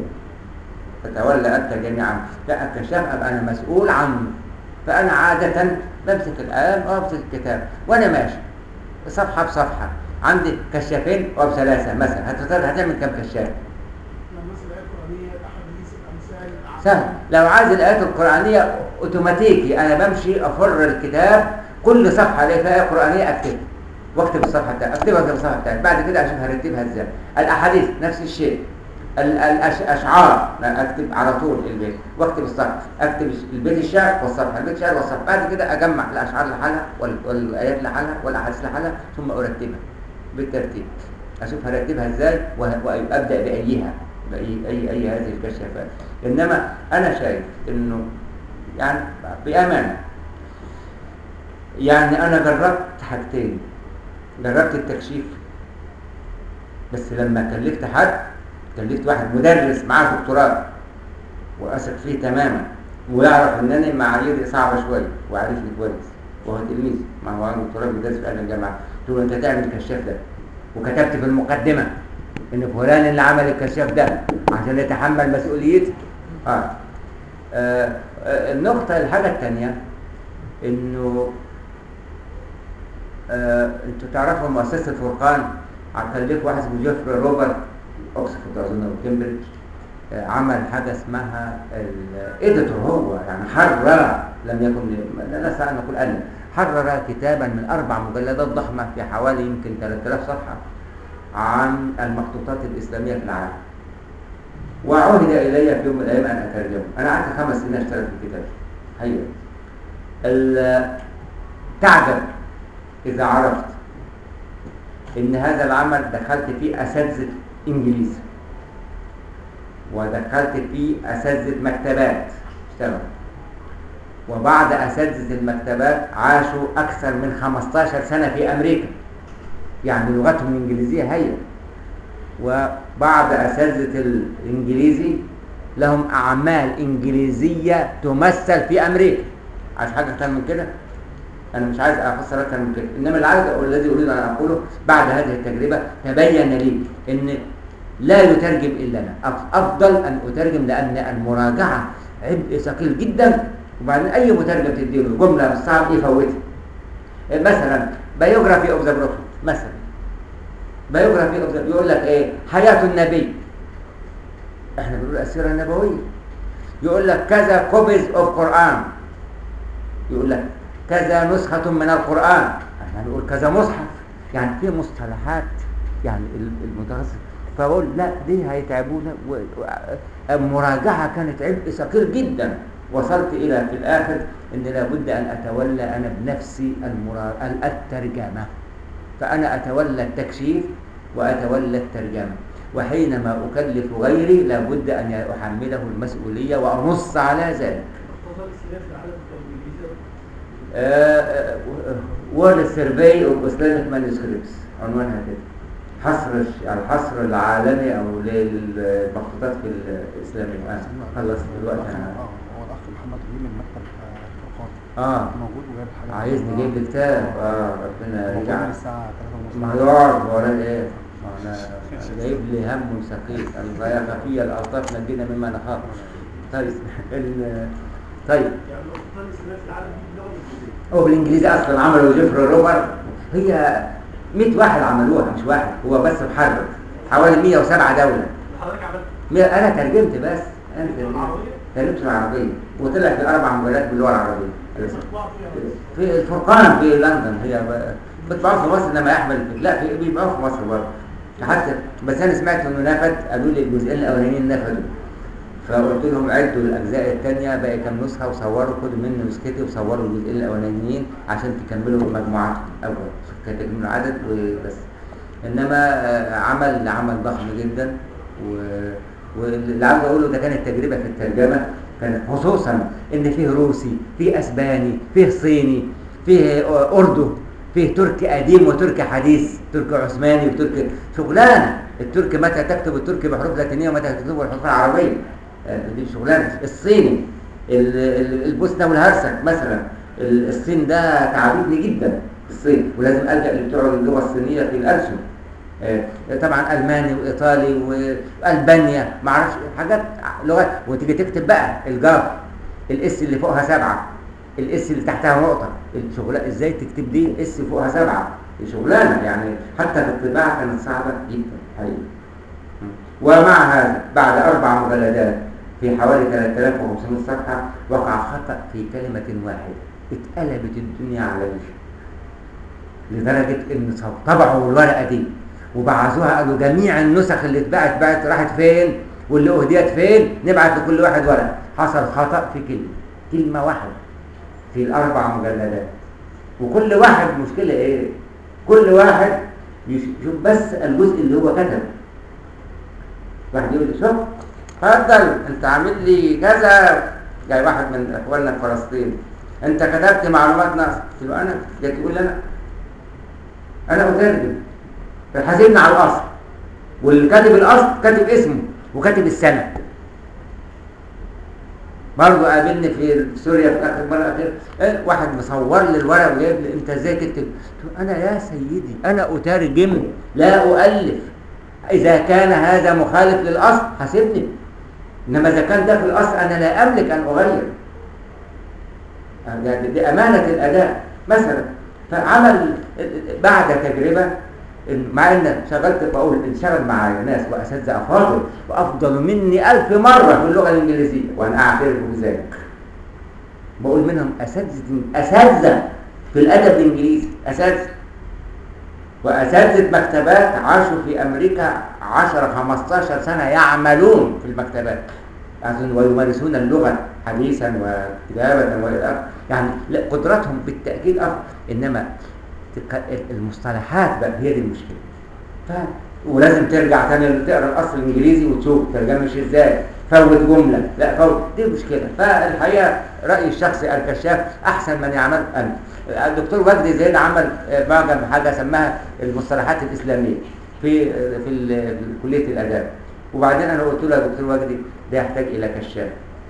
فتولى انت جميعا لا الكشاف ابقى انا مسؤول عنه فانا عاده بمسك القلم او امسك الكتاب وانا ماشي صفحه بصفحه عندي كشافين او ثلاثه مثلا هتختار هتعمل كم كشاف يعني مثلا الايات القرانيه الاحاديث الامثال الأعمال. سهل لو عايز الآيات القرآنية أوتوماتيكي أنا بمشي أفر الكتاب كل صفحة الاقي فيها آية قرآنية أكتبها واكتب الصفحة بتاعتي أكتبها زي الصفحة بتاعتي بعد كده أشوف هرتبها إزاي الأحاديث نفس الشيء ال- الأشعار أكتب على طول البيت واكتب الصفحة أكتب البيت الشعر والصفحة البيت الشعر والصفحة بعد كده أجمع الأشعار لحالها وال- والآيات لحالها والأحاديث لحالها ثم أرتبها بالترتيب أشوف هرتبها إزاي وه- وأبدأ بأيها بأي أي أي هذه الكشافات إنما أنا شايف إنه يعني بأمانة يعني أنا جربت حاجتين جربت التكشيف بس لما كلفت حد كلفت واحد مدرس معاه دكتوراه واثق فيه تماما ويعرف ان انا معاييري صعبه شويه وعارفني كويس وهو تلميذ ما هو عنده دكتوراه بيدرس في اهل الجامعه قلت له انت تعمل الكشاف ده وكتبت في المقدمه ان فلان اللي عمل الكشاف ده عشان يتحمل مسؤوليتي اه آه، آه، النقطة الحاجة الثانية انه آه، انتوا تعرفوا مؤسسة الفرقان كان ليك واحد اسمه جيفري روبرت اوكسفورد اظن او كامبريدج آه، عمل حاجة اسمها الايديتور هو يعني حرر لم يكن لا نستطيع ان نقول ألف حرر كتابا من اربع مجلدات ضخمة في حوالي يمكن 3000 صفحة عن المخطوطات الاسلامية في العالم وعهد الي في يوم من الايام ان اترجمه انا قعدت خمس سنين اشتغل في الكتاب حقيقة ال- تعجب اذا عرفت ان هذا العمل دخلت فيه اساتذه انجليزي ودخلت فيه اساتذه مكتبات اشتغلوا وبعض اساتذه المكتبات عاشوا اكثر من 15 سنه في امريكا يعني لغتهم الانجليزيه هي وبعض اساتذه الانجليزي لهم اعمال انجليزيه تمثل في امريكا عايز حاجه اكتر من كده انا مش عايز افسر اكتر من كده انما اللي عايز اقول الذي اريد ان اقوله بعد هذه التجربه تبين لي ان لا يترجم الا انا أف- افضل ان اترجم لان المراجعه عبء ثقيل جدا وبعدين اي مترجم تديله جمله مش صعب يفوتها مثلا بايوجرافي اوف ذا بروفيت مثلا بايوجرافي اوف ذا يقول لك ايه حياه النبي احنا بنقول السيره النبويه يقول لك كذا كوبيز اوف قران يقول لك كذا نسخة من القرآن احنا نقول كذا مصحف يعني في مصطلحات يعني ال- المتخصص فأقول لا دي هيتعبونا و- و- المراجعة كانت عبء ثقيل جدا وصلت إلى في الآخر إن لابد أن أتولى أنا بنفسي المرا... ال- الترجمة فأنا أتولى التكشيف وأتولى الترجمة وحينما أكلف غيري لابد أن أحمله المسؤولية وأنص على ذلك المخطوطات الاسلاميه في العالم بالانجليزي وورد سيرفي اوف اسلامك مانuscripts عنوانها كده حصر الش- الحصر العالمي او للمخطوطات في الاسلاميه آه. خلصت دلوقتي انا اه هو الاخ محمد رمي من مكتب آه، الفرقان اه موجود وجايب الحاجات عايزني جايب لي كتاب اه ربنا موجود يجعل من الساعه 3 ما ونص يقعد ولا ايه ما انا جايب لي هم ثقيل الغايه خفيه الالطاف نجينا مما نخاف طيب ال- طيب يعني المخطوطات الاسلاميه في العالم دي بلغه انجليزيه هو بالانجليزي اصلا عملوا جيفري روبر هي 100 واحد عملوها مش واحد هو بس محرر حوالي 107 دوله اللي حضرتك عملت مية- انا ترجمت بس انا ترجمت العربيه ترجمت العربيه وطلع في اربع مجلات باللغه العربيه مطبوعه فيها بس. في الفرقان في لندن هي ب- بتباعوا في مصر انما يحمل لا في بيبيعوها في مصر برضه حتى بس انا سمعت انه نفد قالوا لي الجزئين الاولانيين نفدوا فقلت لهم عدوا الاجزاء الثانيه باقي كام نسخه وصوروا خدوا مني نسختي وصوروا الجزئين الاولانيين عشان تكملوا مجموعاتكم اول كانت تكملوا العدد وبس انما آه، عمل عمل ضخم جدا و واللي عاوز اقوله ده كانت تجربه في الترجمه كانت خصوصا ان فيه روسي فيه اسباني فيه صيني فيه اردو فيه تركي قديم وتركي حديث تركي عثماني وتركي شغلانه التركي متى تكتب التركي بحروف لاتينيه ومتى تكتبه بالحروف العربيه آه، دي شغلانه الصيني ال- ال- البوسنه والهرسك مثلا ال- الصين ده تعبتني جدا الصين ولازم الجا لبتوع اللغه الصينيه في الالسن آه، طبعا الماني وايطالي والبانيا ما اعرفش حاجات لغات وتيجي تكتب بقى الجاف الاس اللي فوقها سبعه الاس اللي تحتها نقطه الشغلانه ازاي تكتب دي اس فوقها سبعه دي شغلانه يعني حتى في الطباعه كانت صعبه جدا حقيقي ومع هذا بعد اربع مجلدات في حوالي 3500 صفحه وقع خطا في كلمه واحده اتقلبت الدنيا على وجهي لدرجه ان طبعوا الورقه دي وبعثوها قالوا جميع النسخ اللي اتباعت باعت راحت فين واللي اهديت فين نبعت لكل واحد ورقه حصل خطا في كلمه كلمه واحده في الاربع مجلدات وكل واحد مشكله ايه كل واحد يشوف بس الجزء اللي هو كتبه واحد يقول لي شوف اتفضل انت عامل لي كذا جاي واحد من اخواننا في فلسطين انت كتبت معلومات ناقصه قلت له انا جاي تقول لي انا انا اترجم فحاسبني على الاصل واللي كاتب الاصل كاتب اسمه وكاتب السنه برضه قابلني في سوريا في اخر مره اخر إيه واحد مصور لي الورق وجايب لي انت ازاي تكتب؟ قلت له انا يا سيدي انا اترجم لا اؤلف اذا كان هذا مخالف للاصل حاسبني انما اذا كان ده في الاصل انا لا املك ان اغير ده- دي امانه الاداء مثلا فعمل بعد تجربه إن- مع ان شغلت بقول انشغل معايا ناس واساتذه افاضل وافضل مني ألف مره في اللغه الانجليزيه وانا اعترف بذلك بقول منهم اساتذه اساتذه في الادب الانجليزي اساتذه واساتذه مكتبات عاشوا في امريكا 10 15 سنه يعملون في المكتبات يعني ويمارسون اللغه حديثا وكتابه والى اخره يعني لا قدراتهم بالتاكيد افضل انما تك- المصطلحات بقى هي دي المشكله ف ولازم ترجع تاني تقرا الاصل الانجليزي وتشوف ترجمه مش ازاي فوت جمله لا فوت دي مشكله فالحقيقه رايي الشخصي الكشاف احسن من يعمل انا الدكتور وجدي زيد عمل آه، معجم حاجه سماها المصطلحات الاسلاميه في آه، في ال- في كليه الاداب وبعدين انا قلت له يا دكتور وجدي ده يحتاج الى كشاف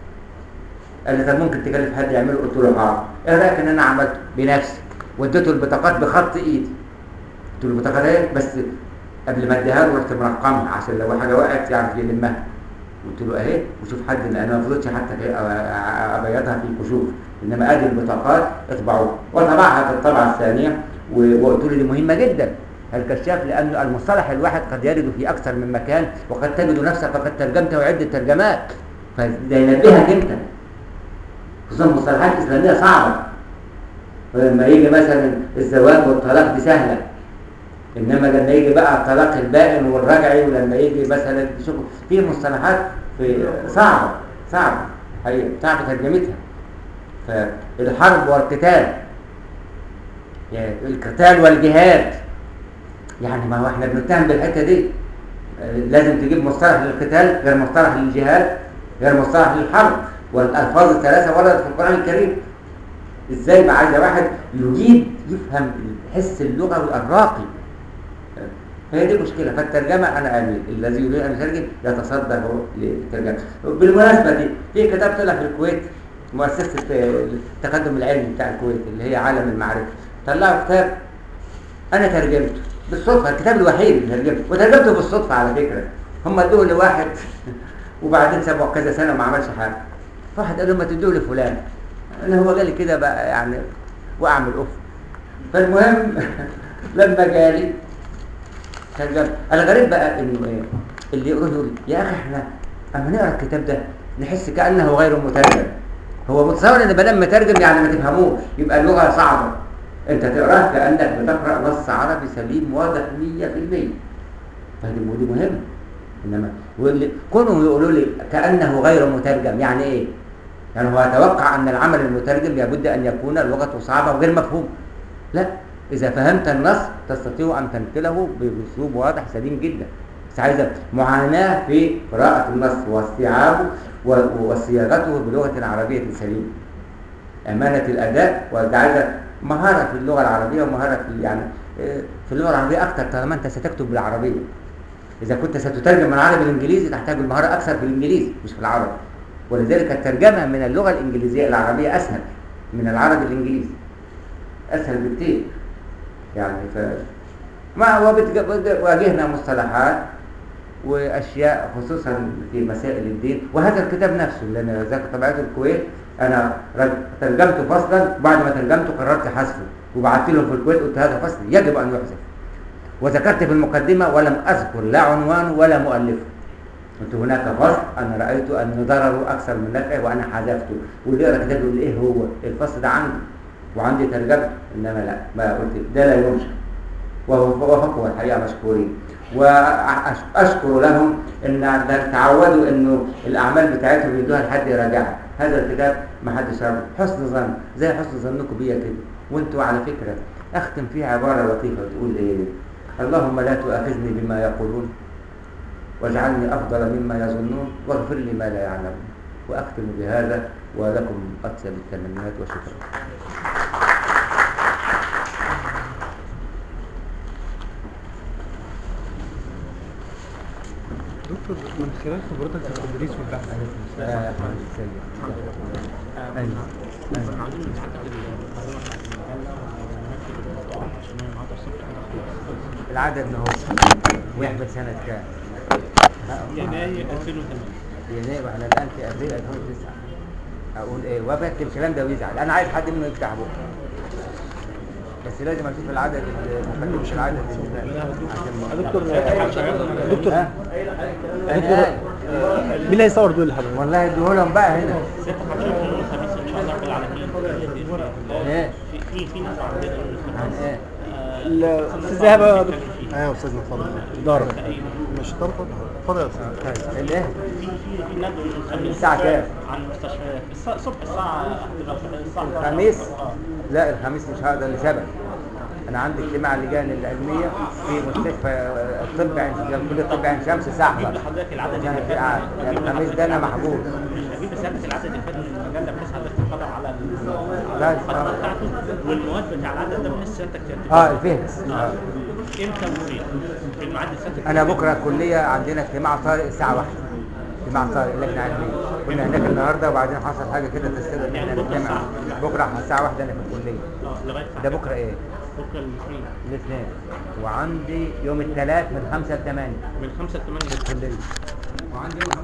قال لي طب ممكن تكلف حد يعمله قلت له اه ايه رايك ان انا عملته بنفسي واديته البطاقات بخط ايدي قلت له البطاقه دي بس قبل ما اديها له رحت مرقمها عشان لو حاجه وقعت يعرف يلمها قلت له اهي وشوف حد لان انا ما فضلتش حتى في- أ- ابيضها في كشوف انما ادي البطاقات اطبعوها وطبعها في الطبعه الثانيه و- وقلت له دي مهمه جدا الكشاف لأن المصطلح الواحد قد يرد في أكثر من مكان وقد تجد نفسك قد ترجمته عدة ترجمات فده ينبهك أنت خصوصا المصطلحات الإسلامية صعبة فلما يجي مثلا الزواج والطلاق دي سهلة إنما لما يجي بقى الطلاق البائن والرجعي ولما يجي مثلا شوف في مصطلحات في صعبة صعبة حقيقة صعب ترجمتها فالحرب والقتال يعني القتال والجهاد يعني ما هو احنا بنتهم بالحته دي آه، لازم تجيب مصطلح للقتال غير مصطلح للجهاد غير مصطلح للحرب والالفاظ الثلاثه وردت في القران الكريم ازاي بقى عايز واحد يجيد يفهم حس اللغوي الراقي فهي دي مشكلة فالترجمة أنا أميل الذي يريد أن يترجم يتصدى هو للترجمة بالمناسبة دي في كتاب طلع في الكويت مؤسسة التقدم العلمي بتاع الكويت اللي هي عالم المعرفة طلعوا كتاب أنا ترجمته بالصدفة الكتاب الوحيد اللي ترجمته وترجمته بالصدفة على فكرة هم ادوه لواحد وبعدين سابوه كذا سنة وما عملش حاجة فواحد قال له ما تدوه لفلان أنا هو جالي كده بقى يعني وأعمل أوف فالمهم لما جالي ترجمة الغريب بقى انه ايه اللي يقول يقول يا اخي احنا اما نقرا الكتاب ده نحس كانه غير مترجم هو متصور ان بدل مترجم يعني ما تفهموش يبقى اللغه صعبه انت تقراه كانك بتقرا نص عربي سليم واضح 100% فدي دي مهم انما واللي كونوا يقولوا لي كانه غير مترجم يعني ايه يعني هو يتوقع ان العمل المترجم لابد ان يكون لغته صعبه وغير مفهوم لا إذا فهمت النص تستطيع أن تنقله بأسلوب واضح سليم جدا بس عايزة معاناة في قراءة النص واستيعابه و- وصياغته بلغة عربية سليمة أمانة الأداء وده عايزة مهارة في اللغة العربية ومهارة في يعني آه، في اللغة العربية أكثر طالما أنت ستكتب بالعربية إذا كنت ستترجم من العربي للإنجليزي تحتاج المهارة أكثر في الإنجليزي مش في العربي ولذلك الترجمة من اللغة الإنجليزية إلى العربية أسهل من العربي للإنجليزي أسهل بكتير يعني ف ما هو بتج- واجهنا مصطلحات واشياء خصوصا في مسائل الدين وهذا الكتاب نفسه اللي انا ذاك طبعته الكويت انا رج- ترجمته فصلا بعد ما ترجمته قررت حذفه وبعت لهم في الكويت قلت هذا فصل يجب ان يحذف وذكرت في المقدمه ولم اذكر لا عنوانه ولا مؤلفه قلت هناك فصل انا رايت ان ضرره اكثر من نفعه وانا حذفته واللي يقرا كتاب يقول ايه هو الفصل ده عندي وعندي ترجمته انما لا ما قلت ده لا ينشر ووافقوا الحقيقه مشكورين واشكر لهم ان ده تعودوا انه الاعمال بتاعتهم يدوها لحد يراجعها هذا الكتاب ما حدش يعرف حسن ظن زي حسن ظنكم بيا كده وانتوا على فكره اختم فيه عباره لطيفه تقول ايه اللهم لا تؤاخذني بما يقولون واجعلني افضل مما يظنون واغفر لي ما لا يعلمون واختم بهذا ولكم اطيب التمنيات وشكرا دكتور من خلال خبرتك في التدريس والبحث آه، أحمد السيد. أيوة. العدد ما هو ويحمل سنة كام؟ يناير 2008 يناير واحنا الان في ابريل 2009 اقول ايه وبكتب الكلام ده ويزعل انا عايز حد منه يفتح بقه بس لازم اشوف العدد اللي مش العدد اللي دكتور دكتور ها؟ أنا قال. مين اللي هيصور دول يا حضرتك؟ والله اديهولهم بقى هنا 26 يوم الخميس ان شاء الله رب العالمين ايه في في في ناس عندنا يوم عن الخميس ايه الاستاذ ذهب يا دكتور ايوه يا استاذنا اتفضل اداره تقريبا مش اداره اتفضل يا استاذ طيب الايه في في في ندوه يوم الخميس الساعة كام؟ عن المستشفيات الس- الصبح الساعه الساعه الخميس اه لا الخميس مش هقدر لسبب انا عندي اجتماع اللجان العلميه في مستشفى الطب عين كليه الطب عين شمس الساعه اجيب 11 لحضرتك العدد عشان اللي في فات قاعد يعني الخميس ده انا محجوز اجيب لسيادتك العدد اللي فات من المجله بحيث حضرتك تطلع على ال- لا، على الخطه آه. بتاعته والمواد بتاع العدد ده بحيث سيادتك ترتبه. اه الفهرس آه. امتى وفين في الميعاد اللي سيادتك انا بكره الكليه عندنا اجتماع طارئ الساعه 1 اجتماع طارئ لجنه علميه كنا هناك النهارده وبعدين حصل حاجه كده تستدعي ان احنا نجتمع بكره الساعه 1 انا في الكليه اه لغايه ده بكره ايه بكره الاثنين الاثنين وعندي يوم الثلاث من 5 ل 8 من 5 ل 8 في الكليه وعندي يوم